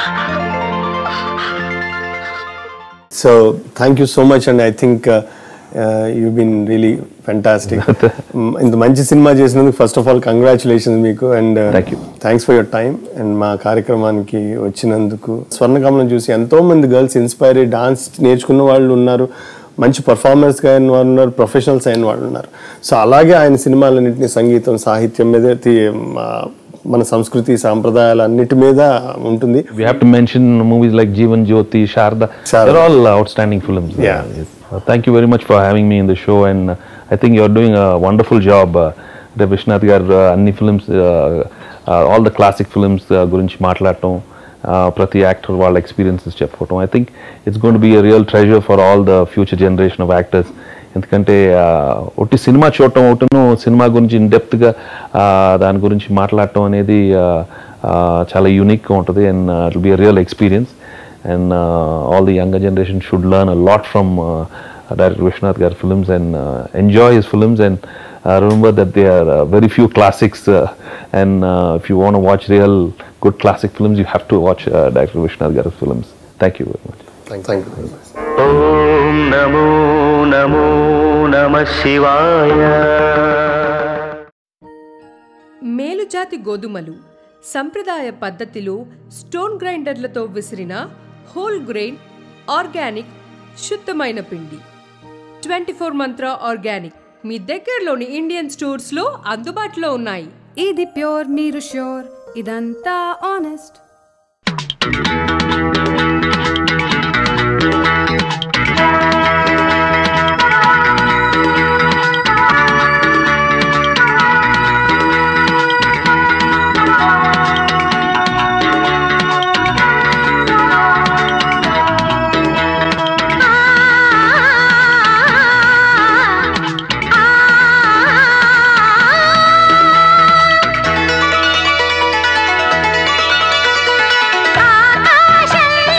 so thank you so much అండి I think you been really fantastic ఇంత మంచి సినిమా చేసినందుకు ఫస్ట్ ఆఫ్ ఆల్ కంగ్రాచులేషన్స్ మీకు and thanks for your time and మా కార్యక్రమానికి వచ్చినందుకు స్వర్ణకమలం చూసి ఎంతో మంది గర్ల్స్ ఇన్స్పైర్ అయ్యి డాన్స్ నేర్చుకున్న వాళ్ళు ఉన్నారు మంచి పర్ఫార్మెన్స్ అయిన వాళ్ళు ఉన్నారు ప్రొఫెషనల్స్ అయిన వాళ్ళు ఉన్నారు సో అలాగే ఆయన సినిమాలన్నింటినీ సంగీతం సాహిత్యం మీద తీ- మా- మన సంస్కృతి సాంప్రదాయాలు అన్నిటి మీద ఉంటుంది We have to mention movies like Jeevan Jyoti, Sharda. They're all outstanding films. Yeah. yes. Uh, thank you very much for having me in the show, and uh, I think you're doing a wonderful job. Uh, the Vishnath gar uh, అన్ని films all the classic films గురించి మాట్లాడటం uh, ప్రతి యాక్టర్ వాళ్ళ ఎక్స్పీరియన్సెస్ చెప్పుకోవటం I think it's gonna be a real treasure for all the future generation of actors ఎందుకంటే uh, ఒట్టి సినిమా చూడటం ఒకటిను సినిమా గురించి ఇన్ డెప్త్గా దాని గురించి మాట్లాడటం అనేది uh, uh, చాలా యూనిక్గా ఉంటుంది and it be a real experience and uh, all the younger generation should learn a lot from uh, Director Vishnath Gar films and uh, enjoy his films and uh, remember that there are uh, very few classics uh, and uh, if you want to watch real good classic films you have to watch uh, Director Vishnath Gar's films. Thank you very much. Thank you ఓం నమో నమో నమ శివాయ మేలుజాతి గోధుమలు సంప్రదాయ పద్ధతిలో స్టోన్ గ్రైండర్లతో విసిరిన హోల్ గ్రెయిన్ ఆర్గానిక్ శుద్ధమైన పిండి ట్వంటీ ఫోర్ మంత్ర ఆర్గానిక్ మీ దగ్గరలోని ఇండియన్ స్టోర్స్లో అందుబాటులో ఉన్నాయి ఇది ప్యూర్ మీరు ష్యూర్ ఇదంతా ఆనెస్ట్ ఆకాశంలో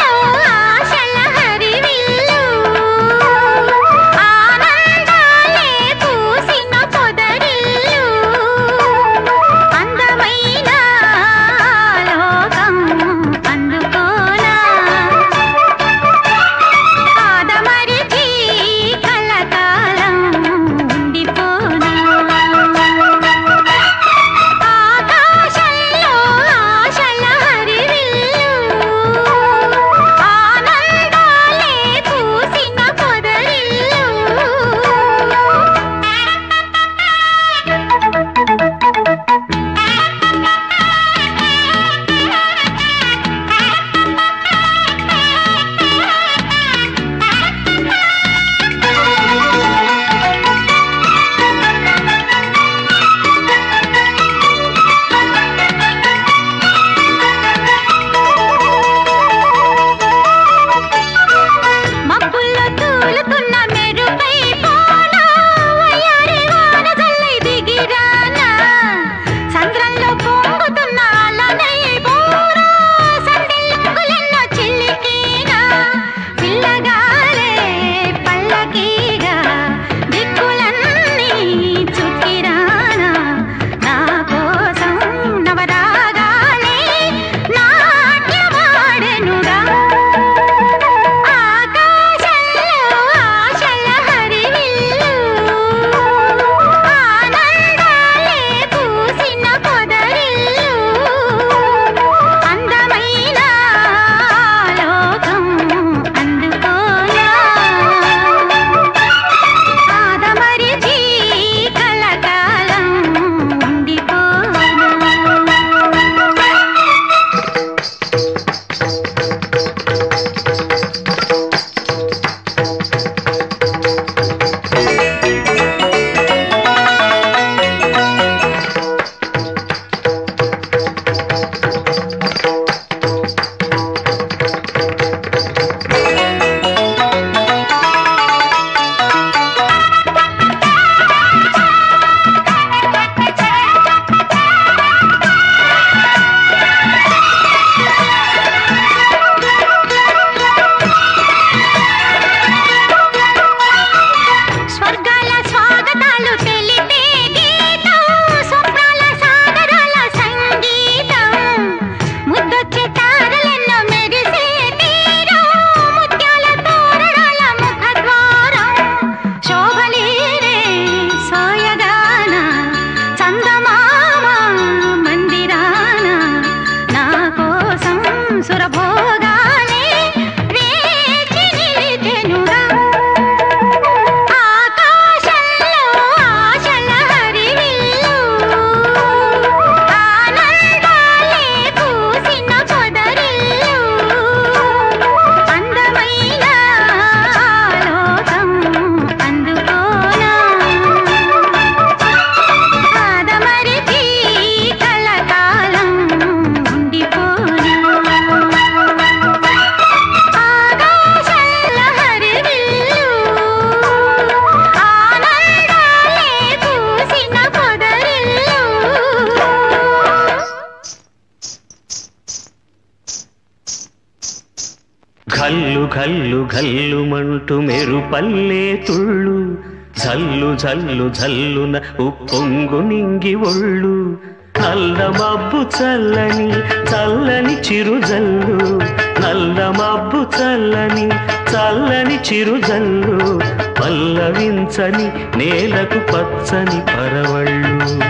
ఘల్లు ఘల్లు ఘల్లుమంటూ మెరుపల్లే తుళ్ళు జల్లు జల్లు జల్లున ఉప్పొంగు నింగి ఒళ్ళు నల్ల మబ్బు చల్లని చల్లని చిరు జల్లు నల్ల మబ్బు చల్లని చల్లని చిరు జల్లు పల్లవించని నేలకు పచ్చని పరవళ్ళు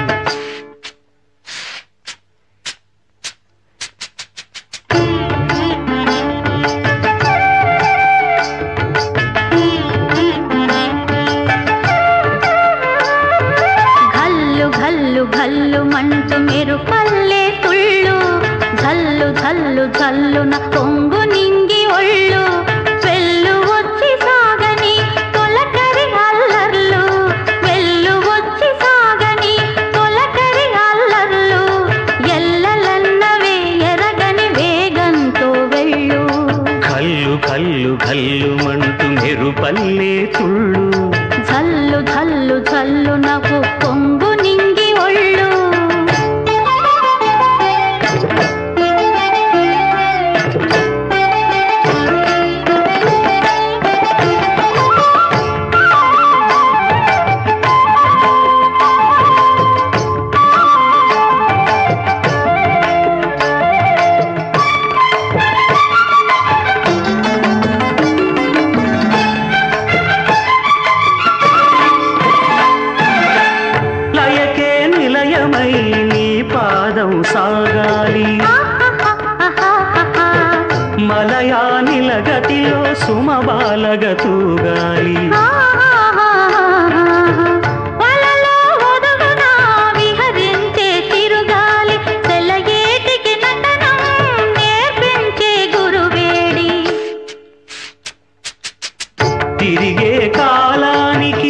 ఘల్లు ఘల్లు ఘల్లు మంటూ మెరు పల్లె తుళ్ళు ఝల్లు ఝల్లు ఝల్లున పొంగు నింగి ఒళ్ళు వెళ్ళు వచ్చి సాగని తొలకరి అల్లర్లు వెళ్ళు వచ్చి సాగని తొలకరి అల్లర్లు ఎల్లలన్నవే ఎరగని వేగంతో వెళ్ళు కల్లు కల్లు కల్లుమంటూ మెరుపల్లే తుళ్ళు ఝల్లు ఝల్లు ఝల్లునకు పొంగు నింగి ఒళ్ళు లయకే నిలయమై నీ పాదం సాగాలి మలయా నిలగతిలో సుమబాలగ తూగాలి వలలో ఒదుగునా విహరించే తిరుగాలి తెల్లయేటికి నటనం నేర్పించే గురువేడి తిరిగే కాలానికి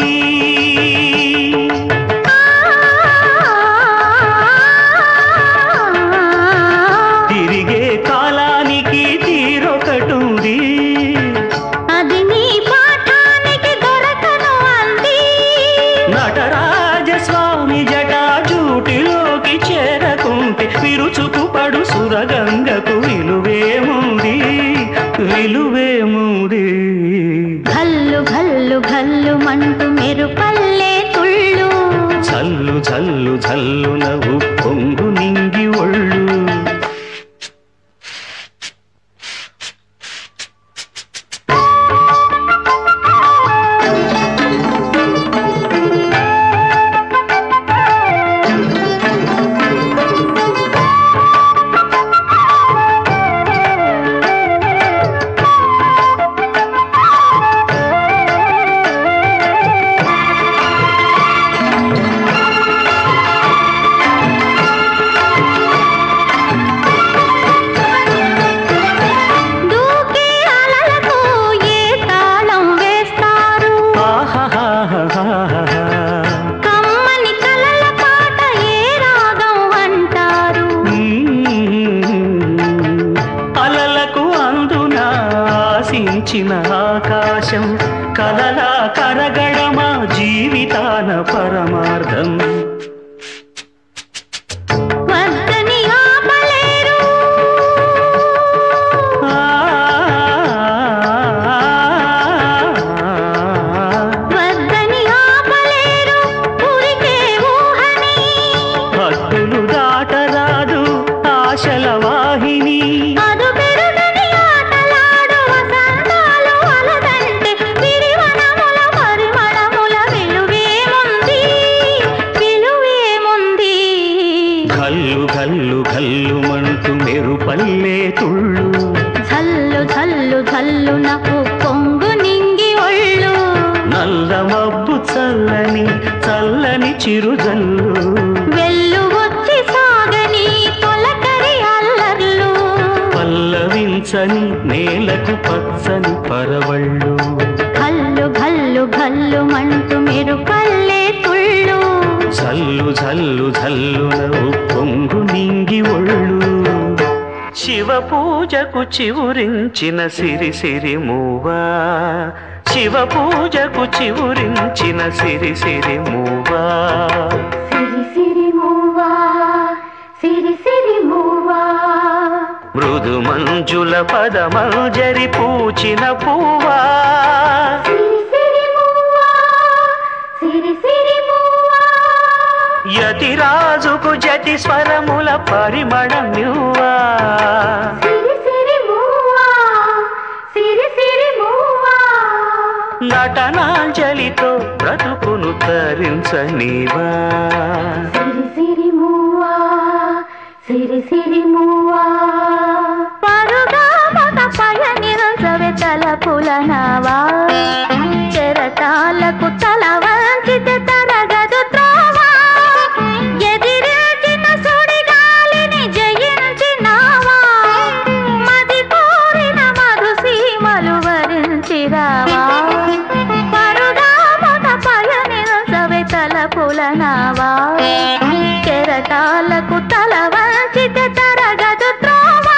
తిరిగే కాలానికి తీరొకటుంది అది నీ పాఠానికి దొరకను అంది నటరాజస్వామి జటాజూటిలోకి చేరకుంటే విరుచుకు పడు సురగంగకు విలువేముంది విలువేముంది ఘల్లు ఘల్లు ఘల్లు మంటూ మెరుపల్లే తుళ్ళు చల్లు చల్లు చల్లున ఉప్పొంగు నింగి ఒళ్ళు దూకే అలలకు ఏ తాళం వేస్తారు ఆహాహాహాహా. కమ్మని కలల పాట ఏ రాగం అంటారు అలలకు అందున ఆశించిన ఆకాశం కలలా కరగడమా జీవితాన పరమార్థం వద్దని ఆపలేరు వద్దని ఆపలేరు ఉరికే ఊహని హద్దులు దాటరాదు ఆశల వాహిని అదు పెరుగని ఆటలాడు వసంతాలు అలదంటే విరివనముల పరిమళముల విలువేముంది విలువేముంది కల్లు కల్లు కల్లు మంటూ మెరుపల్లే తుళ్ళు ఝల్లు ఝల్లు ఝల్లునకు పొంగు నింగి ఒళ్ళు నల్ల మబ్బు చల్లని చల్లని చిరుజల్లు వెళ్ళు వచ్చి సాగని తొలకరి అల్లర్లు పల్లవించని నేలకు పచ్చని పరవళ్ళు ఘల్లు ఘల్లు ఘల్లు మంటూ మెరుపల్లే తుళ్ళు జల్లు జల్లు జల్లున పొంగు నింగి ఒళ్ళు శివ పూజకు చివురించిన సిరి సిరి మూవా శివ పూజకు చివురించిన సిరి సిరి మూవా సిరి సిరి మూవా సిరి సిరి మూవా మృదుమ మంజుల పదమంజరి పూచిన పువ్వా యతిరాజుకు జతి స్వరముల పరిమళం నువ్వా నటనాంజలితో బ్రతుకును తరించనివా సిరి సిరి మూవా పరుగా మగ పయనించవే తలపుల నావా చెరటాలకు తల వంచితే తరగదు త్రోవా ఎదిరించిన సుడిగాలిని జయించినావా మది కోరిన మధు సీమలు వరించిరావా పరుగా మగ పయనించవే తలపుల నావా కెరటాలకు తల వంచితే తరగదు త్రోవా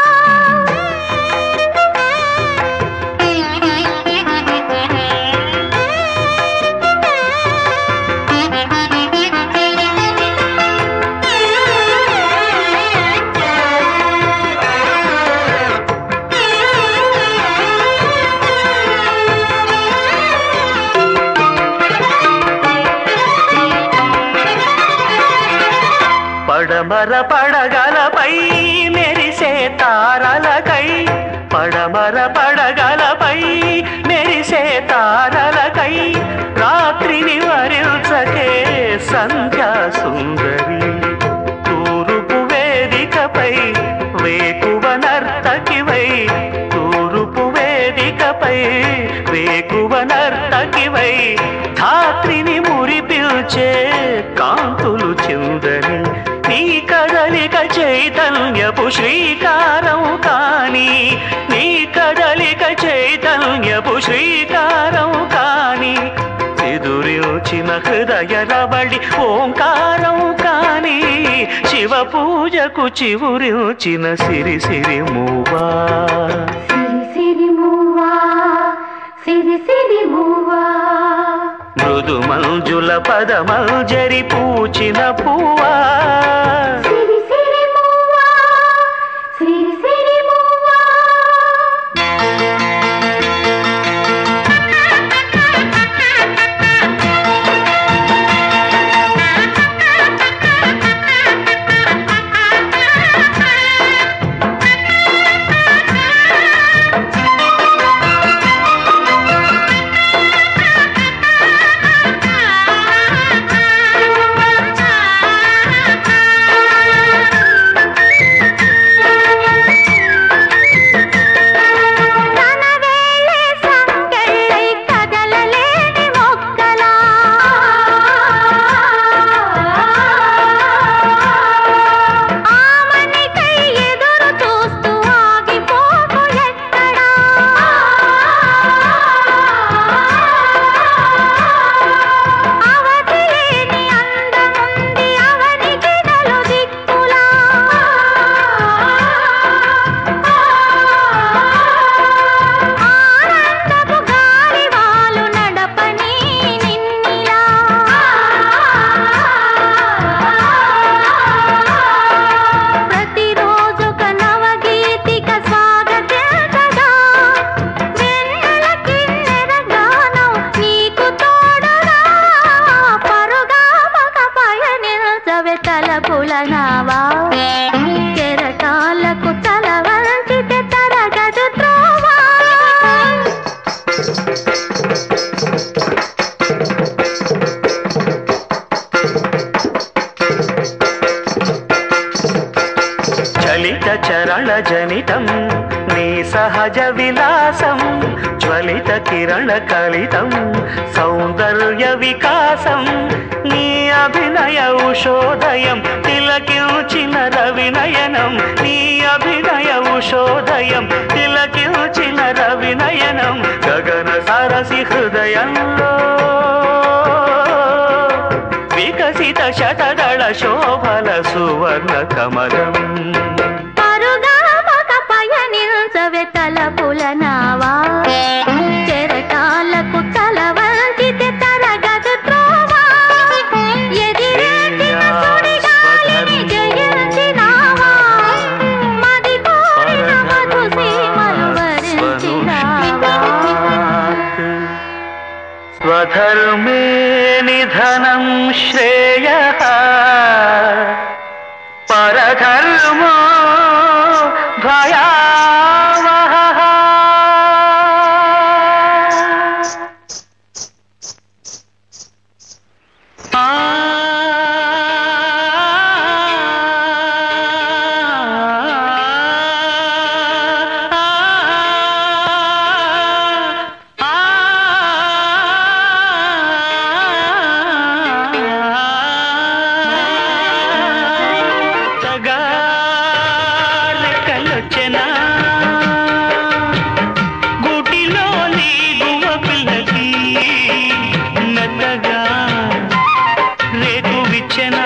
పడమర పడగలపై మెరిసే తారలకై పడమర పడగలపై మెరిసే తారలకై రాత్రిని వరించకే సంధ్యా సుందరి తూరుపు వేదికపై వేకువ నర్తకివై తూరుపు వేదికపై వేకువ నర్తకివై ధాత్రిని మురిపిల్చే కాంతులు చిందని నీ కదలిక చైతన్యపు శ్రీకారం కాని నీ కదలిక చైతన్యపు శ్రీకారం కాని ఎదురిచిన హృదయ రవళి ఓంకారం కాని శివ పూజకు చివురిచిన సిరి సిరి మూవా సిరి మూవా సిరి సిరి మూవా మృదు మంజుల పదమంజరి పూచిన పువ్వా సిరి సిరి మూవా సిరి సిరి మూవా తనవేళే సంకెళ్ళై కదలలేని మొక్కలా ఆమనికై ఎదురు చూస్తూ ఆగిపోకు ఎక్కడా అవధి లేని అందముంది అవనికి నలు దిక్కులా ఆనందపు గాలివాలు నడపని నిన్నిలా ప్రతిరోజొక నవగీతిక స్వాగతించగా వెన్నెల కిన్నెర గానం నీకు తోడుగా పరుగా మగ పయనిల్చవే తలపుల నావా కెరటాలకు తల వంచితే తరగదు త్రోవా చలిత చరణ జనితం నీ సహజ విలాసం జ్వలిత కిరణ కలితం సౌందర్య వికాసం నీ అభినయ ఉషోదయం తిలకించిన రవినయనం నీ అభినయ ఉషోదయం తిలకించిన రవినయనం గగన సరసి హృదయంలో వికసిత శతదళ శోభల సువర్ణ కమలం పరుగా మగ పయనిల్చవే తలపుల నావా చెరటాలకు తల వంచితే తరగదు త్రోవా ఎదిరించిన సుడిగాలిని జయించినావా మది కోరిన రెక్కలొచ్చెనా గూటిలోని గువ్వ పిల్లకి మెత్తగా రేకు విచ్చెనా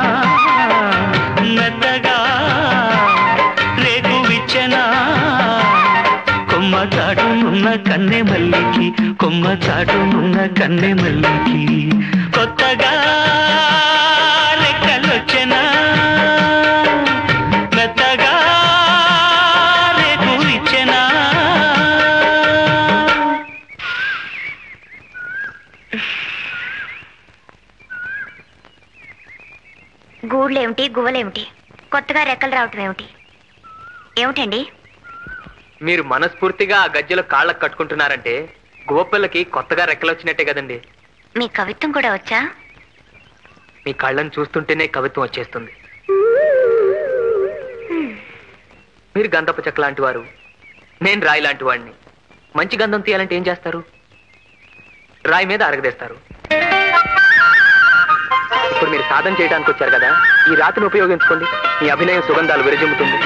మెత్తగా రేకు విచ్చెనా కొమ్మ చాటునున్న కన్నె మల్లికి కొమ్మ చాటునున్న కన్నె మల్లికి కొత్తగా రెక్కలొచ్చెనా మెత్తగా రేకు ఇచ్చెనా గూళ్ళేమిటి గువ్వలేమిటి కొత్తగా రెక్కలు రావటం ఏమిటి ఏమిటండి మీరు మనస్ఫూర్తిగా ఆ గజ్జెలు కాళ్ళకు కట్టుకుంటున్నారంటే గువ్వపిల్లకి కొత్తగా రెక్కలు వచ్చినట్టే కదండి మీ కవిత్వం కూడా వచ్చా మీ కళ్ళను చూస్తుంటేనే కవిత్వం వచ్చేస్తుంది మీరు గంధపు చెక్క లాంటి వారు నేను రాయి లాంటి వాడిని మంచి గంధం తీయాలంటే ఏం చేస్తారు రాయి మీద అరగదేస్తారు ఇప్పుడు మీరు సాధన చేయడానికి వచ్చారు కదా ఈ రాతిని ఉపయోగించుకోండి మీ అభినయం సుగంధాలు విరజిమ్ముతుంది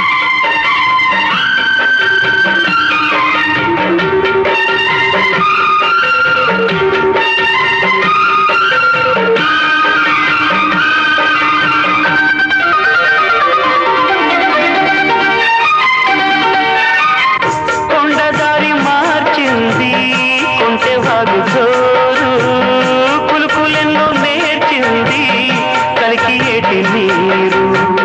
కొండదారి మార్చింది కొంటె వాగు జోరు కులుకులెన్నో నేర్చింది కలికి ఏటి నీరు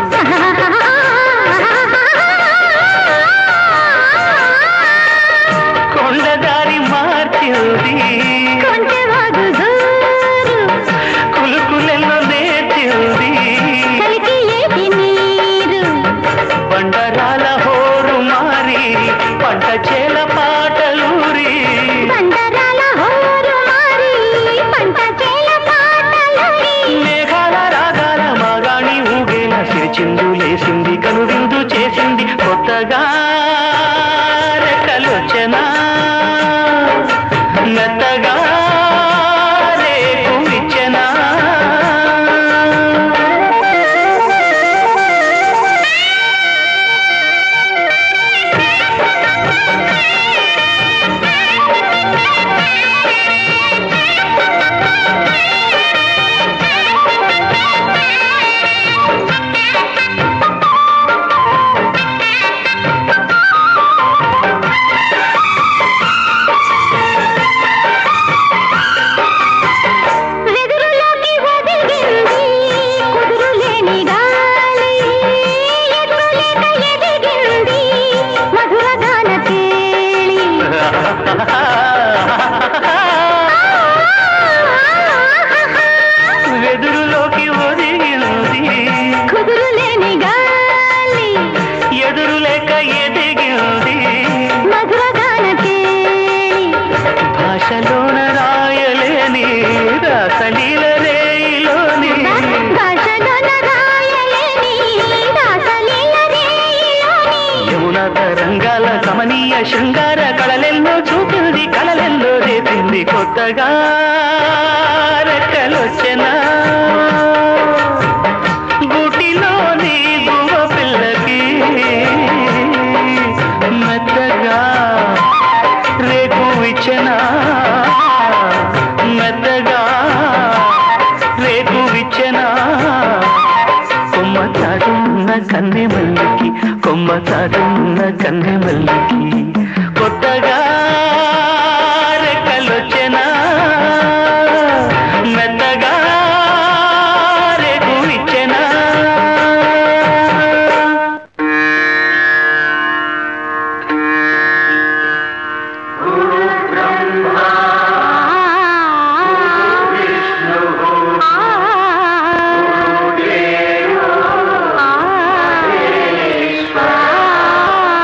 కొండదారి మార్చింది కొంటె వాగు జోరు కులుకులెన్నో నేర్చింది కలికి ఏటి నీరు బండరాల హోరు మారి పంట చేల పాటలూరి బండరాల హోరు మారి పంట చేల పాటలూరి మేఘాల రాగాల మాగాణి ఊగేల సిరిచిందు లేసింది కనువిందు చేసింది కొత్తగా రెక్కలొచ్చనా మెత్తగా రేపు ఇచ్చెనా వెదురులోకి ఒదిగింది కుదురులేని గాలి ఎదురులేక ఎదిగింది మధుర గాన కేళి వెదురులోకి ఒదిగింది కుదురులేని గాలి ఎదురులేక ఎదిగింది మధుర గాన కేళి భాషలోన రాయలేని రాసలీల రేయిలోని భాషలోన రాయలేని రాసలీల రేయిలోని యమున తరంగాల కమనీయ శృంగార కళలెన్నో చూపింది కళలెన్నో రేపింది కొత్తగా రెక్కలొచ్చెనా గూటిలోని గువ్వ పిల్లకి మెత్తగా రేపు ఇచ్చెనా మెత్తగా రేపు ఇచ్చెనా కొమ్మ చాటున్న కన్నె మల్లికి కొమ్మ చాటున్న కన్నె మల్లికి కొత్తగా రెక్కలొచ్చెనా మెత్తగా రేపు ఇచ్చెనా ఆ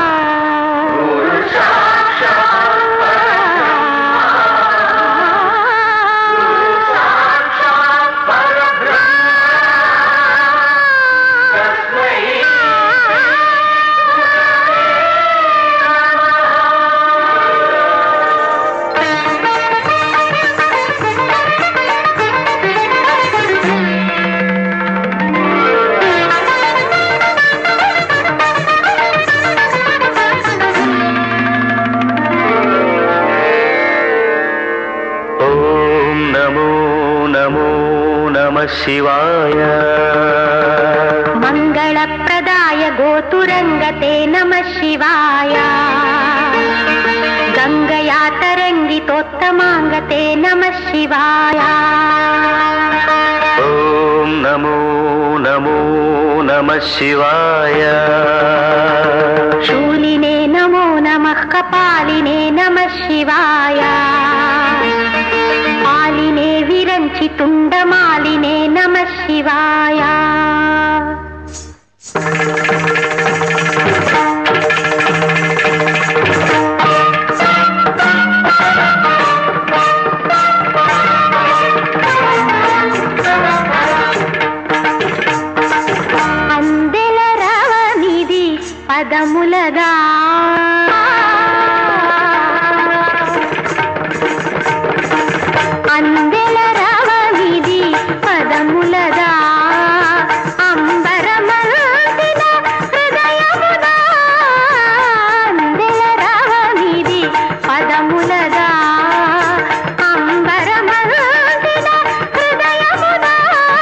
శివాయ మంగళప్రదాయ గోతురంగతే నమ శివాయ గంగయా తరంగితోత్తమాంగతే నమ శివాయ ఓం నమో నమో నమ శివాయ శూలినే నమో నమః కపాలినే నమ శివాయ పాలినే విరంచి తుండమాలినే నమ శివాయ అందెల రవనిది పదములగా అందెల రవనిది పదములగా అంబరమల్దిన హృదయమునా అందెల రవనిది పదములగా అంబరమల్దిన హృదయమునా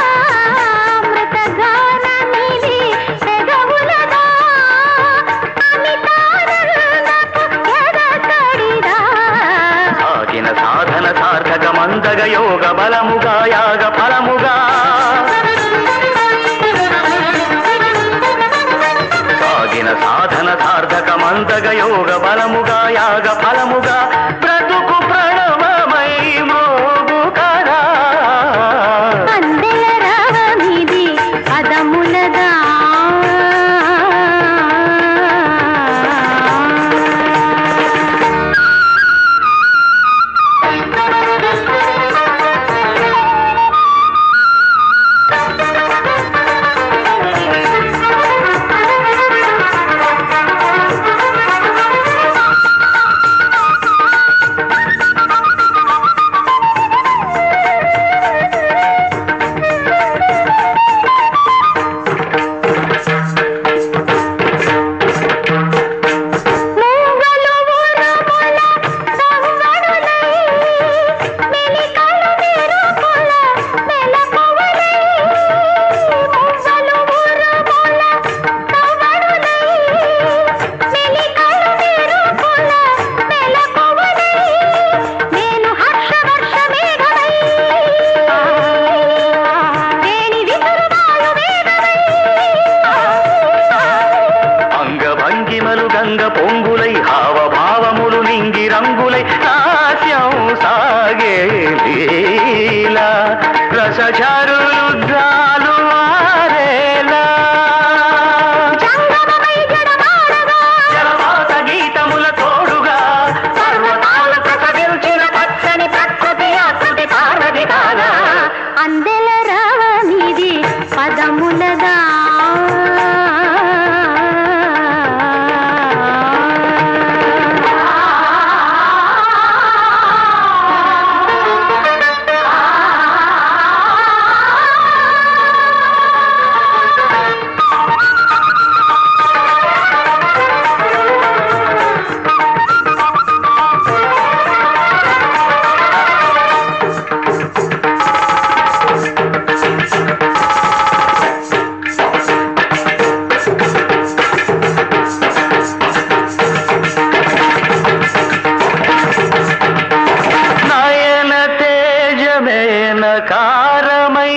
అమృతగానమిది పెదవులగా అమితానందపు ఎదకడిదా సాగిన సాధన సార్థక మందగ యోగ బలముగా యాగ ఫలముగా సాగిన సాధన సార్థక మందగ యోగ బలముగా యాగ ఫలముగా బ్రతుకు ప్రణవమై మోగు కదా అందెల రవమిది పదములగా నేను హర్షవర్షమేఘమై వేణి విసురువాయు వేగమై అంగభంగిమలు గంగ పొంగులై హావభావములు నింగి రంగులై నాట్యం సాగే లీలా రసచారులు జాలు వారేలా జలపాత గీతముల తోడుగా పర్వతాల ప్రసవించిన పచ్చని ప్రకృతి ఆకృతి పార్వతి కాగా అందెల రవనిది పదములగా నయన తేజమేన కారమై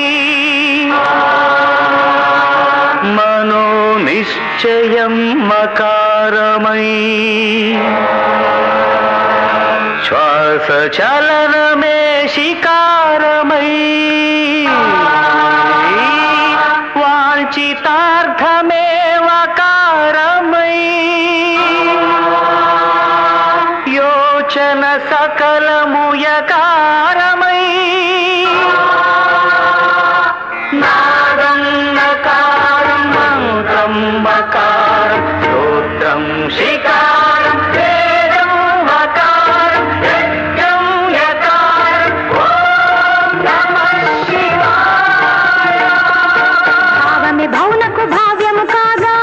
మనో నిశ్చయం మకారమై శ్వాస చలనమే శికారమై వాంఛితార్థమే వకారమై యోచన సకలముయకారమై నాదన్నకారం మంత్రం మకారం స్తోత్రం శికారం వేదం మకారం యజ్ఞం యకారం ఓం నమః శివాయ భావమే భౌనకు భావ్యము కాగా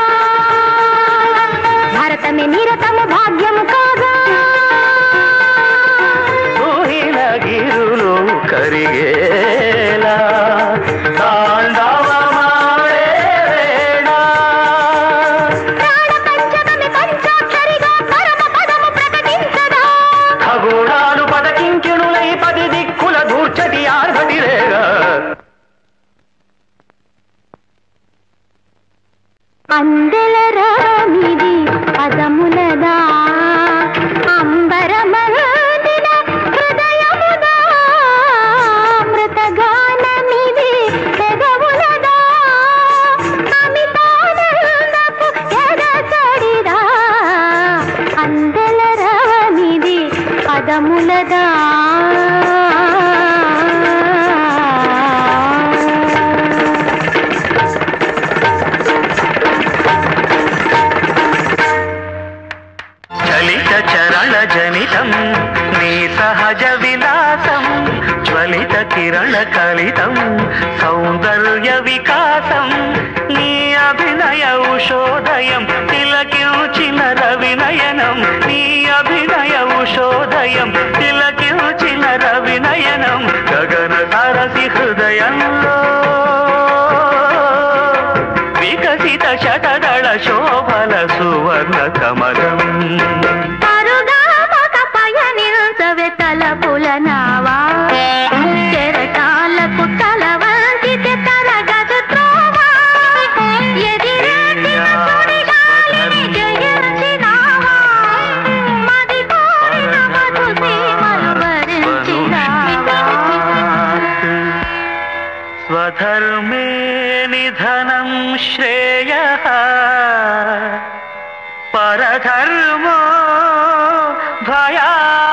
భారతమే నిరతము భాగ్యము కాగా ఊహిన గిరులు కరిగేలా ತಾಂಡವಮಾಡೆ ವೇಣ ఖగోళాలు పదకింకిణులై పది దిక్కుల దూర్చటి ఆర్భటిరేగా అందెల రామిది పదములదా అంబరమందిన హృదయముదా మృతగానమిది పెదవులదా అమితానందపు ఎడసడిదా అందెల రామిది పదములదా చలిత చరణ జనితం నీ సహజ విలాసం జ్వలిత కిరణ కలితం సౌందర్య వికాసం నీ అభినయ ఉషోదయం తిలకించిన రవినయనం నీ అభినయ ఉషోదయం తిలకించిన రవినయనం గగన సరసి హృదయంలో వికసిత శతదళ శోభల సువర్ణ కమలం పరుగామక పయనించవే తలపుల నావా కెరటాలకు తల వంచితే తరగదు త్రోవా ఎదిరెత్తిన సుడిగాలిని జయించినావా మది కోరిన మధు సీమలు వరించినావా స్వధర్మే నిధనం శ్రేయ పరధర్మో భయా